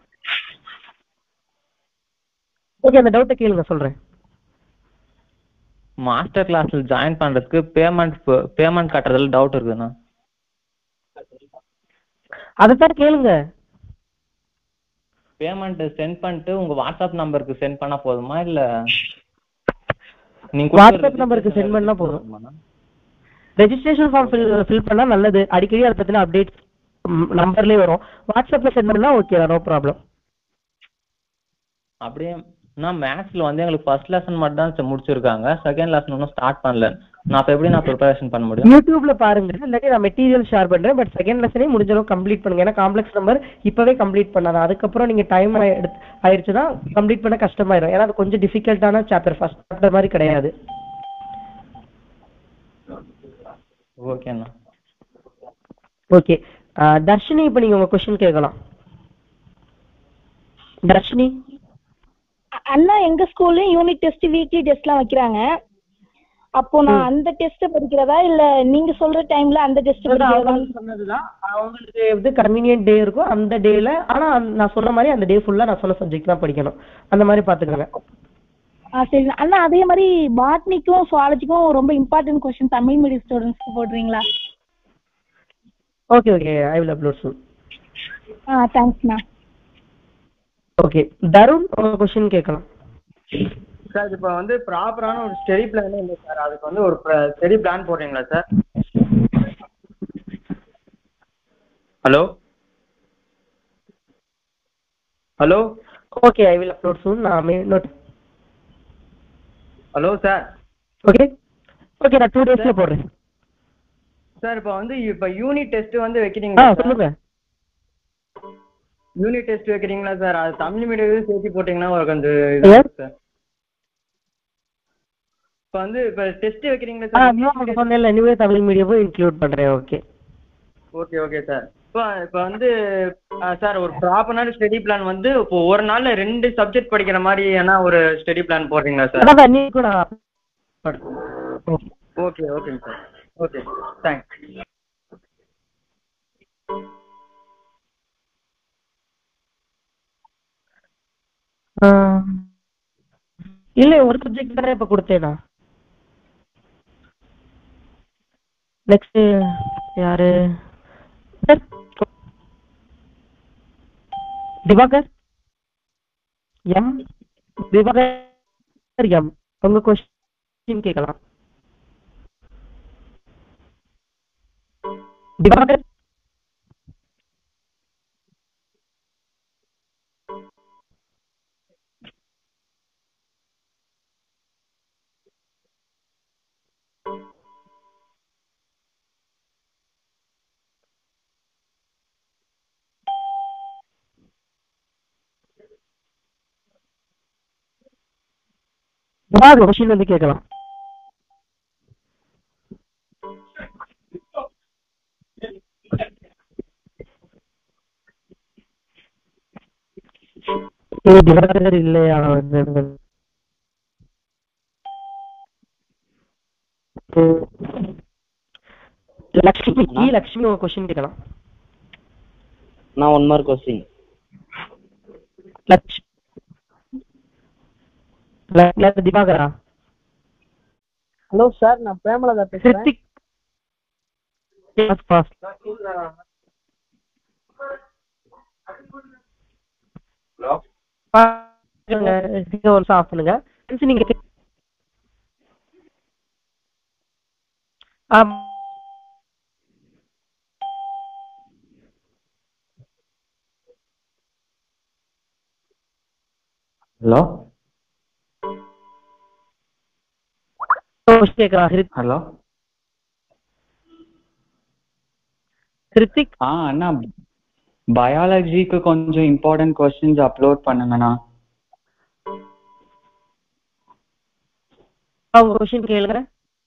ஓகே அந்த டவுட்டை கேளுங்க சொல்றேன் மாஸ்டர் கிளாஸ்ல ஜாயின் பண்றதுக்கு பேமெண்ட் பேமெண்ட் கட்டுறதுல டவுட் இருக்குண்ணா அதைத்தான் கேளுங்க பேமெண்ட் சென்ட் பண்ணிட்டு உங்க வாட்ஸ்அப் நம்பருக்கு சென்ட் பண்ணா போதுமா இல்ல நீங்க வாட்ஸ்அப் நம்பருக்கு சென்ட் பண்ணா போதும் ரெஜிஸ்ட்ரேஷன் ஃபார்ம் ஃபில் ஃபில் பண்ணா நல்லது அடிக்கடி அதை பத்தின அப்டேட்ஸ் நம்பர்லயே வரும் வாட்ஸ்அப்ல சென்ட் பண்ணா ஓகே நோ ப்ராப்ளம் அப்படியே நான் மேத்ஸ்ல வந்து எங்களுக்கு ஃபர்ஸ்ட் லெசன் மட்டும் தான் sir முடிச்சிருக்காங்க செகண்ட் லெசன் இன்னும் ஸ்டார்ட் பண்ணல நான் அப்ப எப்படி நான் ப்ரிப்பரேஷன் பண்ண முடியும் யூடியூப்ல பாருங்க இல்லாட்டி நான் மெட்டீரியல் ஷேர் பண்றேன் பட் செகண்ட் லெசனே முடிஞ்ச அளவுக்கு கம்ப்ளீட் பண்ணுங்க ஏன்னா காம்ப்ளெக்ஸ் நம்பர் இப்பவே கம்ப்ளீட் பண்ணாதான் அதுக்கப்புறம் நீங்க டைம் ஆயிடுச்சுன்னா கம்ப்ளீட் பண்ண கஷ்டமாயிடும் ஏன்னா அது கொஞ்சம் டிஃபிகல்ட்டான சாப்டர் ஃபர்ஸ்ட் சாப்டர் மாதிரி கிடையாது ஓகேண்ணா ஓகே தர்ஷினி இப்போ நீங்க உங்க கொஸ்டின் கேட்கலாம் தர்ஷினி அண்ணா எங்க ஸ்கூல்லயும் யூனிட் டெஸ்ட் வீக்லி டெஸ்ட்லாம் வைக்கிறாங்க அப்போ நான் அந்த டெஸ்ட் படிக்கிறதா இல்ல நீங்க சொல்ற டைம்ல அந்த டெஸ்ட் படிக்கிறதா அவங்க சொன்னதுதான் அவங்களுக்கு எது கன்வீனியன்ட் டே இருக்கோ அந்த டேல ஆனா அந்த- நான் சொன்ன மாதிரி அந்த டே ஃபுல்லா நான் சொன்ன சப்ஜெக்ட் தான் படிக்கணும் அந்த மாதிரி பாத்துக்கோங்க ஆ சரி அண்ணா அதே மாதிரி பாட்னிக்கும் சுவாலஜிக்கும் ரொம்ப இம்பார்ட்டன்ட் கொஸ்டின் தமிழ் மீடியம் ஸ்டூடெண்ட்ஸ்க்கு போடுறீங்களா okay okay I will upload soon ஆ தேங்க்ஸ்ண்ணா ஓகே தருண் உங்க கொஸ்டின் கேட்கலாம் சார் இப்போ வந்து ப்ராப்பரான ஒரு ஸ்டடி பிளானே இல்லை சார் அதுக்கு வந்து ஒரு ஸ்டடி பிளான் போடுறீங்களா sir hello hello okay I will upload soon நான் note hello sir okay okay நான் டூ டேஸ்ல போடுறேன் சார் இப்போ வந்து இப்போ யூனிட் டெஸ்ட் வந்து ஆ வைக்கிறீங்களா சார் சொல்லுங்க யூனிட் டெஸ்ட் வைக்கிறீங்களா சார் அது தமிழ் மீடியம் சேர்த்து போட்டீங்கன்னா ஒரு கொஞ்சம் Yes. இதாக இருக்கும் சார் இப்போ வந்து இப்போ டெஸ்ட் வைக்கிறீங்களா ஆ சார் நியூ சொன்னேன்ல நியூவே தமிழ் மீடியமும் இன்க்ளூட் பண்றேன் ஓகே ஓகே ஓகே சார் இப்போ இப்போ வந்து சார் ஒரு ப்ராப்பரான ஸ்டடி பிளான் வந்து இப்போ ஒரு நாள்ல ரெண்டு சப்ஜெக்ட் படிக்கிற மாதிரி ஏன்னா ஒரு ஸ்டடி பிளான் போடுறீங்களா சார் அதான் நீ கூட ஓகே ஓகேங்க சார் ஓகே தேங்க்ஸ் ஆ, இல்ல ஒரு சப்ஜெக்ட் தானே இப்ப கொடுத்தேனா நெக்ஸ்ட் யாரு திவாகர் எம் திவாகர் எம் உங்க கொஸ்டின் கேட்கலாம் திவாகர் திவாகர் கொஸ்டின் வந்து கேட்கலாம் ஏய், திவாகர் இல்லையா வந்து லக்ஷ்மி டி லக்ஷ்மி உங்க கொஸ்டின் கேட்கலாம் நான் ஒன் மார்க் கொஸ்டின் லக்ஷ் ல- ல- திவாகரா ஹலோ சார் நான் பிரேமலதா பேசுறேன் கிருத்திக் Yes, fast. பாருங்க, நீங்க ஒரு நிமிஷம் off பண்ணுங்க Friends, நீங்க கே- ஆம். ஹலோ question கேட்கலாம் ஹிருத்- ஹலோ ஹிருத்திக் ஆ அண்ணா பயாலஜிக்கு கொஞ்சம் இம்பார்ட்டன்ட் கொஸ்டின்ஸ் அப்லோட் பண்ணுங்கண்ணா அவங்க கொஸ்டின் கேளுங்க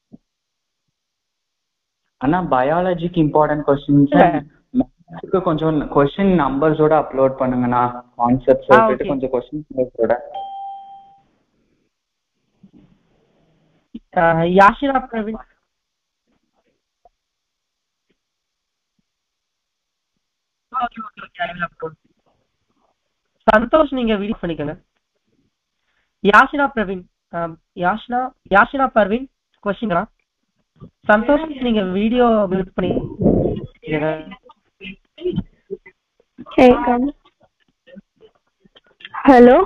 அண்ணா பயாலஜிக்கு இம்பார்ட்டன்ட் கொஸ்டின்ஸ் மேத்ஸ்க்கு கொஞ்சம் கொஸ்டின் நம்பர்ஸோட அப்லோட் பண்ணுங்கண்ணா கான்செப்ட்ஸ் ஆ, சொல்லிட்டு okay. கொஞ்சம் கொஸ்டின் நம்பர்ஸோட ஆஹ், Yashira Praveen Okay, okay, okay, I will upload. Santhosh நீங்க வீடியோ பண்ணிக்கோங்க யாஷினா பிரவீன் ஆம், யாஷினா யாஷினா பர்வீன் கொஸ்டின்ரா சந்தோஷ் நீங்க வீடியோ மியூட் பண்ணி ஹலோ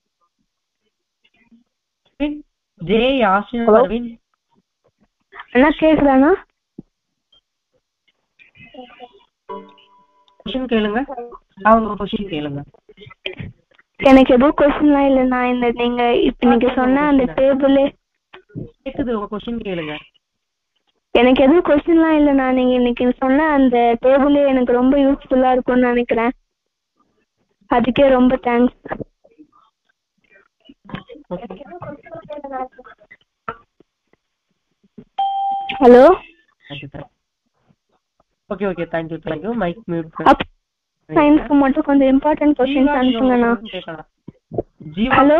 ஜே யாஷினா பர்வீன் அண்ணா கேக்குதாண்ணா கொஸ்டின் கேளுங்க அவங்க கொஸ்டின் கேளுங்க எனக்கு எதுவும் கொஸ்டின்லாம் இல்லைண்ணா இந்த நீங்க இப்ப நீங்க சொன்ன அந்த டேபிளே கேக்குது உங்க கொஸ்டின் கேளுங்க எனக்கு எதுவும் கொஸ்டின்லாம் இல்லைண்ணா நீங்க இன்னைக்கு சொன்ன அந்த டேபிளே எனக்கு ரொம்ப யூஸ்ஃபுல்லா இருக்கும்னு நினைக்கிறேன் அதுக்கே ரொம்ப thanks hello okay okay thank you thank you mike mute சயின்ஸ்க்கு மட்டும் கொஞ்சம் இம்பார்ட்டன்ட் கொஸ்டின்ஸ் அனுப்புங்கண்ணா ஹலோ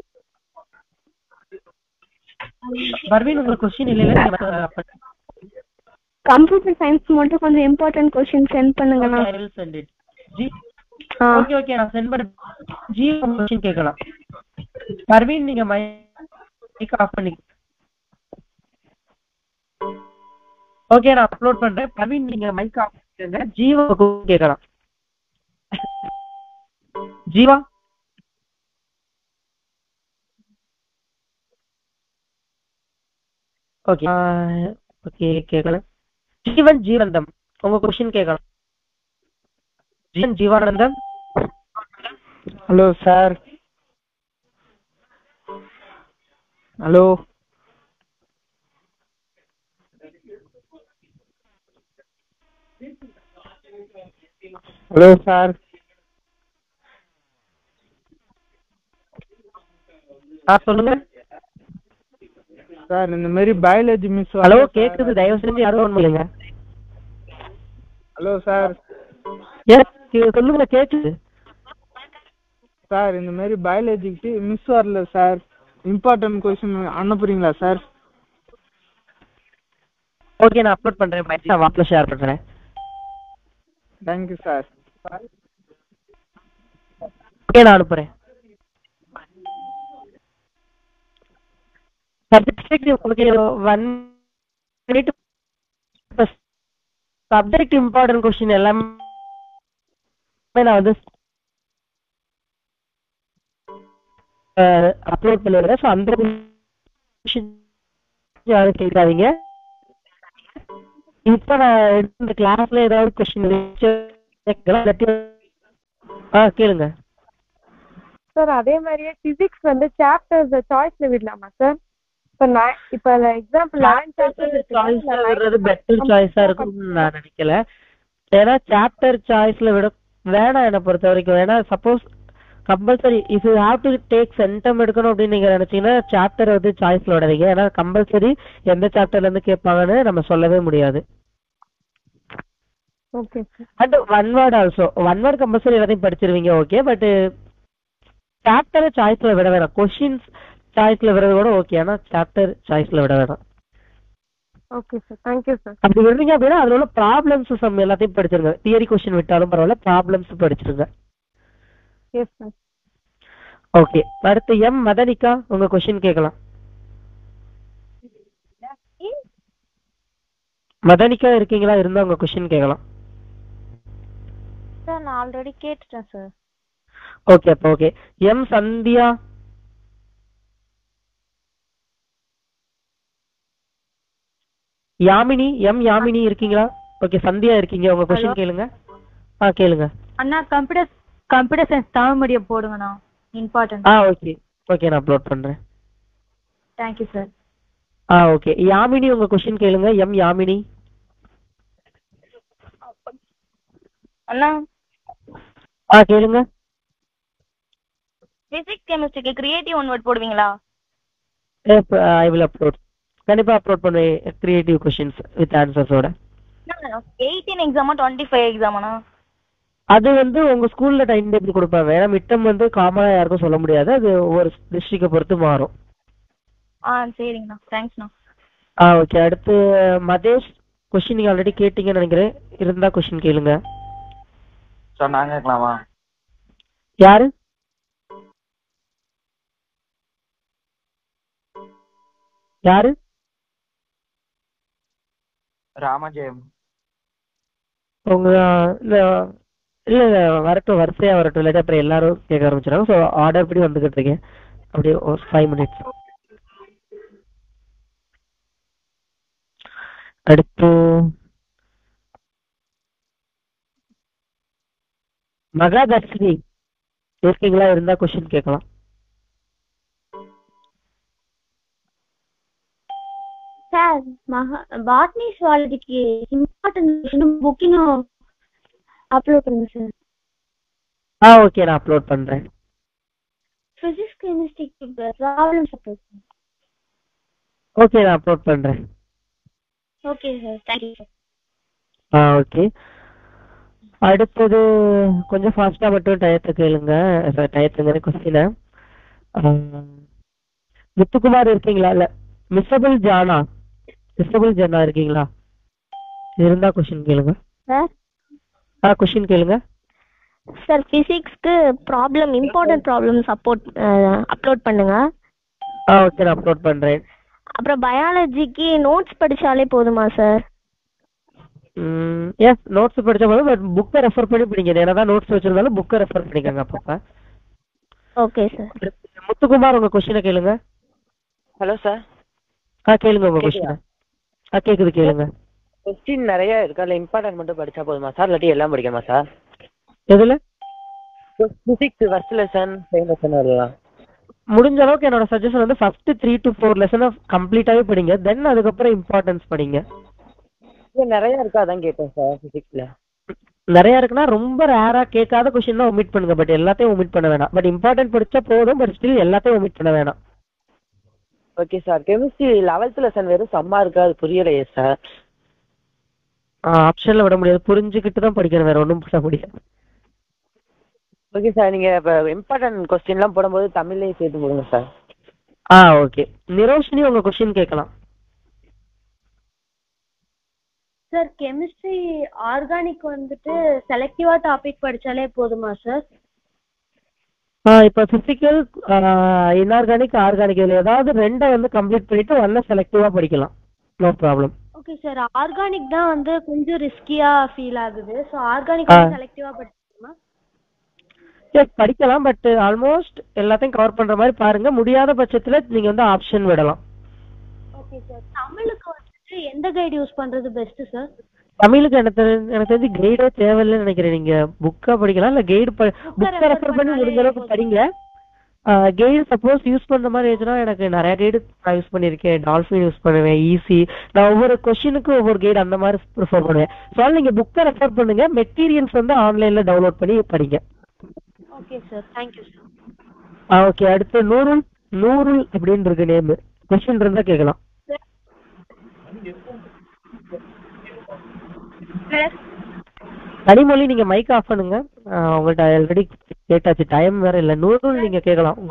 பர்வீன் உங்களுக்கு கொஸ்டின் இல்லைல்ல கம்ப்யூட்டர் சயின்ஸ் மட்டும் கொஞ்சம் இம்பார்ட்டன்ட் கொஸ்டின் சென்ட் பண்ணுங்கண்ணா I will send it ji ஆ. ஓகே ஓகே நான் சென்ட் பண்ண ஜி கொஸ்டின் கேட்கலாம் பர்வீன் நீங்க மைக் ஆஃப் பண்ணி ஓகே நான் அப்லோட் பண்றேன் பர்வீன் நீங்க மைக் ஆஃப் பண்ணுங்க ஜீவா கேட்கலாம் ஜீவா ஓகே ஓகே கேட்கலாம் ஜீவன் ஜீவனந்தம் உங்க கொஸ்டின் கேட்கலாம் Jeevan Jeevanandham hello sir hello hello sir ஆ சொல்லுங்க சார் இந்த மாதிரி பயாலஜி மிஸ் ஹலோ கேக்குது தயவு செஞ்சு யாரும் ஒன்றும் இல்லைங்க ஹலோ சார் எஸ் சொல்லுங்க கேக்குது சார் இந்த மாதிரி பயாலஜிக்கு மிஸ் வரல சார் இம்பார்ட்டன்ட் கொஸ்டின் அனுப்புறீங்களா சார் ஓகே நான் அப்லோட் பண்றேன் பைக் நான் வாட்ஸ்அப்ல ஷேர் பண்றேன் தேங்க்யூ சார் ஓகே நான் அனுப்புறேன் சப்ஜெக்ட் உங்களுக்கு one minute subject important question எல்லாமே நான் வந்து அப்லோட் பண்ணிடுறேன் ஸோ அந்த கொஸ்டின் யாரும் கேட்காதீங்க இப்போ நான் எடுத்த இந்த கிளாஸ்ல ஏதாவது கொஸ்டின் ஆ கேளுங்க சார் அதே மாதிரியே பிசிக்ஸ் வந்து சாப்டர்ஸ் சாய்ஸ்ல விடலாமா சார் இப்போ நான் இப்போ எக்ஸாம்பிள் லெவன் சாய்ஸ்ல விடுறது பெட்டர் சாய்ஸா இருக்கும்னு நான் நினைக்கல ஏன்னா சாப்டர் சாய்ஸ்ல விட வேணாம் என்னை பொறுத்த வரைக்கும் ஏன்னா suppose compulsory if you have to take centum எடுக்கணும் அப்படின்னு நீங்க நினைச்சீங்கன்னா சாப்டர் வந்து சாய்ஸ்ல விடாதீங்க ஏன்னா கம்பல்சரி எந்த சாப்டர்ல இருந்து கேட்பாங்கன்னு நம்ம சொல்லவே முடியாது okay sir and one word also one word compulsory எல்லாத்தையும் படிச்சிருவீங்க ஓகே பட் சாப்டரை சாய்ஸ்ல விட வேணாம் கொஷின்ஸ் சாய்ஸ்ல விடுறது கூட ஓகே ஆனா சாப்டர் சாய்ஸ்ல விட வேணாம் ஓகே சார் தேங்க்யூ சார் அப்படி விடுறீங்க அப்படின்னா அதுல உள்ள ப்ராப்ளம்ஸ் சம் எல்லாத்தையும் படிச்சிருங்க தியரி கொஸ்டின் விட்டாலும் பரவாயில்ல ப்ராப்ளம்ஸ் படிச்சிருங்க எஸ் சார் ஓகே அடுத்து எம் மதனிகா உங்க கொஸ்டின் கேட்கலாம் மதனிகா இருக்கீங்களா இருந்தா உங்க கொஸ்டின் கேட்கலாம் சார் நான் ஆல்ரெடி கேட்டுட்டேன் சார் ஓகே அப்போ okay M Sandhya Yamini M Yamini இருக்கீங்களா ஓகே சந்தியா இருக்கீங்க உங்க கொஸ்டின் கேளுங்க ஆ கேளுங்க அண்ணா computer computer science Tamil medium போடுங்கண்ணா இம்பார்ட்டன்ட் ஆ ஓகே ஓகே நான் அப்லோட் பண்றேன் தேங்க்யூ சார் ஆ ஓகே யாமினி உங்க கொஸ்டின் கேளுங்க எம் யாமினி அண்ணா ஆ கேளுங்க பிசிக்ஸ் கெமிஸ்ட்ரிக்கு கிரியேட்டிவ் ஒன் வேர்ட் போடுவீங்களா ஐ வில் அப்லோட் கண்டிப்பா அப்லோட் பண்ணுவேன் கிரியேட்டிவ் கொஸ்டின்ஸ் வித் ஆன்சர்ஸோட எயிட்டீன் எக்ஸாமா டுவெண்ட்டி ஃபைவ் எக்ஸாமாண்ணா அது வந்து உங்க ஸ்கூல்ல டைம் டேபிள் கொடுப்பாங்க ஏன்னா மிட்டம் வந்து காமனா யாருக்கும் சொல்ல முடியாது அது ஒவ்வொரு டிஸ்ட்ரிக்டை பொறுத்து மாறும் ஆ சரிங்கண்ணா தேங்க்ஸ்ண்ணா ஆ ஓகே அடுத்து மதேஷ் கொஸ்டின் நீங்க ஆல்ரெடி கேட்டீங்கன்னு நினைக்கிறேன் இருந்தா கொஸ்டின் கேளுங்க சார் நான் கேட்கலாமா யாரு யாரு ராமஜெயம் உங்க இல்ல இல்ல இல்ல வரட்டும் வரிசையா வரட்டும் இல்லாட்டி அப்புறம் எல்லாரும் கேட்க ஆரம்பிச்சிடாங்க ஸோ ஆர்டர் படி வந்துகிட்டு இருக்கேன் அப்படியே ஒரு ஃபைவ் மினிட்ஸ் அடுத்து மகாதர்ஷினி இருக்கீங்களா இருந்தா கொஸ்டின் கேட்கலாம் சார் மகா பாட்னி சுவாலஜிக்கு இம்பார்ட்டன்ட் புக்கிங்கும் அப்லோட் பண்ணுங்க சார் ஆ ஓகே நான் அப்லோட் பண்றேன் பிசிக்ஸ் கெமிஸ்ட்ரிக்கு ப்ராப்ளம்ஸ் அப்லோட் பண்ணுங்க ஓகே நான் அப்லோட் பண்றேன் ஓகே சார் தேங்க்யூ சார் ஆ ஓகே அடுத்தது கொஞ்சம் ஃபாஸ்டா மட்டும் டயத்தை கேளுங்க டயத்துங்கிற கொஸ்டினை முத்துக்குமார் இருக்கீங்களா இல்ல மிஸ்ஸபிள் ஜானா மிஸ்ஸபிள் ஜானா இருக்கீங்களா இருந்தா கொஸ்டின் கேளுங்க சார் ஆ கொஸ்டின் கேளுங்க சார் பிசிக்ஸ்க்கு problem important problem support upload பண்ணுங்க ஆ ஓகே நான் அப்லோட் பண்றேன் அப்புறம் பயாலஜிக்கு நோட்ஸ் படிச்சாலே போதுமா சார் எஸ் நோட்ஸ் படிச்சா போதும் பட் புக்கை ரெஃபர் பண்ணி படிங்க என்னதான் நோட்ஸ் வச்சிருந்தாலும் புக்கை ரெஃபர் பண்ணிக்கோங்க அப்பப்ப ஓகே சார் முத்துக்குமார் உங்க கொஸ்டினை கேளுங்க ஹலோ சார் ஆ கேளுங்க உங்க கொஸ்டினை ஆ கேக்குது கேளுங்க கொஸ்டின் நிறைய இருக்கு அதில் இம்பார்ட்டன்ட் மட்டும் படிச்சா போதுமா சார் இல்லாட்டி எல்லாம் படிக்கணுமா சார் எதுல physics first lesson second lesson வரலாம் முடிஞ்ச அளவுக்கு என்னோட சஜஷன் வந்து ஃபர்ஸ்ட் த்ரீ டு ஃபோர் லெசனை கம்ப்ளீட்டாவே படிங்க தென் அதுக்கப்புறம் இம்பார்ட்டன்ஸ் படிங்க இது நிறைய இருக்கு அதான் கேட்டேன் சார் பிசிக்ஸ்ல நிறைய இருக்குன்னா ரொம்ப ரேரா கேட்காத கொஸ்டின் தான் ஒமிட் பண்ணுங்க பட் எல்லாத்தையும் ஒமிட் பண்ண வேணாம் பட் இம்பார்ட்டன்ட் படிச்சா போதும் பட் ஸ்டில் எல்லாத்தையும் ஒமிட் பண்ண வேணாம் okay sir chemistry eleventh lesson வெறும் சம்மா இருக்கு அது புரியலையே சார் ஆப்ஷன்ல விட முடியாது புரிஞ்சுக்கிட்டு தான் படிக்கணும் வேற ஒன்றும் பண்ண முடியாது ஓகே சார் நீங்க இப்போ இம்பார்ட்டன்ட் கொஸ்டின்லாம் போடும்போது தமிழ்லேயே சேர்த்து போடுங்க சார் ஆ ஓகே நிரோஷினி உங்க கொஸ்டின் கேட்கலாம் சார் கெமிஸ்ட்ரி ஆர்கானிக் வந்துட்டு செலக்டிவா டாபிக் படிச்சாலே போதுமா சார் ஆ இப்போ பிசிக்கல் இன்ஆர்கானிக் ஆர்கானிக் இதுல ஏதாவது ரெண்டை வந்து கம்ப்ளீட் பண்ணிட்டு ஒன்ன செலக்டிவா படிக்கலாம் no problem okay sir organic தான் வந்து கொஞ்சம் ரிஸ்கியா ஃபீல் ஆகுது ஸோ ஆர்கானிக் ஆ. செலக்டிவா படிக்கணுமா எஸ் படிக்கலாம் பட் ஆல்மோஸ்ட் எல்லாத்தையும் கவர் பண்ற மாதிரி பாருங்க முடியாத பட்சத்துல நீங்க வந்து ஆப்ஷன் விடலாம் ஓகே சார் தமிழுக்கு வந்துட்டு எந்த கைடு யூஸ் பண்றது பெஸ்ட் சார் தமிழுக்கு எனக்கு தெரிஞ்சு- எனக்கு தெரிஞ்சு கைடே தேவையில்லைன்னு நினைக்கிறேன் நீங்க புக்கா படிக்கலாம் இல்ல கைடு புக்கை ரெஃபர் பண்ணி முடிஞ்ச அளவுக்கு படிங்க கைடு சப்போஸ் யூஸ் பண்ற மாதிரி இருந்துச்சுன்னா எனக்கு நிறைய கைடு நான் யூஸ் பண்ணியிருக்கேன் டால்ஃபின் யூஸ் பண்ணுவேன் ஈஸி நான் ஒவ்வொரு கொஸ்டினுக்கும் ஒவ்வொரு கைடு அந்த மாதிரி ப்ரிஃபர் பண்ணுவேன் ஸோ நீங்க புக்கை ரெஃபர் பண்ணுங்க மெட்டீரியல்ஸ் வந்து ஆன்லைன்ல டவுன்லோட் பண்ணி படிங்க okay sir thank you sir okay அடுத்து நூறுல் நூறுல் அப்படின்னு இருக்கு நேம் கொஸ்டின் இருந்தா கேட்கலாம் கனிமொழி நீங்க மைக் ஆஃப் பண்ணுங்க ஆஹ் உங்கள்ட்ட ஆல்ரெடி கேட்டாச்சு டைம் வேற இல்ல நூறுல் நீங்க கேட்கலாம்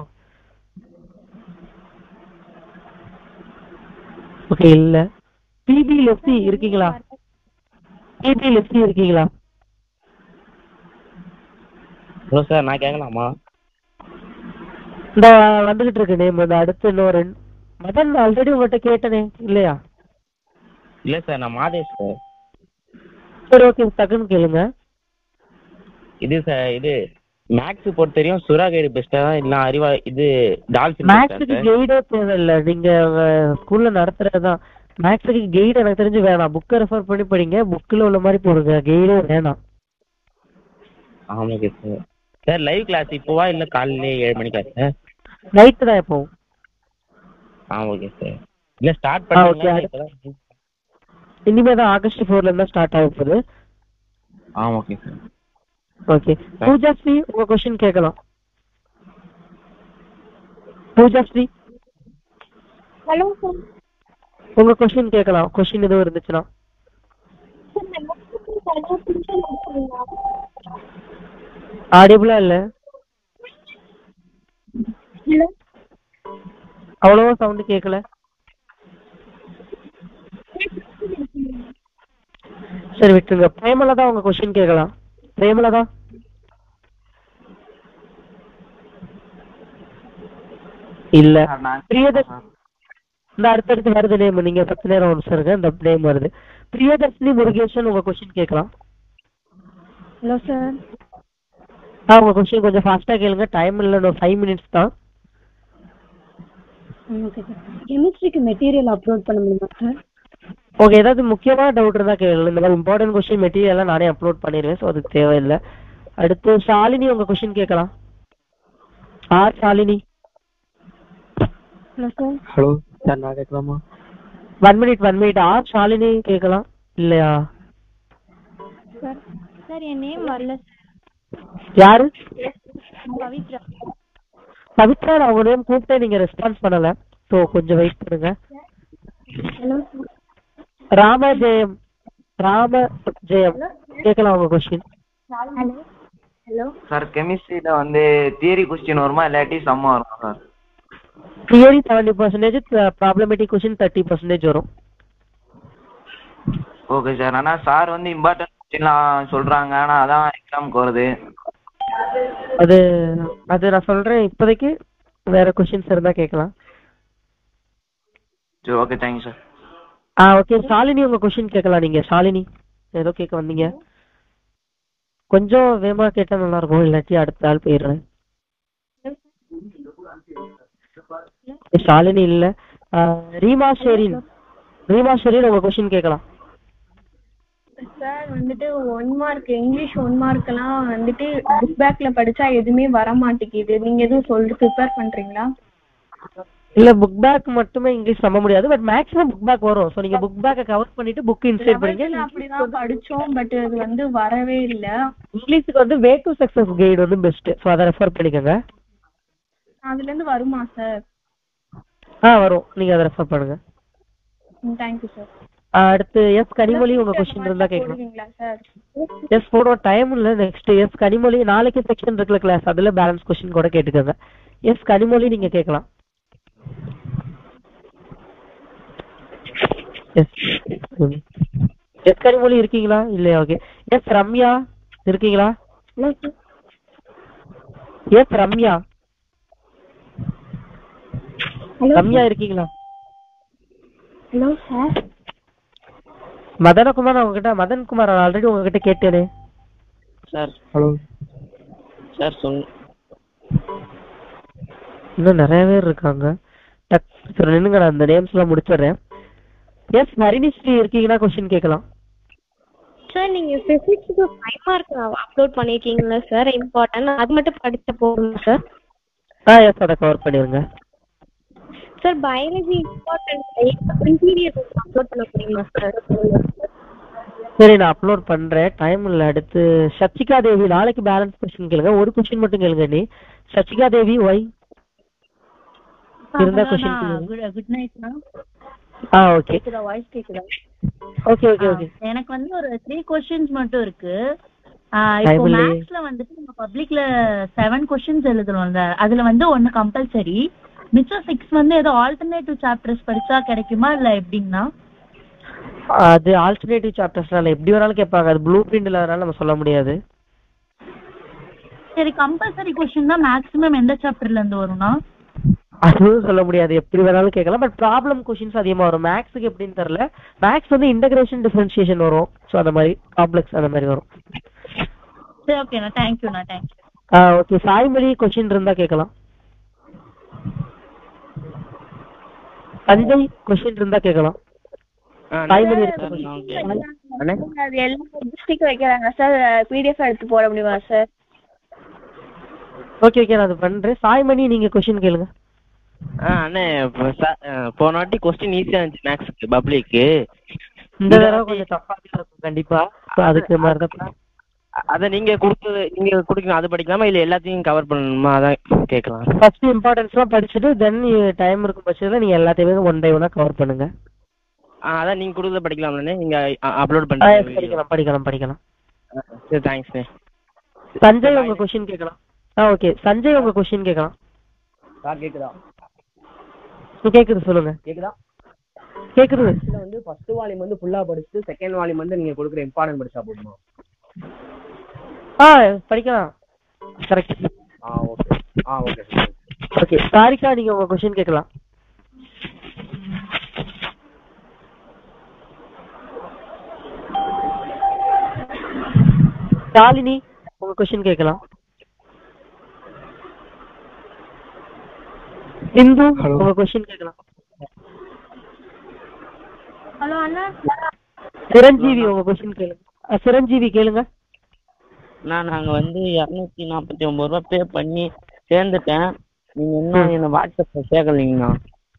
ஓகே இல்ல பிபி லெஃப்டி இருக்கீங்களா பிபி லெஃப்டி இருக்கீங்களா ஹலோ சார் நான் கேட்கலாமா இந்த வந்துகிட்டு இருக்கு நேம் இந்த அடுத்து இன்னும் ரெண்டு மதன் ஆல்ரெடி உங்கள்ட்ட கேட்டனே இல்லையா இல்லை சார் நான் மாதேஷ் சார் சரி ஓகே டக்குன்னு கேளுங்க இது சார் இது மேக்ஸ் பொறுத்த வரையும் சுறா கைடு பெஸ்ட்டா இல்லை அறிவா இது டால்ஃபின் மேக்ஸுக்கு கைடே தேவையில்ல நீங்க ஸ்கூல்ல நடத்துறதுதான் மேக்ஸுக்கு கைடு எனக்கு தெரிஞ்சு வேணாம் புக்கை ரெஃபர் பண்ணி படிங்க புக்கில் உள்ள மாதிரி போடுங்க கைடே வேணாம் ஆமாம் okay sir sir live class இப்போவா இல்லை காலையிலே ஏழு மணிக்கா சார் நைட்டு தான் எப்போ ஆ ஓகே சார் இல்லை ஸ்டார்ட் ஆ, okay, பண்ணி அடுத்து- இப்போதான் இனிமே தான் ஆகஸ்ட் ஃபோர்ல இருந்தா ஸ்டார்ட் ஆக போகுது ஆ ஓகே சார் ஓகே பூஜாஸ்ரீ உங்க கொஸ்டின் கேட்கலாம் பூஜாஸ்ரீ ஹலோ சார் உங்க கொஸ்டின் கேட்கலாம் கொஸ்டின் எதுவும் இருந்துச்சுன்னா ஆடியபிளா இல்ல ஹலோ அவ்வளவா சவுண்ட் கேட்கல சரி விட்டுருங்க பிரேமலதா உங்க கொஸ்டின் கேட்கலாம் பிரேமலதா இல்ல பிரியதர் இந்த அடுத்தடுத்து வருது நேம் நீங்க பத்து நேரம் ஒரு சாருங்க இந்த நேம் வருது பிரியதர்ஷினி முருகேசன் உங்க கொஸ்டின் கேட்கலாம் ஹலோ சார் ஆ உங்க கொஸ்டின் கொஞ்சம் ஃபாஸ்டா கேளுங்க டைம் இல்ல இன்னும் ஃபைவ் மினிட்ஸ் தான் ஓகே சார் கெமிஸ்ட்ரிக்கு மெட்டீரியல் அப்லோட் பண்ண முடியுமா சார் ஓகே ஏதாவது முக்கியமான டவுட் இருந்தா கேளுங்க இந்த மாதிரி இம்பார்ட்டன்ட் கொஸ்டின் மெட்டீரியல் எல்லாம் நானே அப்லோட் பண்ணிடுவேன் ஸோ அதுக்கு தேவையில்லை அடுத்து ஷாலினி உங்க கொஸ்டின் கேட்கலாம் R Shalini hello sir hello sir நான் கேட்கலாமா one minute one minute R Shalini கேட்கலாம் இல்லையா சார் சார் என் நேம் வரல யாரு பவித்ரா பவித்ரா நான் உங்க நேம் கூப்பிட்டே நீங்க ரெஸ்பான்ஸ் பண்ணல ஸோ கொஞ்சம் வெயிட் பண்ணுங்க ஹலோ ராம ஜெயம் ராம ஜெயம் கேட்கலாம் உங்க கொஸ்டின் ஹலோ ஹலோ சார் கெமிஸ்ட்ரியில வந்து தியரி கொஸ்டின் வருமா இல்லாட்டி சம்மா வருமா sir theory seventy percentage problematic question thirty percentage வரும் ஓகே சார் ஆனா சார் வந்து இம்பார்ட்டன்ட் கொஸ்டின்லாம் சொல்றாங்க ஆனா அதான் எக்ஸாமுக்கு வருது அது அது நான் சொல்றேன் இப்போதைக்கு வேற கொஸ்டின்ஸ் இருந்தா கேட்கலாம் சரி ஓகே தேங்க்யூ சார் ஆ ஓகே ஷாலினி உங்க கொஸ்டின் கேட்கலாம் நீங்க ஷாலினி ஏதோ கேட்க வந்தீங்க கொஞ்சம் வேகமா கேட்டா நல்லா இருக்கும் இல்லாட்டி அடுத்த ஆள் போயிடுறேன் ஷாலினி இல்ல ஆ, ரீமா ஷெரின் ரீமா ஷெரின் உங்க கொஸ்டின் கேட்கலாம் சார் வந்துட்டு ஒன் மார்க் இங்கிலீஷ் ஒன் மார்க்லாம் வந்துட்டு புக் பேக்ல படிச்சா எதுவுமே வர மாட்டேங்குது நீங்க எதுவும் சொல்லி ப்ரிப்பேர் பண்றீங்களா இல்ல புக் பேக் மட்டுமே இங்கிலீஷ் நம்ப முடியாது பட் மேக்ஸிமம் புக் பேக் வரும் சோ நீங்க புக் பேக்கை கவர் பண்ணிட்டு புக் இன்சைட் பண்ணீங்க லெவல்த்ல அப்படிதான் படிச்சோம் பட் அது வந்து வரவே இல்ல இங்கிலீஷுக்கு வந்து வே டு சக்சஸ் கைடு வந்து பெஸ்ட் சோ அதை ரெஃபர் பண்ணிக்கோங்க அதுல இருந்து வருமா சார் ஆ வரும் நீங்க அதை ரெஃபர் பண்ணுங்க தேங்க்யூ சார் ஆ, அடுத்து எஸ் கனிமொழி உங்க கொஸ்டின் இருந்தா கேட்கலாம் போடுவீங்களா சார் எஸ் போடுவோம் டைம் இல்ல நெக்ஸ்ட் எஸ் கனிமொழி நாளைக்கு செக்ஷன் இருக்குல்ல கிளாஸ் அதுல பேலன்ஸ் கொஸ்டின் கூட கேட்டுக்கோங்க எஸ் கனிமொழி நீங்க கேட்கலாம் எஸ் எஸ் கனிமொழி இருக்கீங்களா இல்லையா ஓகே எஸ் ரம்யா இருக்கீங்களா எஸ் ரம்யா ரம்யா இருக்கீங்களா ஹலோ சார் மதனகுமார் உங்ககிட்ட மதன்குமார் ஆல்ரெடி உங்ககிட்ட கேட்டேனே சார் ஹலோ சார் சொல் இன்னும் நிறைய பேர் இருக்காங்க டக் சரி நின்னுங்க நான் அந்த நேம்ஸ் எல்லாம் முடிச்சிடுறேன் எஸ் ஹரிணிஸ்ரீ இருக்கீங்கன்னா கொஸ்டின் கேட்கலாம் சார் நீங்க பிசிக்ஸ்க்கு ஃபைவ் மார்க் அப்லோட் பண்ணிருக்கீங்களா சார் இம்பார்ட்டன்ட் அது மட்டும் படிச்ச போதுமா சார் ஆ எஸ் அதை கவர் பண்ணிருங்க sir biology important interior upload பண்ண முடியுமா சார் சரி நான் அப்லோட் பண்றேன் டைம் இல்ல அடுத்து சச்சிகா தேவி நாளைக்கு பேலன்ஸ் கொஸ்டின் கேளுங்க ஒரு கொஸ்டின் மட்டும் கேளுங்க நீ சச்சிகா தேவி ஒய் இருந்தா கொஸ்டின் கேளுங்க குட் நைட் மேம் ஆ ஓகே கேக்குதா வாய்ஸ் கேக்குதா ஓகே ஓகே ஓகே எனக்கு வந்து ஒரு த்ரீ கொஸ்டின்ஸ் மட்டும் இருக்கு ஆ, இப்போ Time இல்லையே. மேத்ஸ்ல வந்துட்டு நம்ம பப்ளிக்ல செவன் கொஸ்டின்ஸ் எழுதுறோம்ல அதுல வந்து ஒன்னு கம்பல்சரி மிச்சம் சிக்ஸ் வந்து ஏதோ ஆல்டர்னேட்டிவ் சாப்டர்ஸ் படிச்சா கிடைக்குமா இல்ல எப்படிங்கண்ணா அது ஆல்டர்னேட்டிவ் சாப்டர்ஸ்னால எப்படி வேணாலும் கேட்பாங்க அது ப்ளூ பிரிண்ட் இல்லாதனால நம்ம சொல்ல முடியாது சரி கம்பல்சரி கொஸ்டின் தான் மேக்ஸிமம் எந்த சாப்டர்ல இருந்து வரும்னா அதுவும் சொல்ல முடியாது எப்படி வேணாலும் கேட்கலாம் பட் ப்ராப்ளம் கொஷின்ஸ் அதிகமா வரும் மேக்ஸுக்கு எப்படின்னு தெரியல மேக்ஸ் வந்து இன்டகிரேஷன் டிஃபரன்ஷியேஷன் வரும் ஸோ அந்த மாதிரி காம்ப்ளெக்ஸ் அந்த மாதிரி வரும் சரி ஓகேண்ணா தேங்க்யூண்ணா தேங்க்யூ ஆ ஓகே சாய்மொழி கொஷின் இருந்தா கேட்கலாம் சஞ்சய் கொஷின் இருந்தா கேட்கலாம் சாய்மொழி இருக்கா question? அது எல்லா டிஸ்ட்ரிக்ட் வைக்கிறாங்க சார் பிடிஎஃப் எடுத்து போட முடியுமா சார் ஓகே ஓகே நான் அது பண்றேன் சாய்மணி நீங்க கொஷின் கேளுங்க ஆ அண்ணே இப்போ சா- ஆ, போன வாட்டி கொஸ்டின் ஈஸியா இருந்துச்சு மேக்ஸுக்கு பப்ளிக்கு இந்த தடவை கொஞ்சம் டஃபா இருக்கும் கண்டிப்பா So அதுக்கு மாதிரி தான் அதை நீங்க கொடுத்தது நீங்க கொடுக்கணும் அது படிக்கலாமா இல்ல எல்லாத்தையும் கவர் பண்ணணுமா அதான் கேட்கலாம் ஃபர்ஸ்ட் இம்பார்ட்டன்ஸ்லாம் படிச்சுட்டு தென் டைம் இருக்கும் பட்சத்துல நீங்க எல்லாத்தையுமே ஒன் டே ஒன்னா கவர் பண்ணுங்க ஆ அதான் நீங்க கொடுத்தத படிக்கலாம்லண்ணே நீங்க அப்லோட் ஆ, பண்ணிட்டு yes, படிக்கலாம் படிக்கலாம் படிக்கலாம் சரி தேங்க்ஸ்ண்ணே சஞ்சய் உங்க கொஷின் கேட்கலாம் ஆ ஓகே சஞ்சய் உங்க கொஷின் கேட்கலாம் சார் கேக்குதா ம், கேக்குது சொல்லுங்க கேக்குதா கேக்குது இதுல வந்து ஃபர்ஸ்ட் வால்யூம் வந்து ஃபுல்லா படிச்சுட்டு செகண்ட் வால்யூம் வந்து நீங்க கொடுக்குற இம்பார்ட்டன்ட் படிச்சா போதுமா ஆ படிக்கலாம் கரெக்ட் ஆ ஓகே ஆ ஓகே சார் ஓகே சாரிகா நீங்க உங்க கொஷின் கேட்கலாம் ஷாலினி உங்க கொஷின் கேட்கலாம் இந்து உங்க கொஷின் கேட்கலாம் ஹலோ அண்ணா சிரஞ்சீவி உங்க கொஷின் கேளுங்க ஆ, சிரஞ்சீவி கேளுங்க நான் நாங்க வந்து இரநூத்தி நாற்பத்தி ஒன்பது ரூபா பே பண்ணி சேர்ந்துட்டேன் நீங்க இன்னும் என்ன வாட்ஸ்அப்ல சேர்க்கலைங்கண்ணா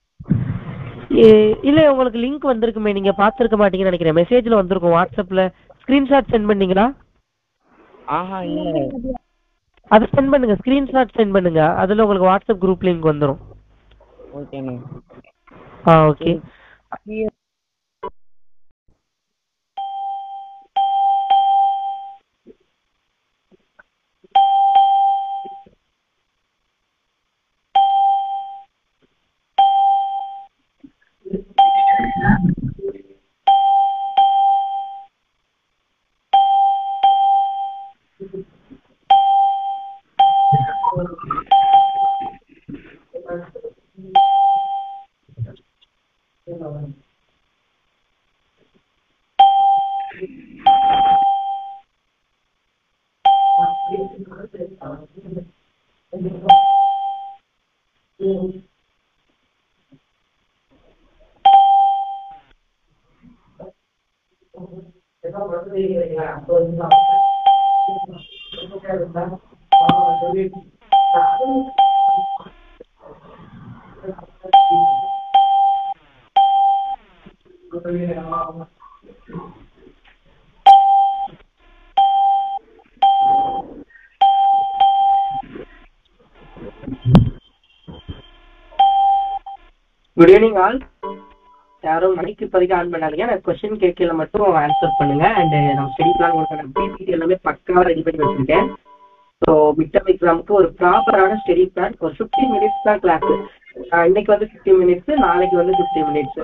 ஏ- இல்ல உங்களுக்கு லிங்க் வந்திருக்குமே நீங்க பாத்துருக்க மாட்டீங்கன்னு நினைக்கிறேன் மெசேஜ்ல வந்திருக்கும் வாட்ஸ்அப்ல ஸ்கிரீன்ஷாட் சென்ட் பண்ணீங்களா ஆஹா இல்ல அதை சென்ட் பண்ணுங்க ஸ்கிரீன்ஷாட் சென்ட் பண்ணுங்க அதுல உங்களுக்கு வாட்ஸ்அப் குரூப் லிங்க் வந்துரும் ஓகேண்ணா ஆ ஓகே குட் ஈவினிங் ஆல் யாரும் மைக் இப்போதைக்கு ஆன் பண்ணாதீங்க நான் கொஸ்டின் கேட்கல மட்டும் ஆன்சர் பண்ணுங்க அண்ட் நான் ஸ்டடி பிளான் கொடுக்குறேன் பிபிடி எல்லாமே பக்காவாக ரெடி பண்ணி வச்சிருக்கேன் ஸோ மிட் டர்ம் எக்ஸாமுக்கு ஒரு ப்ராப்பரான ஸ்டடி பிளான் ஒரு ஃபிஃப்டீன் மினிட்ஸ் தான் கிளாஸ் இன்னைக்கு வந்து ஃபிஃப்டீன் மினிட்ஸ் நாளைக்கு வந்து fifteen minutes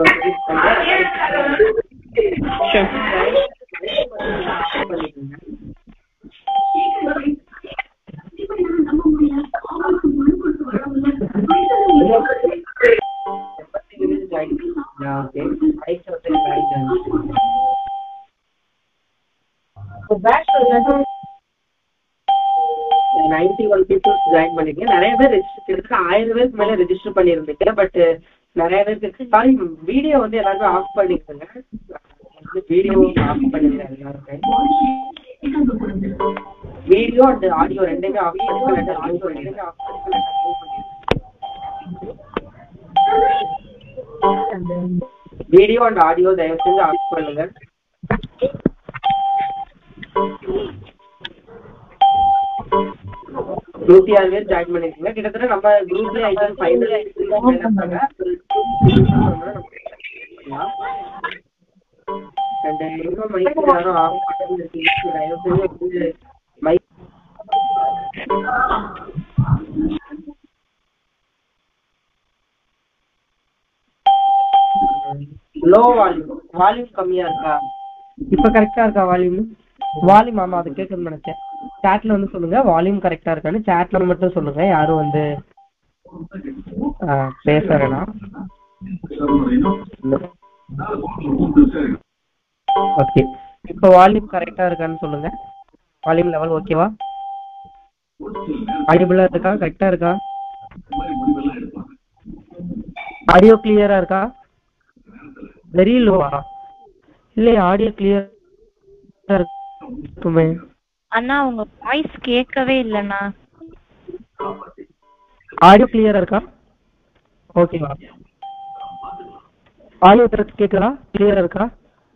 ninety one peoples join பண்ணிருக்கீங்க நிறைய பேர் ரெஜிஸ்டர் இருக்கு ஆயிரம் பேருக்கு மேல ரெஜிஸ்டர் பண்ணியிருந்தீங்க பட் நிறைய பேருக்கு சாரி வீடியோ வந்து எல்லாருமே ஆஃப் பண்ணிருக்கேங்க வீடியோ ஆஃப் பண்ணிருங்க எல்லாருமே வீடியோ அண்ட் ஆடியோ ரெண்டுமே ஆஃப் பண்ணிருக்கேன் ஆடியோ ரெண்டுமே ஆஃப் வீடியோ அண்ட் ஆடியோ தயவு செஞ்சு ஆஃப் பண்ணுங்க நூத்தி ஆறு பேர் ஜாயின் பண்ணிருக்கீங்க கிட்டத்தட்ட நம்ம குரூப்ல ஐ திங்க் ஃபைனல் இருக்காங்க அண்ட் இன்னும் மைக் யாரும் ஆஃப் பண்ணி இருக்கீங்க தயவு செஞ்சு மைக் லோ வால்யூம் வால்யூம் கம்மியா இருக்கா இப்ப கரெக்டா இருக்கா வால்யூம் வால்யூம் ஆமா அது கேட்கணும்னு நினைச்சேன் சாட்ல வந்து சொல்லுங்க வால்யூம் கரெக்டா இருக்கான்னு சாட்ல மட்டும் சொல்லுங்க யாரும் வந்து ஆ, பேச வேணாம் ஓகே இப்போ வால்யூம் கரெக்டா இருக்கான்னு சொல்லுங்க வால்யூம் லெவல் ஓகேவா ஆடிபிளா இருக்கா கரெக்டா இருக்கா ஆடியோ கிளியரா இருக்கா வெரி லோவா இல்லையா ஆடியோ கிளியரா இருக்குமே அண்ணா உங்க வாய்ஸ் கேட்கவே இல்லைண்ணா ஆடியோ கிளியரா இருக்கா ஓகேவா ஆடியோ கேக்குதா கிளியரா இருக்கா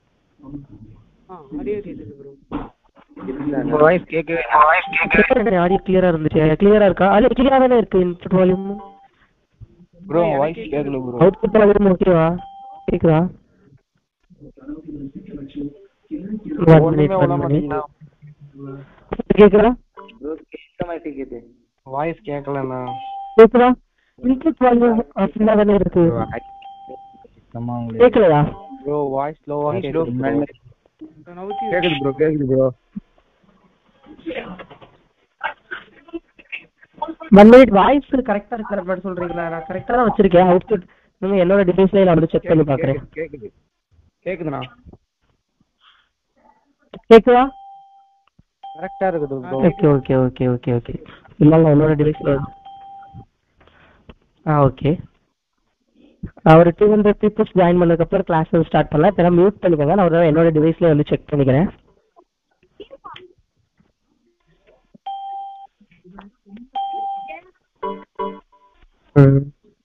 உங்க வாய்ஸ் கேட்கவே வாய்ஸ் கேட்கவே ஆடியோ கிளியரா இருந்துச்சு கிளியரா இருக்கா அது கிளியரா தானே இருக்கு இன்புட் வால்யூம் ப்ரோ வாய்ஸ் கேட்கல ப்ரோ அவுட்புட் வால்யூம் ஓகேவா கேக்குதா One minute, one minute. கேக்குதா வாய்ஸ் கேட்கலண்ணா கேக்குதா இன்புட் வால்யூம் ஃபுல்லா தானே இருக்கு கேக்கலையா ப்ரோ வாய்ஸ் ஸ்லோவா கேக்குது கேக்குது ப்ரோ கேக்குது ப்ரோ ஒன் மினிட் வாய்ஸ் கரெக்டா இருக்கிற மாதிரி சொல்றீங்களா நான் கரெக்டா தான் வச்சிருக்கேன் அவுட்புட் நீங்க என்னோட டிவைஸ்ல நான் வந்து செக் பண்ணி பாக்குறேன் கேக்குது கேக்குதுண்ணா கேக்குதா கரெக்டா இருக்குது bro okay okay okay okay okay இல்ல இல்ல என்னோட டிவைஸ்ல ஆ ஓகே ஒரு டூ ஹண்ட்ரட் பீப்புள்ஸ் ஜாயின் பண்ணதுக்கு அப்புறம் கிளாஸ் ஸ்டார்ட் பண்ணலாம் இப்போ மியூட் பண்ணிக்கோங்க நான் ஒரு தடவை என்னோட டிவைஸ்ல வந்து செக் பண்ணிக்கிறேன் ம்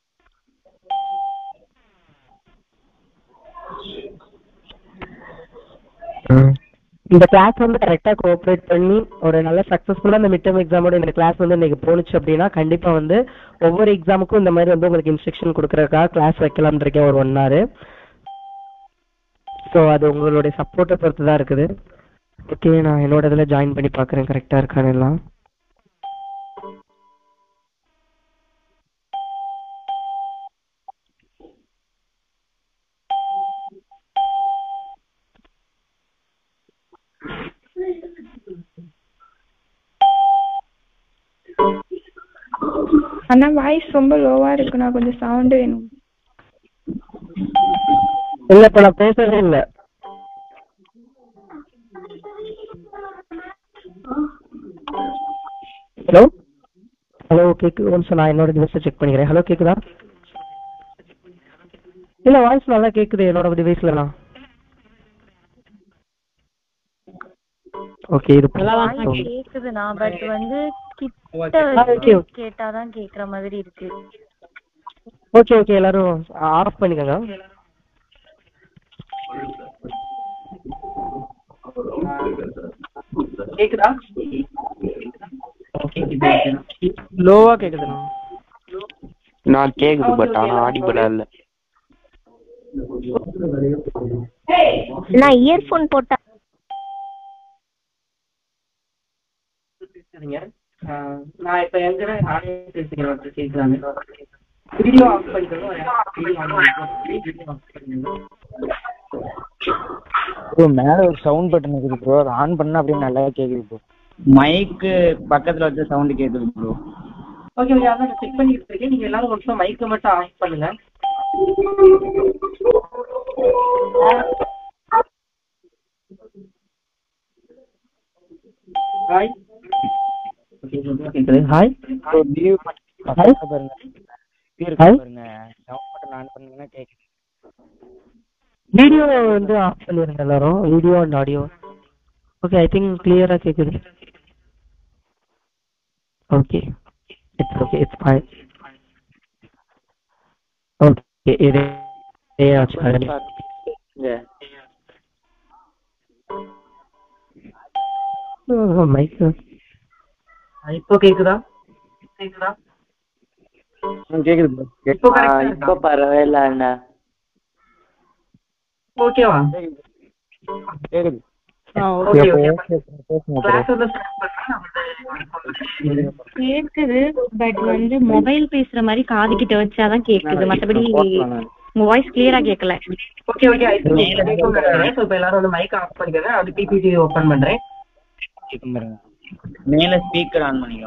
ம். இந்த கிளாஸ் வந்து கரெக்டாக கோஆப்ரேட் பண்ணி ஒரு நல்ல சக்ஸஸ்ஃபுல்லாக இந்த மிட் டர்ம் எக்ஸாமோட இந்த கிளாஸ் வந்து இன்னைக்கு போணுச்சு அப்படின்னா கண்டிப்பாக வந்து ஒவ்வொரு எக்ஸாமுக்கும் இந்த மாதிரி வந்து உங்களுக்கு இன்ஸ்ட்ரக்ஷன் கொடுக்குறதுக்காக கிளாஸ் வைக்கலாம்னு இருக்கேன் ஒரு ஒன் ஹவர் ஸோ அது உங்களுடைய சப்போர்ட்டை பொறுத்து தான் இருக்குது ஓகே நான் என்னோட இதில் ஜாயின் பண்ணி பார்க்குறேன் கரெக்டாக இருக்கான்னு எல்லாம் அண்ணா வாய்ஸ் ரொம்ப லோவா இருக்குண்ணா கொஞ்சம் சவுண்ட் வேணும் இல்லை இப்போ நான் பேசவே இல்லை ஹலோ ஹலோ கேக்கு ஒன்ஸ் நான் என்னோட டிவைஸை செக் பண்ணிக்கிறேன் ஹலோ கேக்குதா இல்ல வாய்ஸ் நல்லா கேக்குது என்னோட டிவைஸ்லலாம் ஓகே இது வாய்ஸ் கேக்குதுண்ணா பட் வந்து கிட்ட ஆ, okay, வச்சு okay. கேட்டாதான் கேக்குற மாதிரி இருக்கு ஓகே ஓகே எல்லாரும் ஆஃப் பண்ணிக்கோங்க கேக்குதா ஓகே இப்போ ஓகே லோவா கேக்குதுண்ணா நான் கேக்குது பட் ஆனா ஆடிபிளா இல்ல நான் இயர்ஃபோன் போட்டா சரிங்க ஆஹ் நான் இப்போ எங்க நானே பேசிக்கிறேன் கேட்கலாமே வீடியோ ஆஃப் பண்ணிக்கணும் வீடியோ ஆஃப் பண்ணிக்கணும் ப்ரோ மேல ஒரு சவுண்ட் பட்டன் இருக்குது ப்ரோ அதை ஆன் பண்ணா அப்படியே நல்லா கேக்குது ப்ரோ மைக்கு பக்கத்துல வச்ச சவுண்ட் கேக்குது ப்ரோ ஓகே ஓகே அதான் செக் பண்ணிட்டு இருக்கேன் நீங்க எல்லாரும் ஒரு நிமிஷம் மைக்கை மட்டும் ஆஃப் பண்ணுங்க ஹாய் கேக்குது ஹாய் ப்ரோ லீவ் ஹாய் பாருங்க Hi. பாருங்க சவுண்ட் பட்டன் ஆன் பண்ணீங்கன்னா கேக்குது வீடியோ வந்து ஆஃப் பண்ணிருங்க எல்லாரும் video and audio okay I think கிளியரா கேக்குது okay it's okay it's fine okay இது ஏ ஆச்சு மைக் இப்போ கேக்குதா கேக்குதா கேக்குது ப்ரோ இப்போ correct ஆ இருக்கா? இப்ப பரவாயில்ல அண்ணா ஓகேவா கேக்குது ஓகே ஓகே பேசுங்க கிளாஸ் ப்ரோ வந்து ஸ்டார்ட் பண்ணா கேக்குது பட் வந்து மொபைல் பேசுற மாதிரி காது கிட்ட வச்சாதான் கேக்குது மத்தபடி உங்க வாய்ஸ் கிளியரா கேட்கல okay okay I think so இப்போ எல்லாரும் வந்து மைக் ஆஃப் பண்ணிக்கோங்க அது பிபிடி ஓபன் பண்றேன் மேல ஸ்பீக்கர் ஆன் பண்ணிக்கோ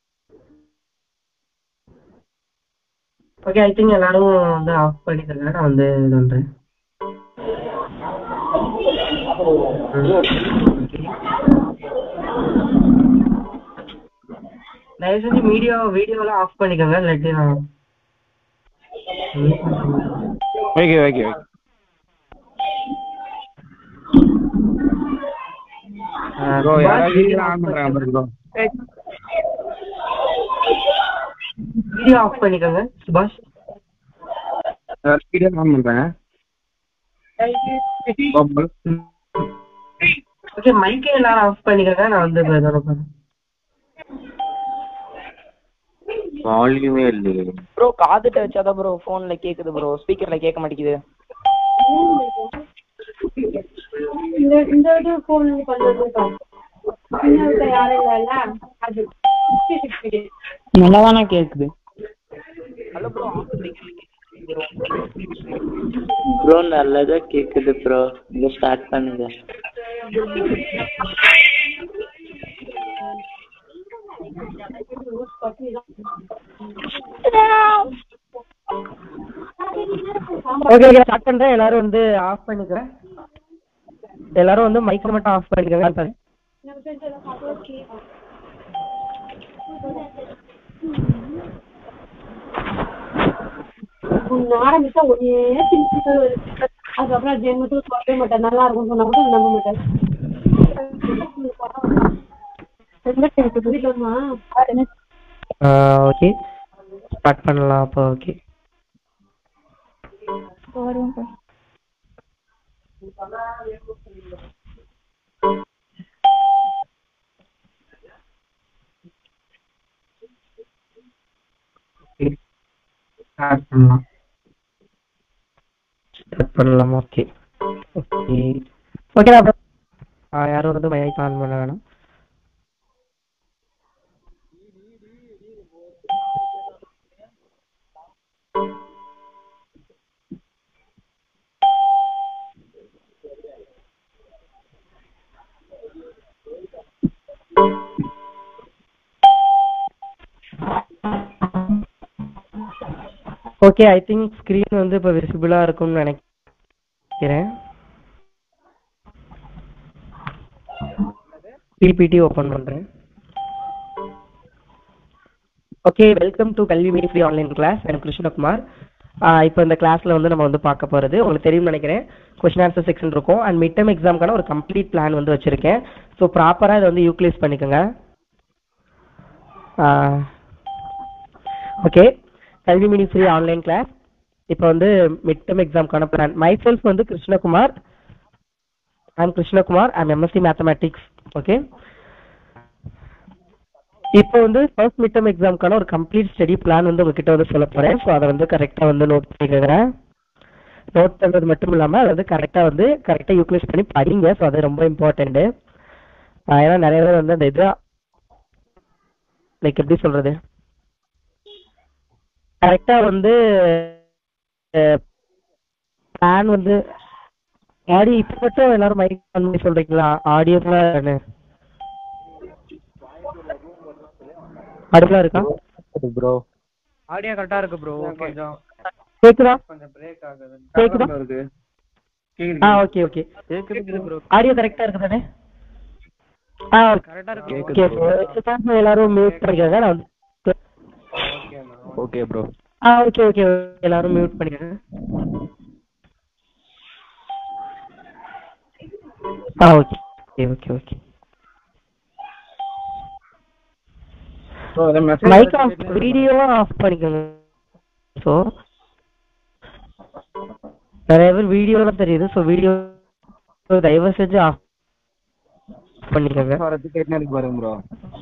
ஓகே ஐ திங்க் எல்லாரும் வந்து ஆஃப் பண்ணிக்கோங்க நான் வந்து இது பண்றேன் தயவு செஞ்சு வீடியோ வீடியோலாம் ஆஃப் பண்ணிக்கோங்க இல்லாட்டி நான் ஓகே ஓகே ஓகே ப்ரோ யாராவது வீடியோ ஆன் பண்றாங்க பாருங்க ப்ரோ வீடியோ ஆஃப் பண்ணிக்கோங்க சுபாஷ் வீடியோ ஆன் பண்றாங்க ஓகே மைக்கே எல்லாரும் ஆஃப் பண்ணிக்கோங்க நான் வந்து இப்போ இதோட போறேன் வால்யூமே இல்லையே ப்ரோ காதுட்ட வச்சாதான் ப்ரோ ஃபோன்ல கேக்குது ப்ரோ ஸ்பீக்கர்ல கேட்க மாட்டேங்குது இந்த இந்த இது ஃபோன் கொஞ்சம் இன்னொருத்த யாரும் இல்லைல்ல அது நல்லா தானே கேக்குது ப்ரோ நல்லதா கேக்குது ப்ரோ இங்க ஸ்டார்ட் பண்ணுங்க ஓகே ஓகே ஸ்டார்ட் பண்றேன் எல்லாரும் வந்து ஆஃப் பண்ணிக்கிறேன் எல்லாரும் வந்து மைக்கை மட்டும் ஆஃப் பண்ணிக்கோங்க sorry. ஒன்னு ஆரம்பிச்சா ஒன்னே திருப்பி வருது அதுக்கப்புறம் ஜென்மத்துக்கு சொல்லவே மாட்டேன் நல்லா இருக்கும் சொன்னா கூட நம்ப மாட்டேன் இல்லம்மா ஓகே ஸ்டார்ட் பண்ணலாம் அப்போ ஓகே வருவோம் ஸ்டார்ட் பண்ணலாம் ஸ்டார்ட் பண்ணலாம் ஓகே ஓகே ஓகே நான் யாரும் வந்து மைக் ஆன் பண்ண வேணாம் ஓகே ஐ திங்க் ஸ்க்ரீன் வந்து இப்போ விசிபிளா இருக்கும்னு நினைக்கிறேன் பிபிடி ஓபன் பண்றேன் ஓகே வெல்கம் டு கல்வி மீடி ஃப்ரீ ஆன்லைன் கிளாஸ் எனக்கு கிருஷ்ணகுமார் இப்போ இந்த கிளாஸ்ல வந்து நம்ம வந்து பார்க்க போறது உங்களுக்கு தெரியும்னு நினைக்கிறேன் கொஸ்டின் ஆன்சர் செக்ஷன் இருக்கும் அண்ட் மிட் டர்ம் எக்ஸாம்க்கான ஒரு கம்ப்ளீட் பிளான் வந்து வச்சிருக்கேன் ஸோ ப்ராப்பரா இதை வந்து யூட்டிலைஸ் பண்ணிக்கோங்க ஓகே கல்வி மினி ஃப்ரீ ஆன்லைன் கிளாஸ் இப்போ வந்து மிட் டர்ம் எக்ஸாம்க்கான பிளான் மை செல்ஃப் வந்து Krishnakumar I'm Krishnakumar I'm MSc mathematics okay இப்போ வந்து ஃபர்ஸ்ட் மிட் டர்ம் எக்ஸாம்க்கான ஒரு கம்ப்ளீட் ஸ்டடி பிளான் வந்து உங்ககிட்ட வந்து சொல்ல போறேன் ஸோ அதை வந்து கரெக்டா வந்து நோட் பண்ணிக்கிறேன் நோட் பண்றது மட்டும் இல்லாம அதை வந்து கரெக்டா வந்து கரெக்டா யூட்டிலைஸ் பண்ணி படிங்க ஸோ அது ரொம்ப இம்பார்ட்டன்ட் ஏன்னா நிறைய பேர் வந்து அந்த இது லைக் எப்படி சொல்றது கரெக்டா வந்து பிளான் வந்து ஆடியோ இப்ப மட்டும் எல்லாரும் மைக் ஆன் பண்ணி சொல்றீங்களா ஆடியோ அடுக்கலாம் இருக்கா ப்ரோ ஆடியோ கரெக்டா இருக்கு ப்ரோ கொஞ்சம் கேக்குதா கொஞ்சம் பிரேக் ஆகுது கேக்குதா இருக்கு ஆ ஓகே ஓகே கேக்குது ப்ரோ ஆடியோ கரெக்டா இருக்கு தானே ஆ கரெக்டா இருக்கு ஓகே இப்போ எல்லாரும் மியூட் பண்ணிக்கோங்க நான் வந்து ஓகே ப்ரோ ஆ ஓகே ஓகே எல்லாரும் மியூட் பண்ணிக்கோங்க ஆ okay okay okay mic off video off பண்ணிக்கோங்க ஸோ நிறைய பேர் வீடியோலாம் தெரியுது ஸோ வீடியோ தயவு செஞ்சு ஆஃப் பண்ணிக்கோங்க வரது கேட்டுனே இருக்கு பாருங்க ப்ரோ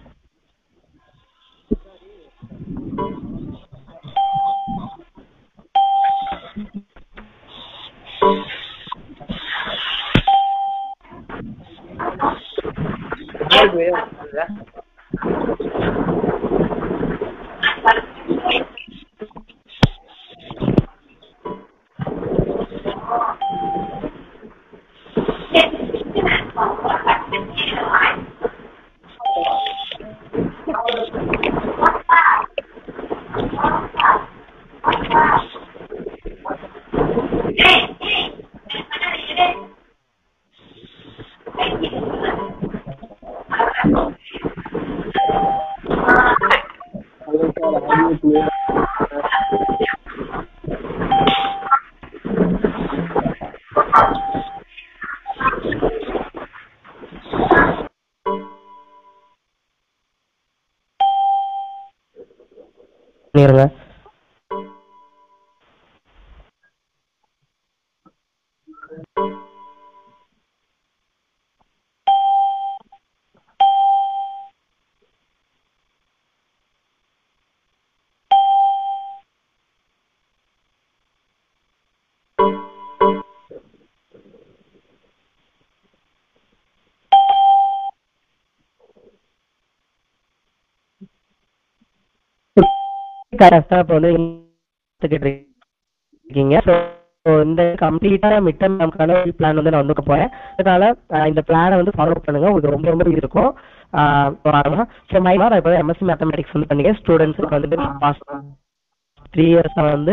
பண்ணிருங்க கரெக்டா இப்போ வந்து எடுத்துக்கிட்டு இருக்கீங்க ஸோ இந்த கம்ப்ளீட்டா மிட் டர்ம்க்கான பிளான் வந்து நான் வந்து கொடுக்க போறேன் அதனால அஹ், இந்த பிளானை வந்து ஃபாலோ பண்ணுங்க உங்களுக்கு ரொம்ப ரொம்ப easy இருக்கும் ஸோ மை நான் இப்போ எம்எஸ்சி மேத்தமெட்டிக்ஸ் வந்து பண்ணீங்க ஸ்டூடெண்ட்ஸுக்கு வந்து பாஸ் த்ரீ இயர்ஸ் வந்து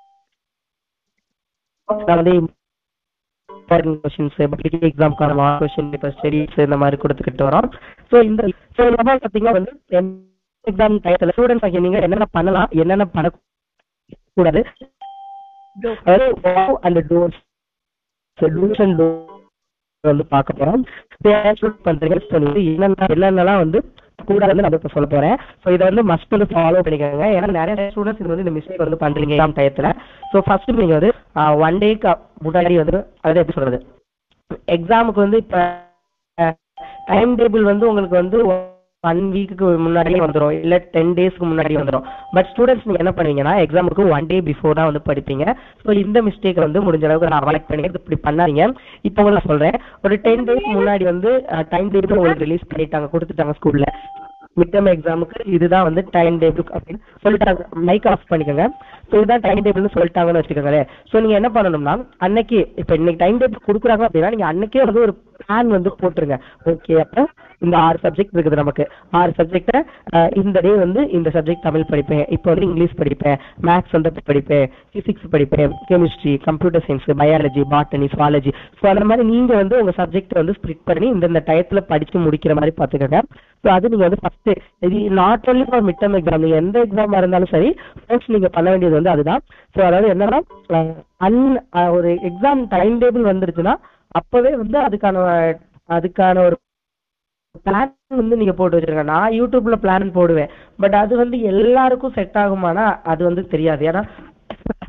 நான் வந்து இம்பார்ட்டன்ட் கொஸ்டின்ஸ் பப்ளிக் எக்ஸாம்க்கான மார்க் கொஸ்டின் இப்போ ஸ்டடிஸ் இந்த மாதிரி கொடுத்துக்கிட்டு வரோம் ஸோ இந்த ஸோ இந்த மாதிரி பார்த்தீங்கன்னா வந்து எக்ஸாம் டயத்தில் ஸ்டூடெண்ட்ஸ் ஆகிய நீங்க என்னென்ன பண்ணலாம் என்னென்ன பண்ணக்கூடாது அதாவது அந்த டோர்ஸ் டூஸ் அண்ட் வந்து பார்க்க போறோம் பண்றீங்க சொல்லி என்னென்ன என்னென்னலாம் வந்து கூட வந்து நான் இப்ப சொல்ல போறேன் ஸோ இதை வந்து மஸ்ட் வந்து ஃபாலோ பண்ணிக்கோங்க ஏன்னா நிறைய ஸ்டூடெண்ட்ஸ் இது வந்து இந்த மிஸ்டேக் வந்து பண்றீங்க எக்ஸாம் டயத்துல ஸோ ஃபர்ஸ்ட் நீங்க வந்து ஒன் டேக்கு முன்னாடி வந்து அதாவது எப்படி சொல்றது எக்ஸாமுக்கு வந்து இப்ப டைம் டேபிள் வந்து உங்களுக்கு வந்து ஒன் வீக்குக்கு முன்னாடியே வந்துடும் இல்ல டென் டேஸ்க்கு முன்னாடி வந்துடும் பட் ஸ்டூடெண்ட்ஸ் நீங்க என்ன பண்ணுவீங்கன்னா எக்ஸாமுக்கு ஒன் டே பிஃபோர் தான் வந்து படிப்பீங்க ஸோ இந்த மிஸ்டேக் வந்து முடிஞ்ச அளவுக்கு நான் அவாய்ட் பண்ணி இப்படி பண்ணாதீங்க இப்போ உங்களுக்கு நான் சொல்றேன் ஒரு டென் டேஸ் முன்னாடி வந்து டைம் டேபிள் உங்களுக்கு ரிலீஸ் பண்ணிட்டாங்க கொடுத்துட்டாங்க ஸ்கூல்ல மிட் டர்ம் எக்ஸாமுக்கு இதுதான் வந்து டைம் டேபிள் அப்படின்னு சொல்லிட்டாங்க மைக் ஆஃப் பண்ணிக்கோங்க ஸோ இதுதான் டைம் டேபிள்னு சொல்லிட்டாங்கன்னு வச்சுக்கோங்களேன் ஸோ நீங்க என்ன பண்ணணும்னா அன்னைக்கு இப்போ இன்னைக்கு டைம் டேபிள் கொடுக்குறாங்க அப்படின்னா நீங்க அன்னைக்கே வந்து ஒரு பிளான் வந்து போட்டுருங்க ஓகே அப்போ இந்த ஆறு சப்ஜெக்ட் இருக்குது நமக்கு ஆறு சப்ஜெக்டை இந்த டே வந்து இந்த சப்ஜெக்ட் தமிழ் படிப்பேன் இப்போ வந்து இங்கிலீஷ் படிப்பேன் மேக்ஸ் வந்து படிப்பேன் பிசிக்ஸ் படிப்பேன் chemistry computer science biology botany zoology so அந்த மாதிரி நீங்க வந்து உங்க சப்ஜெக்ட் வந்து ஸ்ப்ளிட் பண்ணி இந்தந்த டயத்துல படிச்சு முடிக்கிற மாதிரி பாத்துக்கோங்க ஸோ அது நீங்க வந்து ஃபர்ஸ்ட் இது not only for mid term exam நீங்க எந்த எக்ஸாமா இருந்தாலும் சரி ஃபர்ஸ்ட் நீங்க பண்ண வேண்டியது வந்து அதுதான் ஸோ அதாவது என்னன்னா அன் ஒரு எக்ஸாம் டைம் டேபிள் வந்துருச்சுன்னா அப்பவே வந்து அதுக்கான அதுக்கான ஒரு பிளான் வந்து நீங்க போட்டு வச்சிருங்க நான் யூடியூப்ல பிளான் போடுவேன் பட் அது வந்து எல்லாருக்கும் செட் ஆகுமானா அது வந்து தெரியாது ஏன்னா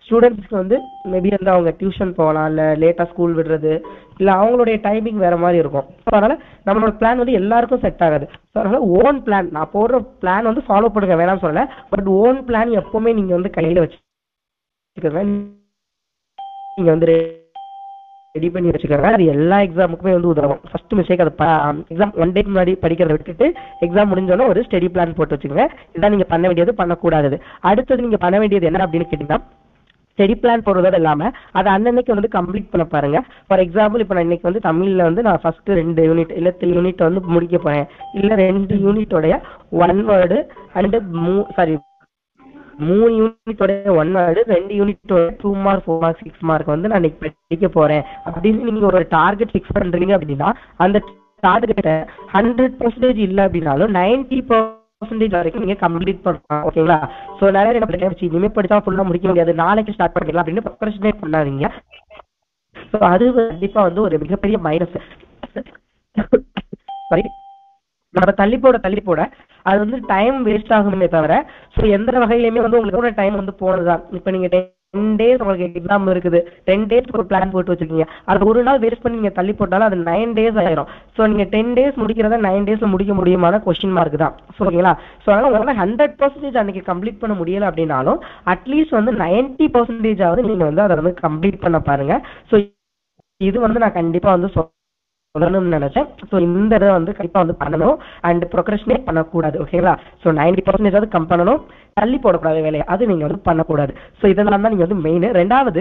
ஸ்டூடெண்ட்ஸ்க்கு வந்து மேபி வந்து அவங்க டியூஷன் போகலாம் இல்லை லேட்டாக ஸ்கூல் விடுறது இல்லை அவங்களுடைய டைமிங் வேற மாதிரி இருக்கும் ஸோ அதனால நம்மளோட பிளான் வந்து எல்லாருக்கும் செட் ஆகாது ஸோ அதனால ஓன் பிளான் நான் போடுற பிளான் வந்து ஃபாலோ பண்ணுங்க வேணாம்னு சொல்லல பட் ஓன் பிளான் எப்பவுமே நீங்க வந்து கையில வச்சுக்கோங்க நீங்க வந்து ரெடி பண்ணி வச்சுக்கோங்க அது எல்லா எக்ஸாமுக்குமே வந்து உதவும் ஃபர்ஸ்ட் மிஸ்டேக் அது எக்ஸாம் ஒன் டே முன்னாடி படிக்கிறத விட்டுட்டு எக்ஸாம் முடிஞ்சோடனே ஒரு ஸ்டடி பிளான் போட்டு வச்சுக்கோங்க இதான் நீங்க பண்ண வேண்டியது பண்ணக்கூடாது அடுத்தது நீங்க பண்ண வேண்டியது என்ன அப்படின்னு கேட்டீங்கன்னா ஸ்டடி பிளான் போடுறதோட இல்லாம அதை அன்னன்னைக்கு வந்து கம்ப்ளீட் பண்ண பாருங்க ஃபார் எக்ஸாம்பிள் இப்போ நான் இன்னைக்கு வந்து தமிழ்ல வந்து நான் ஃபர்ஸ்ட் ரெண்டு யூனிட் இல்ல த்ரீ யூனிட் வந்து முடிக்க போறேன் இல்ல ரெண்டு யூனிட்டோடைய ஒன் வேர்டு அண்ட் மூ சாரி மூணு யூனிட்டோட ஒன் வேர்டு ரெண்டு யூனிட்டோட two mark four mark six mark வந்து நான் இன்னைக்கு படிக்க போறேன் அப்படின்னு நீங்க ஒரு டார்கெட் ஃபிக்ஸ் பண்றீங்க அப்படின்னா அந்த டார்கெட்டை ஹண்ட்ரட் பர்சன்டேஜ் இல்ல அப்படின்னாலும் நைன்டி பர்சன்டேஜ் வரைக்கும் நீங்க கம்ப்ளீட் பண்ணலாம் ஓகேங்களா சோ நிறைய பேர் என்ன பண்ணுறாங்க, இனிமே படிச்சா ஃபுல்லா முடிக்க முடியாது நாளைக்கு ஸ்டார்ட் பண்ணிக்கலாம் அப்படின்னு ப்ரொக்ரஸ்டினே பண்ணாதீங்க சோ அது கண்டிப்பா வந்து ஒரு மிகப்பெரிய மைனஸ் சாரி நம்ம தள்ளி போட தள்ளி போட அது வந்து டைம் வேஸ்ட் ஆகுமே தவிர ஸோ எந்த வகையிலுமே வந்து உங்களுக்கு டைம் வந்து போனதுதான் இப்போ நீங்க டென் டேஸ் உங்களுக்கு எக்ஸாம் இருக்குது டென் டேஸ் ஒரு பிளான் போட்டு வச்சிருக்கீங்க அது ஒரு நாள் வேஸ்ட் பண்ணி நீங்க தள்ளி போட்டாலும் அது நைன் டேஸ் ஆயிரும் ஸோ நீங்க டென் டேஸ் முடிக்கிறத நைன் டேஸ்ல முடிக்க முடியுமான கொஸ்டின் மார்க் தான் ஸோ ஓகேங்களா ஸோ அதனால உங்களால ஹண்ட்ரட் பர்சன்டேஜ் அன்னைக்கு கம்ப்ளீட் பண்ண முடியல அப்படின்னாலும் அட்லீஸ்ட் வந்து நைன்டி பர்சன்டேஜ் ஆகுது நீங்க வந்து அதை வந்து கம்ப்ளீட் பண்ண பாருங்க ஸோ இது வந்து நான் கண்டிப்பா வந்து சொ- சொல்லணும்னு நினைச்சேன் ஸோ இந்த இதை வந்து கண்டிப்பா வந்து பண்ணணும் அண்ட் ப்ரொக்ரஷனே பண்ணக்கூடாது ஓகேங்களா ஸோ நைன்டி பர்சன்டேஜ் வந்து கம் பண்ணணும் தள்ளி போடக்கூடாது வேலையை அது நீங்க வந்து பண்ணக்கூடாது ஸோ இதெல்லாம் தான் நீங்க வந்து மெயின் ரெண்டாவது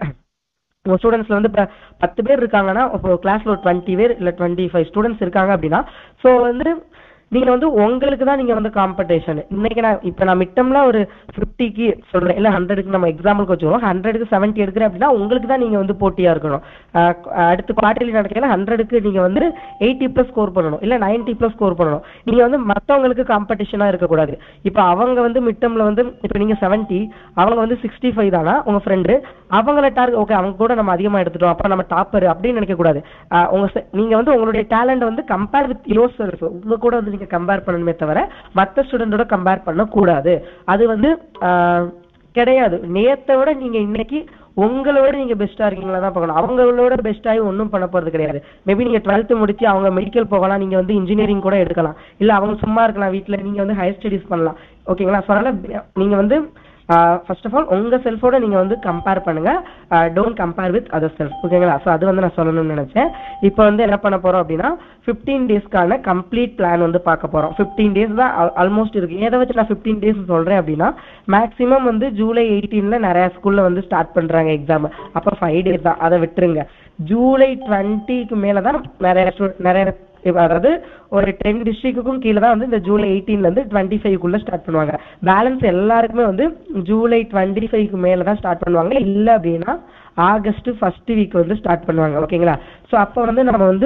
உங்க ஸ்டூடெண்ட்ஸ்ல வந்து இப்ப பத்து பேர் இருக்காங்கன்னா இப்போ கிளாஸ்ல ஒரு டுவெண்ட்டி பேர் இல்ல டுவெண்ட்டி ஃபைவ் ஸ்டூடெண்ட்ஸ் இருக்காங்க அப்படின்னா ஸோ வந்து நீங்க வந்து உங்களுக்கு தான் நீங்க வந்து காம்படிஷன் இன்னைக்கு நான் இப்ப நான் மிட்டம்ல ஒரு ஃபிஃப்டிக்கு சொல்றேன் இல்ல ஹண்ட்ரடுக்கு நம்ம எக்ஸாம்பிளுக்கு வச்சுக்கோம் ஹண்ட்ரடுக்கு செவன்ட்டி எடுக்கிறேன் அப்படின்னா உங்களுக்கு தான் நீங்க வந்து போட்டியா இருக்கணும் அஹ் அடுத்து குவார்டர்லி நடக்கையில ஹண்ட்ரடுக்கு நீங்க வந்து எயிட்டி ப்ளஸ் ஸ்கோர் பண்ணணும் இல்ல நைன்டி ப்ளஸ் ஸ்கோர் பண்ணணும் நீங்க வந்து மத்தவங்களுக்கு காம்படிஷனா இருக்கக்கூடாது இப்ப அவங்க வந்து மிட்டம்ல வந்து இப்ப நீங்க செவன்ட்டி அவங்க வந்து சிக்ஸ்டி ஃபைவ் தானா உங்க ஃப்ரெண்டு அவங்கள டார்கெட் ஓகே அவங்க கூட நம்ம அதிகமா எடுத்துட்டோம் அப்ப நம்ம டாப்பர் அப்படின்னு நினைக்க கூடாது அஹ் உங்க se- நீங்க வந்து உங்களுடைய டேலண்ட் வந்து கம்பேர் வித் யோர் செல்ஃப் உங்க கூட வந்து நீங்க கம்பேர் பண்ணணுமே தவிர மத்த ஸ்டூடெண்டோட கம்பேர் பண்ண கூடாது அது வந்து அஹ், கிடையாது நேத்தை விட நீங்க இன்னைக்கு உங்களோட நீங்க பெஸ்டா இருக்கீங்களா தான் பார்க்கணும் அவங்களோட பெஸ்ட் ஆகி ஒன்றும் பண்ண போறது கிடையாது மேபி நீங்க டுவெல்த் முடிச்சு அவங்க மெடிக்கல் போகலாம் நீங்க வந்து இன்ஜினியரிங் கூட எடுக்கலாம் இல்ல அவங்க சும்மா இருக்கலாம் வீட்ல நீங்க வந்து ஹையர் ஸ்டடிஸ் பண்ணலாம் ஓகேங்களா ஸோ அதனால நீங்க வந்து ஃபர்ஸ்ட் ஆஃப் ஆல் உங்க செல்ஃபோட நீங்க வந்து கம்பேர் பண்ணுங்க don't compare with other self ஓகேங்களா ஸோ அது வந்து நான் சொல்லணும்னு நினைச்சேன் இப்போ வந்து என்ன பண்ண போறோம் அப்படின்னா ஃபிஃப்டீன் டேஸ்க்கான கம்ப்ளீட் பிளான் வந்து பார்க்க போறோம் ஃபிஃப்டீன் டேஸ் தான் ஆல்மோஸ்ட் இருக்கு எதை வச்சு நான் ஃபிஃப்டீன் டேஸ் சொல்றேன் அப்படின்னா மேக்ஸிமம் வந்து ஜூலை எயிட்டீன்ல நிறைய ஸ்கூல்ல வந்து ஸ்டார்ட் பண்றாங்க எக்ஸாம் அப்போ ஃபைவ் டேஸ் தான் அதை விட்டுருங்க ஜூலை டுவெண்ட்டிக்கு மேல தான் நிறைய stu- நிறைய இப்ப அதாவது ஒரு டென் டிஸ்ட்ரிக்ட்டுக்கும் கீழே தான் வந்து இந்த ஜூலை 18 ல இருந்து டுவெண்ட்டி ஃபைவ்க்குள்ள ஸ்டார்ட் பண்ணுவாங்க பேலன்ஸ் எல்லாருக்குமே வந்து ஜூலை டுவெண்ட்டி ஃபைவ்க்கு மேல தான் ஸ்டார்ட் பண்ணுவாங்க இல்ல அப்படின்னா ஆகஸ்ட் ஃபர்ஸ்ட் வீக் வந்து ஸ்டார்ட் பண்ணுவாங்க ஓகேங்களா ஸோ அப்போ வந்து நம்ம வந்து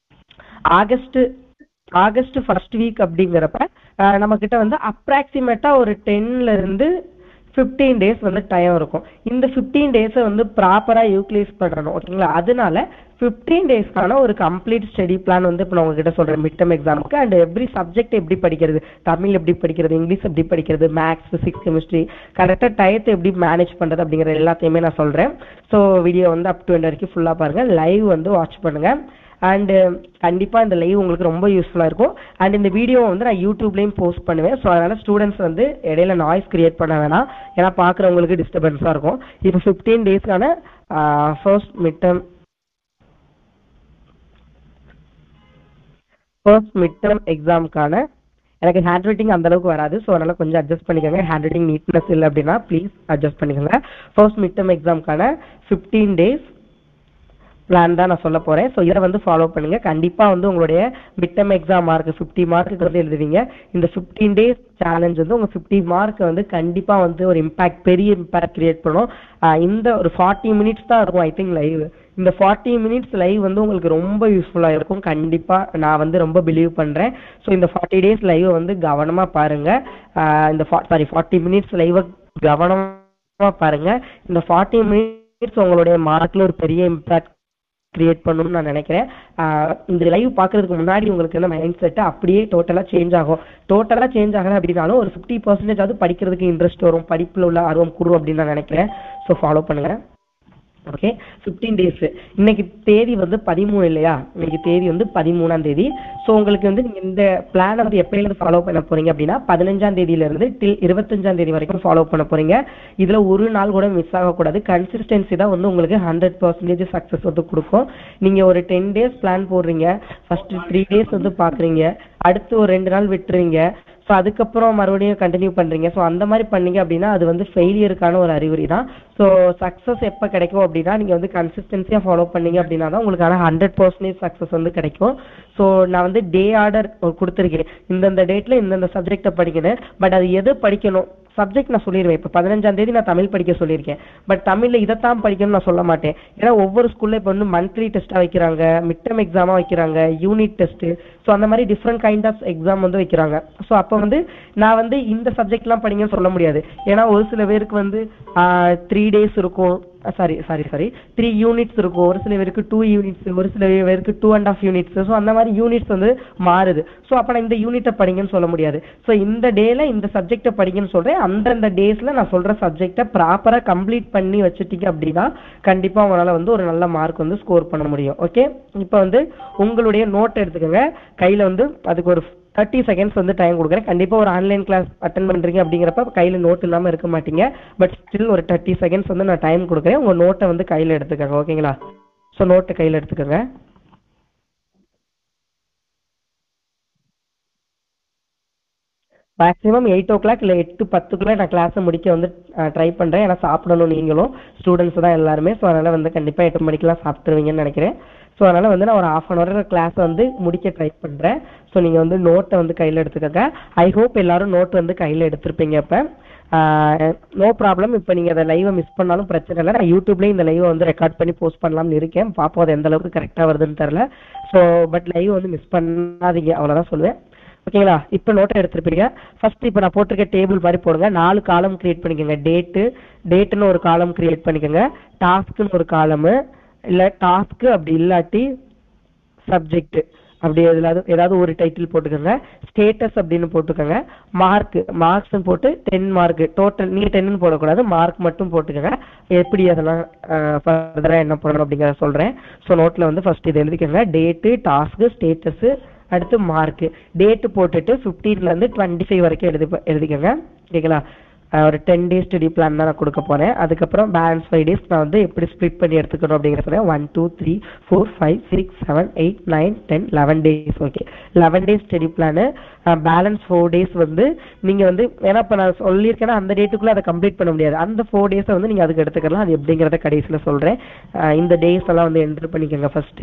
ஆகஸ்ட் ஆகஸ்ட் ஃபர்ஸ்ட் வீக் அப்படிங்கிறப்ப அஹ், நம்ம கிட்ட வந்து அப்ராக்சிமேட்டா ஒரு டென்ல இருந்து ஃபிஃப்டீன் டேஸ் வந்து டைம் இருக்கும் இந்த ஃபிஃப்டீன் டேஸை வந்து ப்ராப்பரா யூட்டிலைஸ் பண்ணணும் ஓகேங்களா அதனால ஃபிஃப்டீன் டேஸ்க்கான ஒரு கம்ப்ளீட் ஸ்டடி பிளான் வந்து இப்போ நான் உங்ககிட்ட சொல்றேன் மிட் டர்ம் எக்ஸாமுக்கு அண்ட் எவ்ரி சப்ஜெக்ட் எப்படி படிக்கிறது தமிழ் எப்படி படிக்கிறது இங்கிலீஷ் எப்படி படிக்கிறது மேக்ஸ் பிசிக்ஸ் கெமிஸ்ட்ரி கரெக்டாக டயத்தை எப்படி மேனேஜ் பண்றது அப்படிங்கிற எல்லாத்தையுமே நான் சொல்றேன் ஸோ வீடியோ வந்து அப் டு எண்ட் வரைக்கும் ஃபுல்லா பாருங்க லைவ் வந்து வாட்ச் பண்ணுங்க அண்ட் கண்டிப்பா இந்த லைவ் உங்களுக்கு ரொம்ப யூஸ்ஃபுல்லா இருக்கும் அண்ட் இந்த வீடியோ வந்து நான் யூடியூப்லயும் போஸ்ட் பண்ணுவேன் ஸோ அதனால ஸ்டூடெண்ட்ஸ் வந்து இடையில நாய்ஸ் கிரியேட் பண்ண வேணாம் ஏன்னா பாக்குறவங்களுக்கு டிஸ்டர்பன்ஸா இருக்கும் இப்போ ஃபிஃப்டீன் டேஸ்க்கான first mid term first mid term எக்ஸாமுக்கான எனக்கு ஹேண்ட் ரைட்டிங் அந்த அளவுக்கு வராது ஸோ அதனால கொஞ்சம் அட்ஜஸ்ட் பண்ணிக்கோங்க ஹேண்ட் ரைட்டிங் நீட்னஸ் இல்லை அப்படின்னா ப்ளீஸ் அட்ஜஸ்ட் பண்ணிக்கோங்க ஃபர்ஸ்ட் மிட் டர்ம் எக்ஸாமுக்கான ஃபிஃப்டீன் டேஸ் பிளான் தான் நான் சொல்ல போறேன் ஸோ இதை வந்து ஃபாலோ பண்ணுங்க கண்டிப்பா வந்து உங்களுடைய மிட்டம் எக்ஸாம் மார்க் ஃபிஃப்டி மார்க்கு வந்து எழுதுவீங்க இந்த ஃபிஃப்டீன் டேஸ் சேலஞ்ச் வந்து உங்க ஃபிஃப்டி மார்க் வந்து கண்டிப்பா வந்து ஒரு இம்பாக்ட் பெரிய இம்பாக்ட் கிரியேட் பண்ணும் ஆஹ் இந்த ஒரு ஃபார்ட்டி மினிட்ஸ் தான் இருக்கும் ஐ திங்க் லைவ் இந்த ஃபார்ட்டி மினிட்ஸ் லைவ் வந்து உங்களுக்கு ரொம்ப யூஸ்ஃபுல்லா இருக்கும் கண்டிப்பா நான் வந்து ரொம்ப பிலீவ் பண்றேன் ஸோ இந்த ஃபார்ட்டி டேஸ் லைவ் வந்து கவனமா பாருங்க ஆஹ் இந்த சாரி ஃபார்ட்டி மினிட்ஸ் லைவ் கவனமா பாருங்க இந்த ஃபார்ட்டி மினிட்ஸ் உங்களுடைய மார்க்ல ஒரு பெரிய இம்பாக்ட் கிரியேட் பண்ணணும்னு நான் நினைக்கிறேன் ஆஹ் இந்த லைவ் பார்க்கறதுக்கு முன்னாடி உங்களுக்கு என்ன மைண்ட் செட் அப்படியே டோட்டலா சேஞ்ச் ஆகும் டோட்டலா சேஞ்ச் ஆகல அப்படின்னாலும் ஒரு ஃபிஃப்டி பர்சன்டேஜ் ஆகுது படிக்கிறதுக்கு இன்ட்ரெஸ்ட் வரும் படிப்புல உள்ள ஆர்வம் கூடும் அப்படின்னு நான் நினைக்கிறேன் ஸோ ஃபாலோ பண்ணுங்க ஓகே ஃபிஃப்டீன் டேஸ் இன்னைக்கு தேதி வந்து பதிமூணு இல்லையா இன்னைக்கு தேதி வந்து பதிமூணாம் தேதி ஸோ உங்களுக்கு வந்து நீங்க இந்த பிளானை வந்து எப்பயிலிருந்து ஃபாலோ பண்ண போறீங்க அப்படின்னா பதினஞ்சாம் தேதியில இருந்து டில் இருபத்தஞ்சாம் தேதி வரைக்கும் ஃபாலோ பண்ண போறீங்க இதுல ஒரு நாள் கூட மிஸ் ஆகக்கூடாது கன்சிஸ்டன்சி தான் வந்து உங்களுக்கு ஹண்ட்ரட் பர்சன்டேஜ் சக்ஸஸ் வந்து கொடுக்கும் நீங்க ஒரு டென் டேஸ் பிளான் போடுறீங்க ஃபர்ஸ்ட் த்ரீ டேஸ் வந்து பாக்குறீங்க அடுத்து ஒரு ரெண்டு நாள் விட்டுறீங்க ஸோ அதுக்கப்புறம் மறுபடியும் கண்டினியூ பண்றீங்க ஸோ அந்த மாதிரி பண்ணீங்க அப்படின்னா அது வந்து ஃபெயிலியருக்கான ஒரு அறிகுறி தான் ஸோ சக்ஸஸ் எப்போ கிடைக்கும் அப்படின்னா நீங்க வந்து கன்சிஸ்டன்சியாக ஃபாலோ பண்ணீங்க அப்படின்னா தான் உங்களுக்கான ஹண்ட்ரட் பர்சன்டேஜ் சக்ஸஸ் வந்து கிடைக்கும் ஸோ நான் வந்து டே ஆர்டர் கொடுத்துருக்கேன் இந்தந்த டேட்ல இந்தந்த சப்ஜெக்டை படிக்கணும் பட் அது எது படிக்கணும் சப்ஜெக்ட் நான் சொல்லிடுவேன் இப்போ பதினஞ்சாம் தேதி நான் தமிழ் படிக்க சொல்லியிருக்கேன் பட் தமிழ்ல இதைத்தான் படிக்கணும்னு நான் சொல்ல மாட்டேன் ஏன்னா ஒவ்வொரு ஸ்கூல்ல இப்போ வந்து மந்த்லி டெஸ்ட்டாக வைக்கிறாங்க மிட் டேர்ம் எக்ஸாமா வைக்கிறாங்க யூனிட் டெஸ்ட் ஸோ அந்த மாதிரி டிஃப்ரெண்ட் கைண்ட் ஆஃப் எக்ஸாம் வந்து வைக்கிறாங்க ஸோ அப்போ வந்து நான் வந்து இந்த சப்ஜெக்ட்லாம் படிங்கன்னு சொல்ல முடியாது ஏன்னா ஒரு சில பேருக்கு வந்து த்ரீ டேஸ் இருக்கும் sorry sorry sorry three units இருக்கும் ஒரு சில பேருக்கு டூ யூனிட்ஸ் ஒரு சில பேருக்கு two and half units so அந்த மாதிரி யூனிட்ஸ் வந்து மாறுது ஸோ அப்போ நான் இந்த யூனிட்டை படிங்கன்னு சொல்ல முடியாது ஸோ இந்த டேல இந்த சப்ஜெக்டை படிங்கன்னு சொல்றேன் அந்தந்த டேஸ்ல நான் சொல்ற சப்ஜெக்டை ப்ராப்பரா கம்ப்ளீட் பண்ணி வச்சுட்டீங்க அப்படின்னா கண்டிப்பா உங்களால வந்து ஒரு நல்ல மார்க் வந்து ஸ்கோர் பண்ண முடியும் ஓகே இப்போ வந்து உங்களுடைய நோட் எடுத்துக்கோங்க கையில வந்து அதுக்கு ஒரு தேர்ட்டி செகண்ட்ஸ் வந்து டைம் கொடுக்குறேன் கண்டிப்பா ஒரு ஆன்லைன் கிளாஸ் அட்டன் பண்றீங்க அப்படிங்கிறப்ப கையில நோட் இல்லாம இருக்க மாட்டீங்க பட் ஸ்டில் ஒரு தேர்ட்டி செகண்ட்ஸ் வந்து நான் டைம் கொடுக்குறேன் உங்க நோட்டை வந்து கையில எடுத்துக்கோங்க ஓகேங்களா ஸோ நோட்டை கையில எடுத்துக்கோங்க மேக்ஸிமம் எயிட் ஓ கிளாக் இல்லை எட்டு பத்துக்குள்ளே நான் கிளாஸை முடிக்க வந்து ட்ரை பண்ணுறேன் ஏன்னா சாப்பிடணும் நீங்களும் ஸ்டூடெண்ட்ஸ் தான் எல்லாருமே ஸோ அதனால் வந்து கண்டிப்பாக எட்டு மணிக்கெல்லாம் சாப்பிட்டுருவீங்கன்னு நினைக்கிறேன் ஸோ அதனால் வந்து நான் ஒரு ஆஃப் அன் ஹவர் கிளாஸை வந்து முடிக்க ட்ரை பண்ணுறேன் ஸோ நீங்கள் வந்து நோட்டை வந்து கையில் எடுத்துக்கோங்க ஐ ஹோப் எல்லாரும் நோட் வந்து கையில் எடுத்திருப்பீங்க இப்போ நோ ப்ராப்ளம் இப்போ நீங்கள் அதை லைவை மிஸ் பண்ணாலும் பிரச்சனை இல்லை நான் யூடியூப்லேயும் இந்த லைவை வந்து ரெக்கார்ட் பண்ணி போஸ்ட் பண்ணலாம்னு இருக்கேன் பார்ப்போம் அது எந்த அளவுக்கு கரெக்டாக வருதுன்னு தெரில ஸோ பட் லைவ் வந்து மிஸ் பண்ணாதீங்க அவ்வளோதான் சொல்லுவேன் ஓகேங்களா இப்போ நோட்டை எடுத்துருப்பீங்க ஃபர்ஸ்ட் இப்போ நான் போட்டிருக்க டேபிள் மாதிரி போடுங்க நாலு காலம் கிரியேட் பண்ணிக்கோங்க டேட்டு டேட்டுன்னு ஒரு காலம் கிரியேட் பண்ணிக்கோங்க டாஸ்க்குன்னு ஒரு காலமு இல்லை டாஸ்க்கு அப்படி இல்லாட்டி சப்ஜெக்ட் அப்படி எதுலாவது ஏதாவது ஒரு டைட்டில் போட்டுக்கோங்க ஸ்டேட்டஸ் அப்படின்னு போட்டுக்கோங்க மார்க் மார்க்ஸ் போட்டு டென் மார்க் டோட்டல் நீங்க டென்னு போடக்கூடாது மார்க் மட்டும் போட்டுக்கோங்க எப்படி அதெல்லாம் ஃபர்தராக என்ன பண்ணணும் அப்படிங்கிறத சொல்றேன் ஸோ நோட்ல வந்து ஃபர்ஸ்ட் இது எழுதிக்கோங்க டேட்டு டாஸ்க்கு ஸ்டேட்டஸ் அடுத்து மார்க் டேட் போட்டுட்டு 15 ல இருந்து டுவெண்ட்டி ஃபைவ் வரைக்கும் எழுதி எழுதிக்கோங்க ஓகேங்களா அஹ் ஒரு டென் டேஸ் ஸ்டடி பிளான் தான் நான் கொடுக்க போறேன் அதுக்கப்புறம் பேலன்ஸ் ஃபைவ் டேஸ் நான் வந்து எப்படி ஸ்ப்ளிட் பண்ணி எடுத்துக்கணும் அப்படிங்கிற சொல்றேன் one two three four five six seven eight nine ten eleven days okay eleven days study plan balance four days வந்து நீங்க வந்து ஏன்னா இப்போ நான் சொல்லியிருக்கேன்னா அந்த டேட்டுக்குள்ள அதை கம்ப்ளீட் பண்ண முடியாது அந்த ஃபோர் டேஸை வந்து நீங்க அதுக்கு எடுத்துக்கலாம் அது எப்படிங்கிறத கடைசியில் சொல்றேன் அஹ் இந்த டேஸ் எல்லாம் வந்து என்டர் பண்ணிக்கோங்க first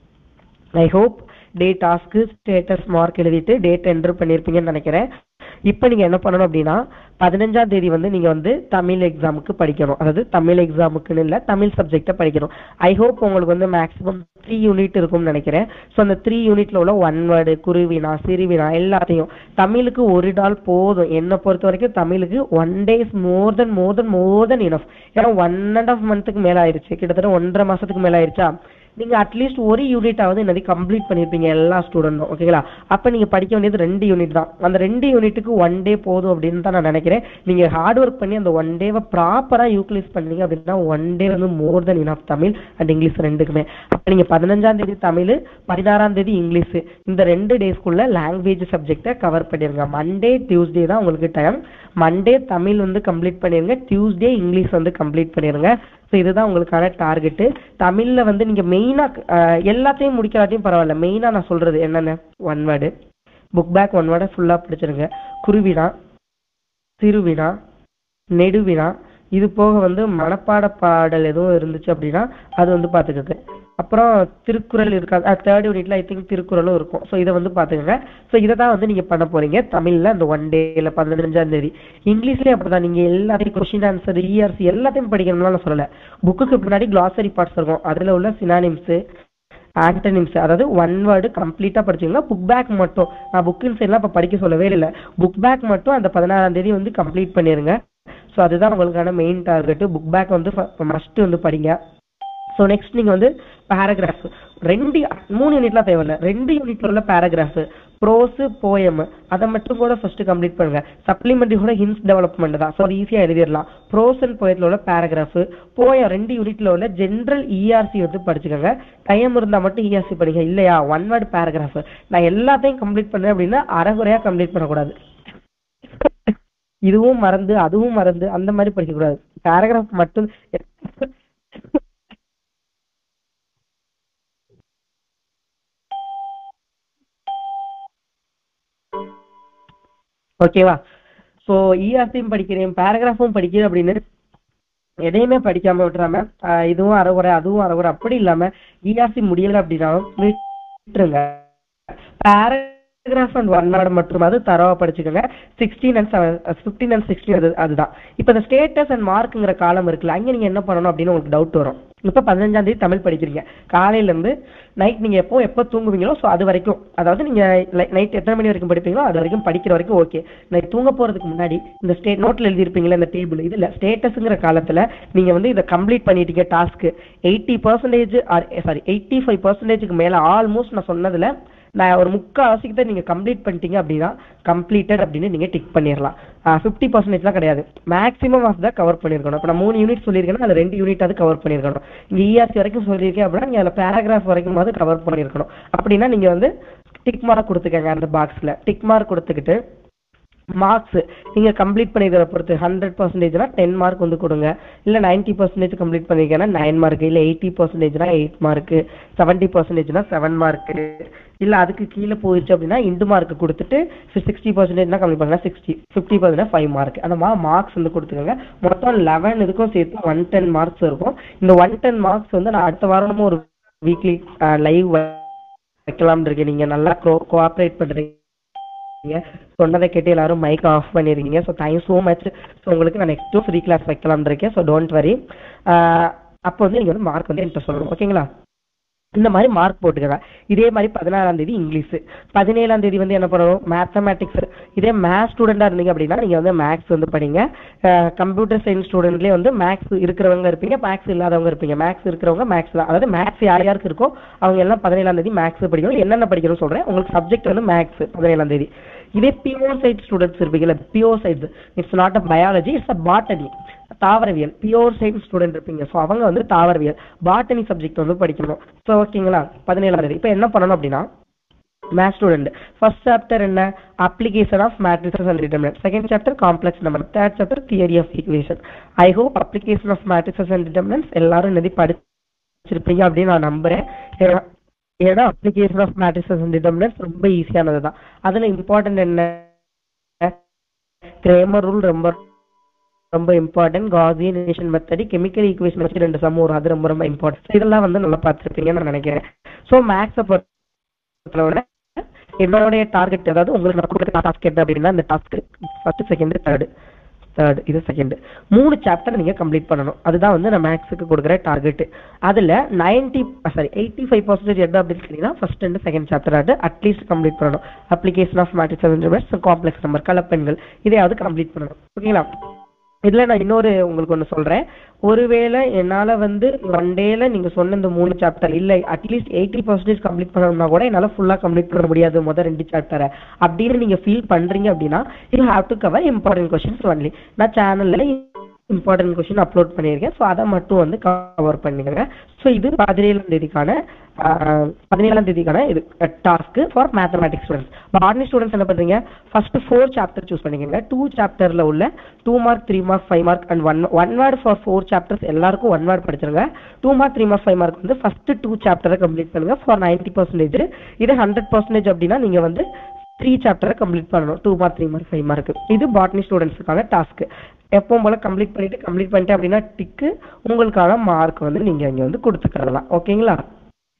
I hope day task status mark எழுதிட்டு டேட் என்டர் பண்ணியிருப்பீங்கன்னு நினைக்கிறேன் இப்போ நீங்க என்ன பண்ணணும் அப்படின்னா பதினஞ்சாம் தேதி வந்து நீங்க வந்து தமிழ் எக்ஸாமுக்கு படிக்கணும் அதாவது தமிழ் எக்ஸாமுக்குன்னு இல்லை தமிழ் சப்ஜெக்டை படிக்கணும் ஐ ஹோப் உங்களுக்கு வந்து மேக்ஸிமம் த்ரீ யூனிட் இருக்கும்னு நினைக்கிறேன் ஸோ அந்த த்ரீ யூனிட்ல உள்ள ஒன் வேர்டு குருவினா சிறுவினா எல்லாத்தையும் தமிழுக்கு ஒரு நாள் போதும் என்னை பொறுத்த வரைக்கும் தமிழுக்கு one days more then more then more then enough ஏன்னா ஒன் அண்ட் ஆஃப் மந்த்துக்கு மேல ஆயிருச்சு கிட்டத்தட்ட ஒன்றரை மாசத்துக்கு மேல ஆயிருச்சா நீங்க அட்லீஸ்ட் ஒரு யூனிட்டாவது என்னது கம்ப்ளீட் பண்ணிருப்பீங்க எல்லா ஸ்டூடெண்ட்டும் ஓகேங்களா அப்ப நீங்க படிக்க வேண்டியது ரெண்டு யூனிட் தான் அந்த ரெண்டு யூனிட்டுக்கு ஒன் டே போதும் அப்படின்னு தான் நான் நினைக்கிறேன் நீங்க ஹார்ட் ஒர்க் பண்ணி அந்த ஒன் டேவை ப்ராப்பரா யூட்டிலைஸ் பண்ணீங்க அப்படின்னா ஒன் டே வந்து more then enough Tamil and English ரெண்டுக்குமே அப்ப நீங்க பதினஞ்சாம் தேதி தமிழ் பதினாறாம் தேதி இங்கிலீஷ் இந்த ரெண்டு டேஸ்க்குள்ள லாங்குவேஜ் சப்ஜெக்டை கவர் பண்ணிருங்க மண்டே டியூஸ்டே தான் உங்களுக்கு டைம் மண்டே தமிழ் வந்து கம்ப்ளீட் பண்ணிருங்க டியூஸ்டே இங்கிலீஷ் வந்து கம்ப்ளீட் பண்ணிருங்க ஸோ இதுதான் உங்களுக்கான டார்கெட்டு தமிழ்ல வந்து நீங்க மெயினா எல்லாத்தையும் முடிக்காட்டியும் பரவாயில்ல மெயினா நான் சொல்றது என்னென்ன one word book back one வேர்டை ஃபுல்லா படிச்சிருங்க குருவினா சிறுவினா நெடுவினா இது போக வந்து மனப்பாட பாடல் எதுவும் இருந்துச்சு அப்படின்னா அது வந்து பார்த்துக்கோங்க அப்புறம் திருக்குறள் இருக்காது தேர்ட் யூனிட்ல ஐ திங்க் திருக்குறளும் இருக்கும் ஸோ இதை வந்து பார்த்துக்கோங்க ஸோ இதை தான் வந்து நீங்க பண்ண போறீங்க தமிழ்ல அந்த ஒன் டேல பதினஞ்சாம் தேதி இங்கிலீஷ்லயும் அப்படிதான் நீங்க எல்லாத்தையும் கொஸ்டின் ஆன்சர் இஆர்சி எல்லாத்தையும் படிக்கணும்லாம் நான் சொல்லல புக்குக்கு பின்னாடி கிளாசரி பார்ட்ஸ் இருக்கும் அதுல உள்ள சினானிம்ஸ் ஆன்டனிம்ஸ் அதாவது ஒன் வேர்டு கம்ப்ளீட்டா படிச்சுங்க புக் பேக் மட்டும் நான் புக்கின் சைட்லாம் இப்போ படிக்க சொல்லவே இல்லை புக் பேக் மட்டும் அந்த பதினாறாம் தேதி வந்து கம்ப்ளீட் பண்ணிருங்க ஸோ அதுதான் உங்களுக்கான மெயின் டார்கெட் புக் பேக் வந்து மஸ்ட் வந்து படிங்க ஸோ நெக்ஸ்ட் நீங்கள் வந்து பேராகிராஃப் ரெண்டு மூணு யூனிட்லாம் தேவையில்ல ரெண்டு யூனிட்ல உள்ள பேராகிராஃப் ப்ரோஸ் போயம் அதை மட்டும் கூட ஃபர்ஸ்ட் கம்ப்ளீட் பண்ணுங்க சப்ளிமெண்ட்ரி கூட ஹின்ஸ் டெவலப்மெண்ட் தான் ஸோ அது ஈஸியாக எழுதிடலாம் ப்ரோஸ் அண்ட் போயத்தில் உள்ள பேராகிராஃப் போயம் ரெண்டு யூனிட்ல உள்ள ஜென்ரல் இஆர்சி வந்து படிச்சுக்கோங்க டைம் இருந்தால் மட்டும் இஆர்சி படிங்க இல்லையா ஒன் வேர்ட் பேராகிராஃப் நான் எல்லாத்தையும் கம்ப்ளீட் பண்ணேன் அப்படின்னா அரைகுறையாக கம்ப்ளீட் பண்ணக்கூடாது இதுவும் மறந்து அதுவும் மறந்து அந்த மாதிரி படிக்கக்கூடாது பேராகிராஃப் மட்டும் ஓகேவா ஸோ இஆர்சியும் படிக்கிறேன் பேராகிராஃபும் படிக்கிறேன் அப்படின்னு எதையுமே படிக்காம விட்டுறாம ஆஹ் இதுவும் அரைகுறை அதுவும் அரைகுறை அப்படி இல்லாம இஆர்சி முடியல அப்படின்னா விட்டுருங்க பேராகிராஃப் அண்ட் ஒன் வேர்டு மட்டும் அது தரவா படிச்சுக்கோங்க sixteen and seven fifteen and sixteen அது அதுதான் இப்போ இந்த ஸ்டேட்டஸ் அண்ட் மார்க்குங்கிற காலம் இருக்குல்ல அங்கே நீங்க என்ன பண்ணணும் அப்படின்னு உங்களுக்கு டவுட் வரும் இப்போ பதினஞ்சாம் தேதி தமிழ் படிக்கிறீங்க காலையில இருந்து நைட் நீங்க எப்போ எப்போ தூங்குவீங்களோ ஸோ அது வரைக்கும் அதாவது நீங்க நைட் எத்தனை மணி வரைக்கும் படிப்பீங்களோ அது வரைக்கும் படிக்கிற வரைக்கும் ஓகே நைட் தூங்க போறதுக்கு முன்னாடி இந்த ஸ்டேட் நோட்ல எழுதிருப்பீங்களா இந்த டேபிள் இதுல ஸ்டேட்டஸ்ங்கிற காலத்துல நீங்க வந்து இதை கம்ப்ளீட் பண்ணிட்டீங்க task eighty percentage sorry eighty five பர்சன்டேஜுக்கு மேல ஆல்மோஸ்ட் நான் சொன்னதுல நான் ஒரு முக்கால் தான் நீங்க கம்ப்ளீட் பண்ணிட்டீங்க அப்படின்னா கம்ப்ளீட்டட் அப்படின்னு நீங்க டிக் பண்ணிடலாம் ஃபிஃப்டி பர்சன்டேஜ்லாம் கிடையாது மேக்ஸிமம் ஆஃப் தான் கவர் பண்ணிருக்கணும் இப்போ நான் மூணு யூனிட் சொல்லியிருக்கேன்னா அதில் ரெண்டு யூனிட் அது கவர் பண்ணிருக்கணும் இங்க இஆர்சி வரைக்கும் சொல்லியிருக்கேன் அப்படின்னா நீங்க அதில் பேராகிராஃப் வரைக்கும் அது கவர் பண்ணிருக்கணும் அப்படின்னா நீங்க வந்து டிக் மார்க் கொடுத்துக்கங்க அந்த பாக்ஸ்ல டிக் மார்க் கொடுத்துக்கிட்டு மார்க்ஸ் நீங்க கம்ப்ளீட் பண்ணிக்கிறத பொறுத்து ஹண்ட்ரட் பர்சன்டேஜ்னா டென் மார்க் வந்து கொடுங்க இல்ல நைன்டி பர்சன்டேஜ் கம்ப்ளீட் பண்ணிருக்கேன்னா நைன் மார்க் இல்ல எயிட்டி பர்சன்டேஜ்னா எயிட் மார்க் செவன்டி பர்சன்டேஜ்னா செவன் மார்க் இல்ல அதுக்கு கீழே போயிடுச்சு அப்படின்னா இண்டு மார்க் கொடுத்துட்டு சிக்ஸ்டி பர்சன்டேஜ்னா கம்ப்ளீட் பண்ணா sixty fifty percentage five mark அந்த மாதிரி மார்க்ஸ் வந்து கொடுத்துக்கோங்க மொத்தம் லெவன் இதுக்கும் சேர்த்து ஒன் டென் மார்க்ஸ் இருக்கும் இந்த ஒன் டென் மார்க்ஸ் வந்து நான் அடுத்த வாரமும் ஒரு வீக்லி லைவ் வைக்கலாம்னு இருக்கேன் நீங்க நல்லா கோஆப்ரேட் பண்றீங்க சொன்னதை கேட்டு எல்லாரும் மைக் ஆஃப் பண்ணிருக்கீங்க so thank so much so உங்களுக்கு நான் நெக்ஸ்ட்டும் ஃப்ரீ கிளாஸ் வைக்கலாம்னு இருக்கேன் ஸோ டோன்ட் வரி அப்போ வந்து நீங்கள் வந்து மார்க் வந்து என்கிட்ட சொல்லணும் ஓகேங்களா இந்த மாதிரி மார்க் போட்டுக்கங்க இதே மாதிரி பதினாறாம் தேதி இங்கிலீஷ் பதினேழாம் தேதி வந்து என்ன பண்ணணும் மேத்தமேட்டிக்ஸ் இதே மேத்ஸ் ஸ்டூடெண்டா இருந்தீங்க அப்படின்னா நீங்க வந்து மேக்ஸ் வந்து படிங்க கம்ப்யூட்டர் சயின்ஸ் ஸ்டூடெண்ட்லேயே வந்து மேக்ஸ் இருக்கிறவங்க இருப்பீங்க மேக்ஸ் இல்லாதவங்க இருப்பீங்க மேக்ஸ் இருக்கிறவங்க மேக்ஸ் தான் அதாவது மேக்ஸ் யார் யாருக்கு இருக்கோ அவங்க எல்லாம் பதினேழாம் தேதி மேக்ஸ் படிக்கணும் என்னென்ன படிக்கணும்னு சொல்றேன் உங்களுக்கு சப்ஜெக்ட் வந்து மேக்ஸ் பதினேழாம் தேதி இதே பியூர் சைட் ஸ்டூடெண்ட்ஸ் இருப்பீங்கல்ல pure sides it's not a biology it's a botany தாவரவியல் பியூர் சயின்ஸ் ஸ்டூடெண்ட் இருப்பீங்க ஸோ அவங்க வந்து தாவரவியல் பாட்டனி சப்ஜெக்ட் வந்து படிக்கணும் ஸோ ஓகேங்களா பதினேழாம் தேதி இப்போ என்ன பண்ணணும் அப்படின்னா மேத்ஸ் ஸ்டூடெண்ட் ஃபர்ஸ்ட் சாப்டர் என்ன application of matrices and determinant second chapter complex number third chapter theory of equation I hope application of matrices and determinants எல்லாரும் நிதி படிச்சிருப்பீங்க அப்படின்னு நான் நம்புறேன் ஏன்னா ஏன்னா application of matrices and determinants ரொம்ப ஈஸியானது தான் அதில் இம்பார்ட்டன்ட் என்ன கிரேமர் ரூல் ரொம்ப ரொம்ப இம்பார்ட்டன்ட் காசியன் நேஷன் மெத்தடி கெமிக்கல் ஈக்குவேஷன் வச்சு ரெண்டு சம் வரும் அது ரொம்ப ரொம்ப இம்பார்ட்டன்ட் இதெல்லாம் வந்து நல்லா பார்த்துருப்பீங்கன்னு நான் நினைக்கிறேன் ஸோ மேக்ஸை பொறுத்தவரை என்னுடைய டார்கெட் அதாவது உங்களுக்கு நான் கொடுக்குற டாஸ்க் என்ன அப்படின்னா இந்த task first second third third இது செகண்ட் மூணு சாப்டர் நீங்க கம்ப்ளீட் பண்ணணும் அதுதான் வந்து நான் மேக்ஸுக்கு கொடுக்குற டார்கெட் அதுல ninety sorry eighty five percentage என்ன அப்படின்னு கேட்டீங்கன்னா ஃபர்ஸ்ட் அண்ட் செகண்ட் சாப்டர் ஆட்டு அட்லீஸ்ட் கம்ப்ளீட் பண்ணணும் application of matrix complex number கலப்பெண்கள் இதையாவது கம்ப்ளீட் பண்ணணும் ஓகேங்களா இதுல நான் இன்னொரு உங்களுக்கு ஒண்ணு சொல்றேன் ஒருவேளை என்னால வந்து ஒன் டேல நீங்க சொன்ன இந்த மூணு சாப்டர் இல்ல அட்லீஸ்ட் எயிட்டி பர்சன்டேஜ் கம்ப்ளீட் பண்ணணும்னா கூட என்னால ஃபுல்லா கம்ப்ளீட் பண்ண முடியாது முதல் ரெண்டு சாப்டரை அப்படின்னு நீங்க ஃபீல் பண்றீங்க அப்படின்னா you have to cover important questions only நான் சேனல்ல இம்பார்ட்டன்ட் கொஸ்டின் அப்லோட் பண்ணியிருக்கேன் ஸோ அதை மட்டும் வந்து கவர் பண்ணிக்கோங்க ஸோ இது பதினேழாம் தேதிக்கான பதினேழாம் தேதிக்கான இது task for mathematics students botany students என்ன பண்றீங்க ஃபர்ஸ்ட் ஃபோர் சாப்டர் சூஸ் பண்ணிக்கோங்க டூ சாப்டர்ல உள்ள two mark three mark five mark and one one word for four chapters எல்லாருக்கும் ஒன் வேர்ட் படிச்சிருங்க two mark three mark five mark வந்து first two சாப்டரை complete பண்ணுங்க ஃபார் நைன்டி பர்சன்டேஜ் இது hundred percentage அப்படின்னா நீங்க வந்து த்ரீ சாப்டரை கம்ப்ளீட் பண்ணணும் two mark three mark five mark இது பாட்னி ஸ்டூடெண்ட்ஸுக்கான டாஸ்க் எப்பவும் போல கம்ப்ளீட் பண்ணிட்டு கம்ப்ளீட் பண்ணிட்டு அப்படின்னா டிக்கு உங்களுக்கான மார்க் வந்து நீங்க இங்க வந்து கொடுத்துக்கலாம் ஓகேங்களா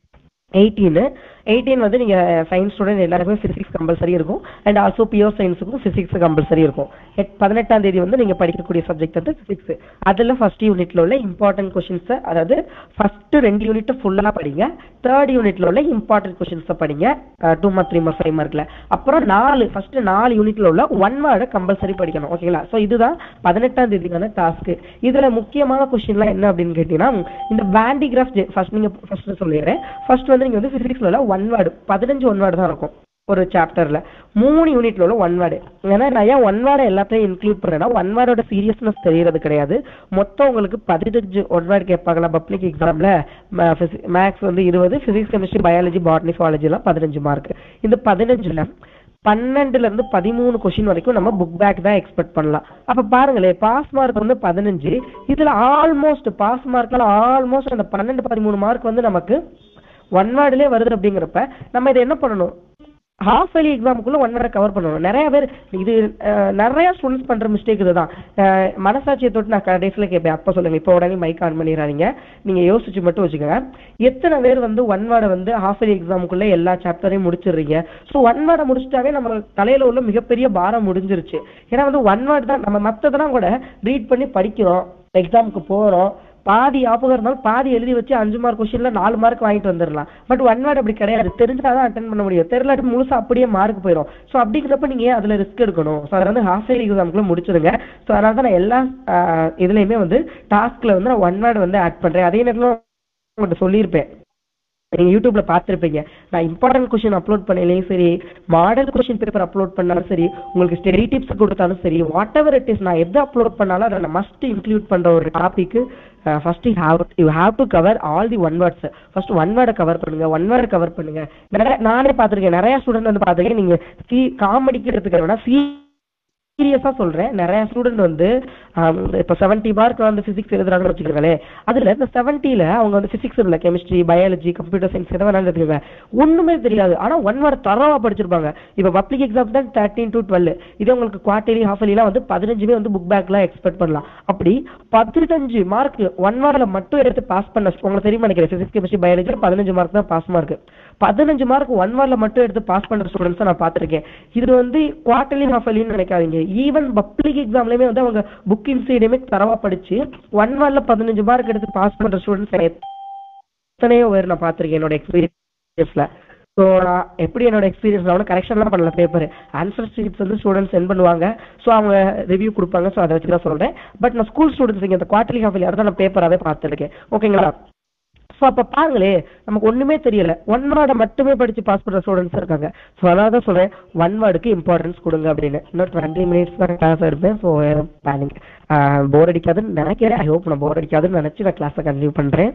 எயிட்டீன் எயிட்டீன் வந்து நீங்க சயின்ஸ் ஸ்டூடெண்ட் எல்லாருக்குமே பிசிக்ஸ் கம்பல்சரி இருக்கும் அண்ட் ஆல்சோ பியூர் சயின்ஸுக்கும் பிசிக்ஸ் கம்பல்சரி இருக்கும் எட்- பதினெட்டாம் தேதி வந்து நீங்க படிக்கக்கூடிய சப்ஜெக்ட் வந்து பிசிக்ஸ் அதுல ஃபர்ஸ்ட் யூனிட்ல உள்ள இம்பார்ட்டன்ட் கொஸ்டின்ஸ் அதாவது ஃபர்ஸ்ட் ரெண்டு யூனிட் ஃபுல்லா படிங்க தேர்ட் யூனிட்ல உள்ள இம்பார்ட்டன்ட் கொஸ்டின்ஸ் படிங்க two mark three mark five மார்க்ல அப்புறம் நாலு ஃபர்ஸ்ட் நாலு யூனிட்ல உள்ள ஒன் வேர்டை கம்பல்சரி படிக்கணும் ஓகேங்களா ஸோ இதுதான் பதினெட்டாம் தேதிக்கான டாஸ்க் இதுல முக்கியமான கொஸ்டின்லாம் என்ன அப்படின்னு கேட்டீங்கன்னா இந்த பேண்டிகிராஃப் ஃபர்ஸ்ட் நீங்க ஃபர்ஸ்ட் சொல்லிடுறேன் ஃபர்ஸ்ட் வந்து நீங்க வந்து பிசிக்ஸ்ல உள்ள ஒன் வேர்டு பதினஞ்சு ஒன் வேர்டு தான் இருக்கும் ஒரு சாப்டர்ல மூணு யூனிட்ல உள்ள ஒன் வேர்டு ஏன்னா நான் ஏன் ஒன் வேர்டை எல்லாத்தையும் இன்க்ளூட் பண்றேன்னா ஒன் வேர்டோட சீரியஸ்னஸ் தெரியறது கிடையாது மொத்தம் உங்களுக்கு பதினஞ்சு ஒன் வேர்டு கேட்பாங்களா பப்ளிக் எக்ஸாம்ல மேக்ஸ் வந்து இருபது physics chemistry biology botany zoology எல்லாம் பதினஞ்சு மார்க் இந்த பதினஞ்சுல பன்னெண்டுல இருந்து பதிமூணு கொஸ்டின் வரைக்கும் நம்ம புக் பேக் தான் எக்ஸ்பெக்ட் பண்ணலாம் அப்ப பாருங்களேன் பாஸ் மார்க் வந்து பதினஞ்சு இதுல ஆல்மோஸ்ட் பாஸ் மார்க்ல ஆல்மோஸ்ட் அந்த பன்னெண்டு பதிமூணு மார்க் வந்து நமக்கு ஒன் வேர்டுலேயே வருது அப்படிங்கிறப்ப நம்ம இதை என்ன பண்ணணும் ஹாஃப் இயர்லி எக்ஸாமுக்குள்ள ஒன் வேர்டை கவர் பண்ணணும் நிறைய பேர் இது அஹ், நிறைய ஸ்டூடெண்ட்ஸ் பண்ற மிஸ்டேக் இதுதான் அஹ், மனசாட்சியை தொட்டு நான் கடைசியில் கேட்பேன் அப்போ சொல்லுங்க இப்போ உடனே மைக் ஆன் பண்ணிடுறாங்க நீங்க யோசிச்சு மட்டும் வச்சுக்கோங்க எத்தனை பேர் வந்து ஒன் வேர்டை வந்து ஹாஃப் இயர்லி எக்ஸாமுக்குள்ள எல்லா சாப்டரையும் முடிச்சிடுறீங்க ஸோ ஒன் வேர்டை முடிச்சிட்டாவே நம்ம தலையில உள்ள மிகப்பெரிய பாரம் முடிஞ்சிருச்சு ஏன்னா வந்து ஒன் வேர்டு தான் நம்ம மற்றதெல்லாம் கூட ரீட் பண்ணி படிக்கிறோம் எக்ஸாமுக்கு போறோம் பாதி ஞாபகம் இருந்தாலும் பாதி எழுதி வச்சு அஞ்சு மார்க் கொஸ்டின்ல நாலு மார்க் வாங்கிட்டு வந்துடலாம் பட் ஒன் வேர்டு அப்படி கிடையாது தெரிஞ்சாதான் அட்டன் பண்ண முடியும் தெரியலாட்டி முழுசா அப்படியே மார்க் போயிடும் ஸோ அப்படிங்கிறப்ப நீங்க ஏன் அதுல ரிஸ்க் எடுக்கணும் ஸோ அதை வந்து ஹாஃப் இயர் எக்ஸாமுக்குள்ள முடிச்சிருங்க ஸோ அதனால தான் நான் எல்லா ஆஹ், இதுலயுமே வந்து டாஸ்க்ல வந்து நான் ஒன் வேர்டு வந்து ஆட் பண்றேன் அதே நேரத்தில் உங்கள்கிட்ட சொல்லியிருப்பேன் நீங்க யூடியூப்ல பார்த்திருப்பீங்க நான் இம்பார்ட்டன்ட் கொஸ்டின் அப்லோட் பண்ணலையும் சரி மாடல் கொஸ்டின் பேப்பர் அப்லோட் பண்ணாலும் சரி உங்களுக்கு ஸ்டெடி டிப்ஸ் கொடுத்தாலும் சரி வாட் எவர் இட் இஸ் நான் எது அப்லோட் பண்ணாலும் அதை நான் மஸ்ட் இன்க்ளூட் பண்ற ஒரு topic first you have you have to cover all the one words first one வேர்டை கவர் பண்ணுங்க ஒன் வேர்டை கவர் பண்ணுங்க நிறைய நானே பார்த்திருக்கேன் நிறைய ஸ்டூடெண்ட் வந்து பார்த்திருக்கேன் நீங்க சி காமெடிக்கு எடுத்துக்க வேணா சி சீரியஸா சொல்றேன் நிறைய ஸ்டூடெண்ட் வந்து ஆம், இப்ப செவன்டி மார்க் வந்து பிசிக்ஸ் எழுதுறாங்கன்னு வச்சுக்கோங்களேன் அதுல இந்த செவன்ட்டில அவங்க வந்து பிசிக்ஸ் இல்ல கெமிஸ்ட்ரி பயாலஜி கம்ப்யூட்டர் சயின்ஸ் எதை வேணாலும் எடுத்துக்கோங்க ஒண்ணுமே தெரியாது ஆனா ஒன் வேர்ட் தரவா படிச்சிருப்பாங்க இப்ப பப்ளிக் எக்ஸாம் தான் தேர்ட்டின் டு டுவெல் இதே உங்களுக்கு குவார்டர்லி ஹாஃப் எல்லாம் வந்து பதினஞ்சுமே வந்து புக் பேக்லாம் எக்ஸ்பெக்ட் பண்ணலாம் அப்படி பதினஞ்சு மார்க் ஒன் வேர்ட்ல மட்டும் எடுத்து பாஸ் பண்ண உங்களுக்கு தெரியுமா நினைக்கிறேன் பிசிக்ஸ் கெமிஸ்ட்ரி பயாலஜி பதினஞ்சு மார்க் தான் பாஸ் மார்க் பதினஞ்சு மார்க் ஒன் வேர்ட்ல மட்டும் எடுத்து பாஸ் பண்ற ஸ்டூடெண்ட்ஸ் நான் பார்த்திருக்கேன் இது வந்து குவார்டர்லி ஹாஃப் இயர்லின்னு நினைக்காதீங்க ஈவன் பப்ளிக் எக்ஸாம்லயுமே வந்து அவங்க புக் இன்சைடுமே தரவா படிச்சு ஒன் வேர்ட்ல பதினஞ்சு மார்க் எடுத்து பாஸ் பண்ற ஸ்டூடெண்ட்ஸ் எத்தனையோ பேர் நான் பார்த்திருக்கேன் என்னோட எக்ஸ்பீரியன்ஸ்ல ஸோ நான் எப்படி என்னோட எக்ஸ்பீரியன்ஸ் நான் கரெக்ஷன்லாம் பண்ணல பேப்பர் ஆன்சர் ஷீட்ஸ் வந்து ஸ்டூடெண்ட்ஸ் சென்ட் பண்ணுவாங்க ஸோ அவங்க ரிவ்யூ கொடுப்பாங்க ஸோ அதை வச்சு தான் சொல்றேன் பட் நான் ஸ்கூல் ஸ்டூடெண்ட்ஸ் இங்கே இந்த குவார்டர்லி ஹாஃப் இயர் தான் நான் பேப்பராகவே பார்த்துருக்கேன் ஓகேங்களா ஸோ அப்போ பாருங்களே நமக்கு ஒண்ணுமே தெரியல ஒன் வேர்டை மட்டுமே படிச்சு பாஸ் பண்ற ஸ்டூடெண்ட்ஸ் இருக்காங்க ஸோ அதனால தான் சொல்றேன் ஒன் வேர்டுக்கு இம்பார்ட்டன்ஸ் கொடுங்க அப்படின்னு இன்னும் டுவெண்ட்டி மினிட்ஸ் தான் கிளாஸ் இருப்பேன் ஸோ பிளானிங் போர் அடிக்காதுன்னு நினைக்கிறேன் ஐ ஹோப் நான் போர் அடிக்காதுன்னு நினைச்சு நான் கிளாஸை கண்டினியூ பண்றேன்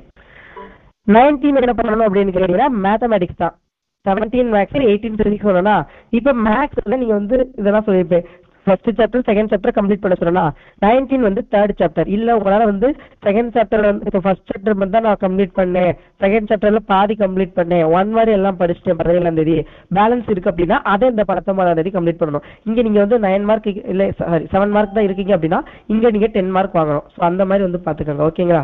நைன்டீன் என்ன பண்ணணும் அப்படின்னு கேட்டீங்கன்னா மேத்தமேட்டிக்ஸ் தான் செவன்டீன் மேக்ஸ் எயிட்டீன் பிசிக்ஸ் சொல்லணும்னா இப்போ மேக்ஸ்ல நீங்க வந்து இதெல்லாம் சொல்லியிருப்பேன் first chapter second chapter complete பண்ண சொல்லலாம் நைன்டீன் வந்து தேர்ட் சாப்டர் இல்ல உங்களால வந்து செகண்ட் சாப்டர் வந்து இப்போ ஃபர்ஸ்ட் சாப்டர் மட்டும் தான் நான் கம்ப்ளீட் பண்ணேன் செகண்ட் சாப்டர்ல பாதி கம்ப்ளீட் பண்ணேன் ஒன் மாதிரி எல்லாம் படிச்சுட்டேன் பதினேழாம் தேதி பேலன்ஸ் இருக்கு அப்படின்னா அதை இந்த பத்தொன்பதாம் தேதி கம்ப்ளீட் பண்ணணும் இங்க நீங்க வந்து நைன் மார்க் இல்ல சாரி செவன் மார்க் தான் இருக்கீங்க அப்படின்னா இங்க நீங்க டென் மார்க் வாங்கணும் ஸோ அந்த மாதிரி வந்து பாத்துக்கோங்க ஓகேங்களா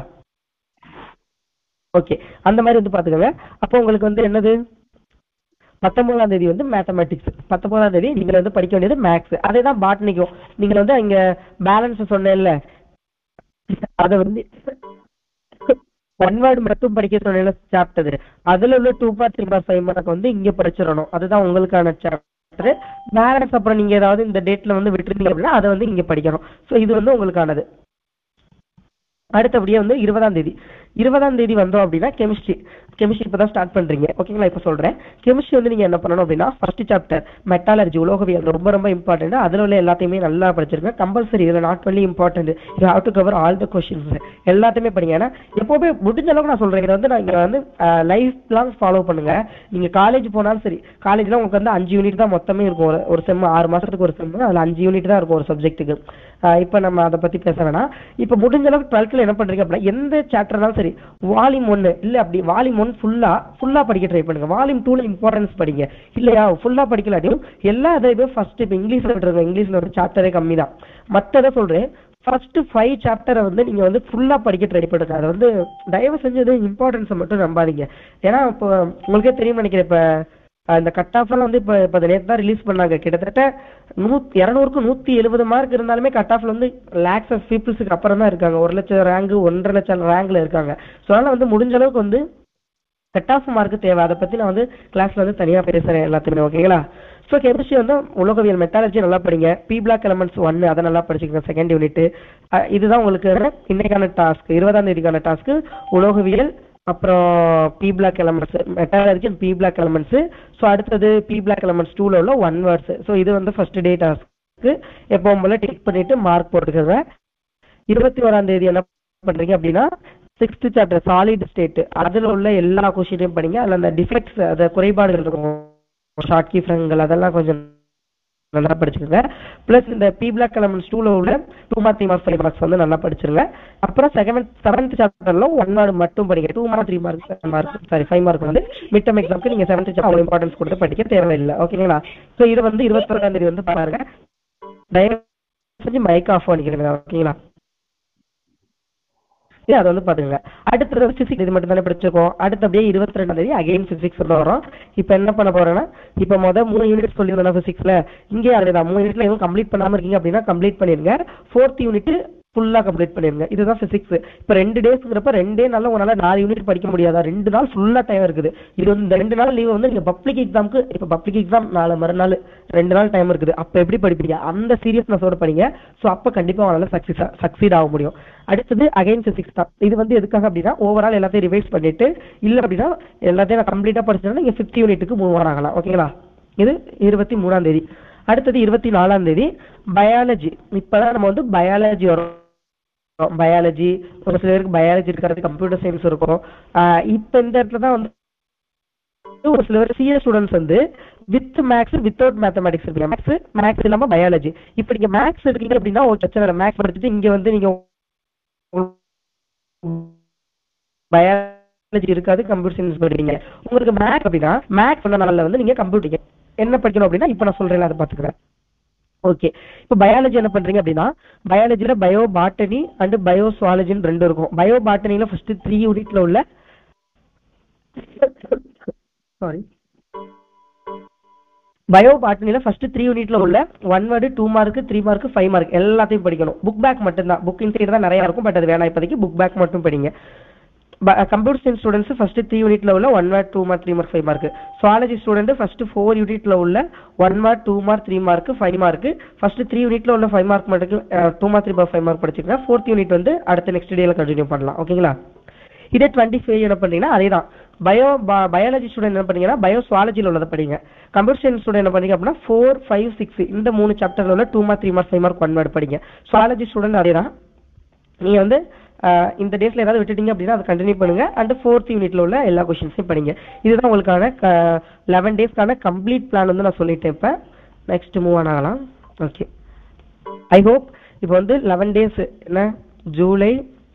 ஓகே அந்த மாதிரி வந்து பாத்துக்கோங்க அப்போ உங்களுக்கு வந்து என்னது பத்தொன்பதாம் தேதி வந்து மேத்தமெட்டிக்ஸ் பத்தொன்பதாம் தேதி நீங்க வந்து படிக்க வேண்டியது மேக்ஸ் அதே தான் பாட்னிக்கும் நீங்க வந்து அங்க பேலன்ஸ் சொன்னேன்ல அதை வந்து ஒன் வேர்டு மட்டும் படிக்க சொன்ன சாப்டர் அதுல உள்ள two part three part five mark வந்து இங்க படிச்சிடணும் அதுதான் உங்களுக்கான சாப்டர் பேலன்ஸ் அப்புறம் நீங்க ஏதாவது இந்த டேட்ல வந்து விட்டுருந்தீங்க அப்படின்னா அதை வந்து இங்க படிக்கணும் ஸோ இது வந்து உங்களுக்கானது அடுத்தபடியே வந்து இருபதாம் தேதி இருபதாம் தேதி வந்தோம் அப்படின்னா கெமிஸ்ட்ரி கெமிஸ்ட்ரி இப்போ தான் ஸ்டார்ட் பண்றீங்க ஓகேங்களா இப்போ சொல்றேன் கெமிஸ்ட்ரி வந்து நீங்க என்ன பண்ணணும் அப்படின்னா ஃபர்ஸ்ட் சாப்டர் மெட்டாலஜி உலோகவியல் ரொம்ப ரொம்ப இம்பார்ட்டன்ட் அதுல உள்ள எல்லாத்தையுமே நல்லா படிச்சிருங்க கம்பல்சரி இதுல not only important you have to cover all the questions எல்லாத்தையுமே படிங்க ஏன்னா எப்பவுமே முடிஞ்ச அளவுக்கு நான் சொல்றேன் இதை வந்து நான் இங்க வந்து லைஃப் லாங் ஃபாலோ பண்ணுங்க நீங்க காலேஜ் போனாலும் சரி காலேஜ்ல உங்களுக்கு வந்து அஞ்சு யூனிட் தான் மொத்தமே இருக்கும் ஒரு- ஒரு செம் ஆறு மாசத்துக்கு ஒரு செம் அதுல அஞ்சு யூனிட் தான் இருக்கும் ஒரு சப்ஜெக்ட்டுக்கு இப்போ நம்ம அதை பத்தி பேச வேணாம் இப்போ முடிஞ்ச அளவுக்கு டுவெல்த்ல என்ன பண்றீங்க அப்படின்னா எந்த சாப்டர்னாலும் சரி வால்யூம் ஒன்னு இல்ல அப்படி வால்யூம் ஒன் ஃபுல்லா ஃபுல்லா படிக்க ட்ரை பண்ணுங்க வால்யூம் டூல இம்பார்ட்டன்ஸ் படிங்க இல்லையா ஃபுல்லா படிக்கலாட்டியும் எல்லா இதையுமே ஃபர்ஸ்ட் இப்போ இங்கிலீஷ்ல விட்டுருங்க இங்கிலீஷ்ல ஒரு சாப்டரே கம்மி தான் மற்றதை சொல்றேன் ஃபர்ஸ்ட் ஃபைவ் சாப்டரை வந்து நீங்க வந்து ஃபுல்லா படிக்க ட்ரை பண்ணுங்க அது வந்து தயவு செஞ்சு இது இம்பார்ட்டன்ஸை மட்டும் நம்பாதீங்க ஏன்னா இப்போ உங்களுக்கே தெரியும் நினைக்கிறேன் இப்ப அஹ், இந்த கட் ஆஃப் எல்லாம் வந்து இப்ப இப்ப நேற்று தான் ரிலீஸ் பண்ணாங்க கிட்டத்தட்ட நூத்தி இரநூறுக்கு நூத்தி எழுபது மார்க் இருந்தாலுமே கட் ஆஃப்ல வந்து லேக்ஸ் ஆஃப் பீப்புள்ஸுக்கு அப்புறம் தான் இருக்காங்க ஒரு லட்சம் ரேங்க் ஒன்றரை லட்சம் ரேங்க்ல இருக்காங்க ஸோ அதனால வந்து முடிஞ்ச அளவுக்கு வந்து கட் ஆஃப் மார்க் தேவை அதை பத்தி நான் வந்து கிளாஸ்ல வந்து தனியா பேசுறேன் எல்லாத்துக்குமே ஓகேங்களா ஸோ கெமிஸ்ட்ரி வந்து உலகவியல் மெட்டாலஜி நல்லா படிங்க பி பிளாக் எலமெண்ட்ஸ் ஒன்னு அதை நல்லா படிச்சுக்கோங்க செகண்ட் யூனிட் இதுதான் உங்களுக்கு இன்னைக்கான டாஸ்க் இருபதாம் தேதிக்கான டாஸ்க் உலோகவியல் அப்புறம் B block elements metallurgy B block elements so அடுத்தது பி பிளாக் எலமெண்ட்ஸ் டூல உள்ள ஒன் வேர்ட்ஸ் ஸோ இது வந்து ஃபர்ஸ்ட் டே டாஸ்க் எப்பவும் போல டிக் பண்ணிட்டு மார்க் போட்டுக்கோங்க இருபத்தி ஓராம் தேதி என்ன பண்றீங்க அப்படின்னா சிக்ஸ்த் சாப்டர் சாலிட் ஸ்டேட் அதுல உள்ள எல்லா கொஸ்டினையும் படிங்க அதுல அந்த டிஃபெக்ட்ஸ் அந்த குறைபாடுகள் இருக்கும் ஷார்ட் கீ ஃப்ரங்கள் அதெல்லாம் கொஞ்சம் நல்லா படிச்சுக்கோங்க பிளஸ் இந்த பி பிளாக் எலமெண்ட்ஸ் டூல உள்ள two mark three mark five marks வந்து நல்லா படிச்சிருங்க அப்புறம் செகண்ட் செவன்த் சாப்டர்ல ஒன் மார்க் மட்டும் படிங்க two mark three mark mark sorry five mark வந்து மிட் டர்ம் எக்ஸாம்க்கு நீங்க செவன்த் சாப்டர் அவ்வளவு இம்பார்ட்டன்ஸ் கொடுத்து படிக்க தேவையில்லை ஓகேங்களா ஸோ இது வந்து இருபத்தொராம் தேதி வந்து பாருங்க தயவு செஞ்சு மைக் ஆஃப் பண்ணிக்கிறேங்க ஓகேங்களா இது அதை வந்து பாத்துங்க அடுத்தது பிசிக்ஸ் இது மட்டும் தானே படிச்சிருக்கோம் அடுத்து அப்படியே இருபத்தி ரெண்டாம் தேதி அகைன் பிசிக்ஸ் வரும் இப்போ என்ன பண்ண போறேன்னா இப்போ மொதல் மூணு யூனிட் சொல்லியிருந்தேன் பிசிக்ஸ்ல இங்கே அதேதான் மூணு யூனிட்ல எதுவும் கம்ப்ளீட் பண்ணாம இருக்கீங்க அப்படின்னா கம்ப்ளீட் பண்ணிருங்க ஃபோர்த் யூனிட் ஃபுல்லா கம்ப்ளீட் பண்ணிருங்க இதுதான் பிசிக்ஸ் இப்போ ரெண்டு டேஸ்ங்கிறப்ப ரெண்டே நாள்ல உங்களால நாலு யூனிட் படிக்க முடியாதா ரெண்டு நாள் ஃபுல்லா டைம் இருக்குது இது வந்து இந்த ரெண்டு நாள் லீவ் வந்து நீங்க பப்ளிக் எக்ஸாமுக்கு இப்போ பப்ளிக் எக்ஸாம் நாலு மறுநாள் ரெண்டு நாள் டைம் இருக்குது அப்ப எப்படி படிப்பீங்க அந்த சீரியஸ்னஸோட படிங்க ஸோ அப்ப கண்டிப்பா உங்களால சக்சஸ் சக்சீட் ஆக முடியும் அடுத்தது அகைன் பிசிக்ஸ் தான் இது வந்து எதுக்காக அப்படின்னா ஓவரால் எல்லாத்தையும் ரிவைஸ் பண்ணிட்டு இல்ல அப்படின்னா எல்லாத்தையும் நான் கம்ப்ளீட்டா படிச்சேன்னா நீங்க ஃபிஃப்த் யூனிட்டுக்கு மூவ் ஆகலாம் ஓகேங்களா இது இருபத்தி மூணாம் தேதி அடுத்தது இருபத்தி நாலாம் தேதி பயாலஜி இப்பதான் நம்ம வந்து பயாலஜி வரும் பயாலஜி ஒரு சில பேருக்கு பயாலஜி இருக்கிறது கம்ப்யூட்டர் சயின்ஸ் இருக்கும் ஆஹ் இப்ப இந்த இடத்துல தான் வந்து ஒரு சில பேர் சிஎஸ் ஸ்டூடெண்ட்ஸ் வந்து வித் மேக்ஸ் வித்தவுட் மேத்தமெட்டிக்ஸ் இருக்கு மேக்ஸ் மேக்ஸ் இல்லாம பயாலஜி இப்ப நீங்க மேக்ஸ் எடுக்கீங்க அப்படின்னா ஒரு பிரச்சனை இல்லை மேக்ஸ் படிச்சுட்டு இங்க வந்து நீங்க பயாலஜி இருக்காது கம்ப்யூட்டர் சயின்ஸ் படிக்கிறீங்க உங்களுக்கு மேக்ஸ் அப்படின்னா மேக்ஸ் பண்ண நாள்ல வந்து நீங்க கம்ப்யூட்டர் என்ன படிக்கணும் அப்படின்னா இப்ப நான் சொல்றேன் அதை பாத்துக்கிறேன் ஓகே இப்போ பயாலஜி என்ன பண்றீங்க அப்படின்னா பயாலஜில பயோ பாட்டனி அண்ட் பயோ சுவாலஜின்னு ரெண்டு இருக்கும் பயோ பாட்டனில ஃபர்ஸ்ட் த்ரீ யூனிட்ல உள்ள சாரி பயோ பாட்டனில ஃபர்ஸ்ட் த்ரீ யூனிட்ல உள்ள one word two mark three mark five mark எல்லாத்தையும் படிக்கணும் புக் பேக் மட்டும்தான் புக் இன்சைட் தான் நிறைய இருக்கும் பட் அது வேணாம் இப்போதைக்கு புக் பேக் மட்டும் படிங்க computer science students first three யூனிட்ல உள்ள one mark two mark three mark five mark zoology student first four யூனிட்ல உள்ள one mark two mark three mark five mark first three யூனிட்ல உள்ள ஃபைவ் மார்க் மட்டும் two mark three mark five mark படிச்சுக்கங்க fourth unit வந்து அடுத்த next டேல continue பண்ணலாம் ஓகேங்களா இதே டுவெண்ட்டி ஃபைவ் என்ன பண்ணீங்கன்னா அதே தான் பயோ பயாலஜி ஸ்டூடெண்ட் என்ன பண்ணீங்கன்னா பயோ சுவாலஜியில் உள்ளதை படிங்க கம்ப்யூட்டர் சயின்ஸ் ஸ்டூடெண்ட் என்ன பண்ணீங்க அப்படின்னா ஃபோர் ஃபைவ் சிக்ஸ் இந்த மூணு சாப்டர்ல உள்ள two mark three mark five mark one word படிங்க சுவாலஜி ஸ்டூடெண்ட் அதே தான் நீங்க வந்து ஆஹ் இந்த டேஸ்ல ஏதாவது விட்டுட்டீங்க அப்படின்னா அதை கண்டினியூ பண்ணுங்க அண்ட் ஃபோர்த் யூனிட்ல உள்ள எல்லா கொஸ்டின்ஸையும் படிங்க இதுதான் உங்களுக்கான லெவன் டேஸ்க்கான கம்ப்ளீட் பிளான் வந்து நான் சொல்லிட்டேன் இப்போ நெக்ஸ்ட் மூவ் ஆன் ஆகலாம் ஓகே ஐ ஹோப் இப்போ வந்து லெவன் டேஸ் என்ன ஜூலை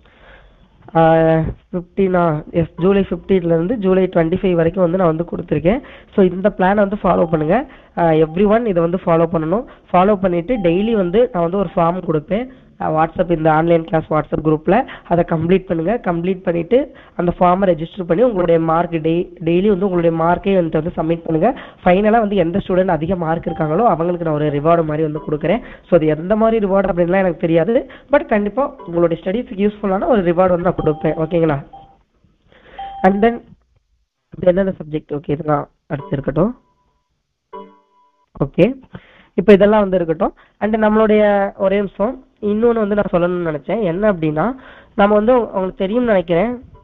ஃபிஃப்டீனா எஸ் ஜூலை இருந்து ஜூலை டுவெண்ட்டி ஃபைவ் வரைக்கும் வந்து நான் வந்து கொடுத்துருக்கேன் ஸோ இந்த பிளானை வந்து ஃபாலோ பண்ணுங்க எவ்ரி ஒன் இதை வந்து ஃபாலோ பண்ணணும் ஃபாலோ பண்ணிட்டு டெய்லி வந்து நான் வந்து ஒரு ஃபார்ம் கொடுப்பேன் அஹ் வாட்ஸ்அப் இந்த ஆன்லைன் கிளாஸ் வாட்ஸ்அப் குரூப்ல அதை கம்ப்ளீட் பண்ணுங்க கம்ப்ளீட் பண்ணிட்டு அந்த ஃபார்மை ரெஜிஸ்டர் பண்ணி உங்களுடைய மார்க் டெய் டெய்லி வந்து உங்களுடைய மார்க்கே வந்து வந்து சப்மிட் பண்ணுங்க ஃபைனலாக வந்து எந்த ஸ்டூடெண்ட் அதிக மார்க் இருக்காங்களோ அவங்களுக்கு நான் ஒரு ரிவார்டு மாதிரி வந்து கொடுக்குறேன் ஸோ அது எந்த மாதிரி ரிவார்டு அப்படின்லாம் எனக்கு தெரியாது பட் கண்டிப்பா உங்களுடைய ஸ்டடீஸ்க்கு யூஸ்ஃபுல்லான ஒரு ரிவார்டு வந்து நான் கொடுப்பேன் ஓகேங்களா அண்ட் தென் என்னென்ன சப்ஜெக்ட் ஓகே இதெல்லாம் அடுத்து இருக்கட்டும் ஓகே இப்போ இதெல்லாம் வந்து இருக்கட்டும் அண்ட் நம்மளுடைய ஒரே நிமிஷம் இன்னொன்று வந்து நான் சொல்லணும்னு நினைச்சேன் என்ன அப்படின்னா நம்ம வந்து உங்களுக்கு தெரியும்னு நினைக்கிறேன்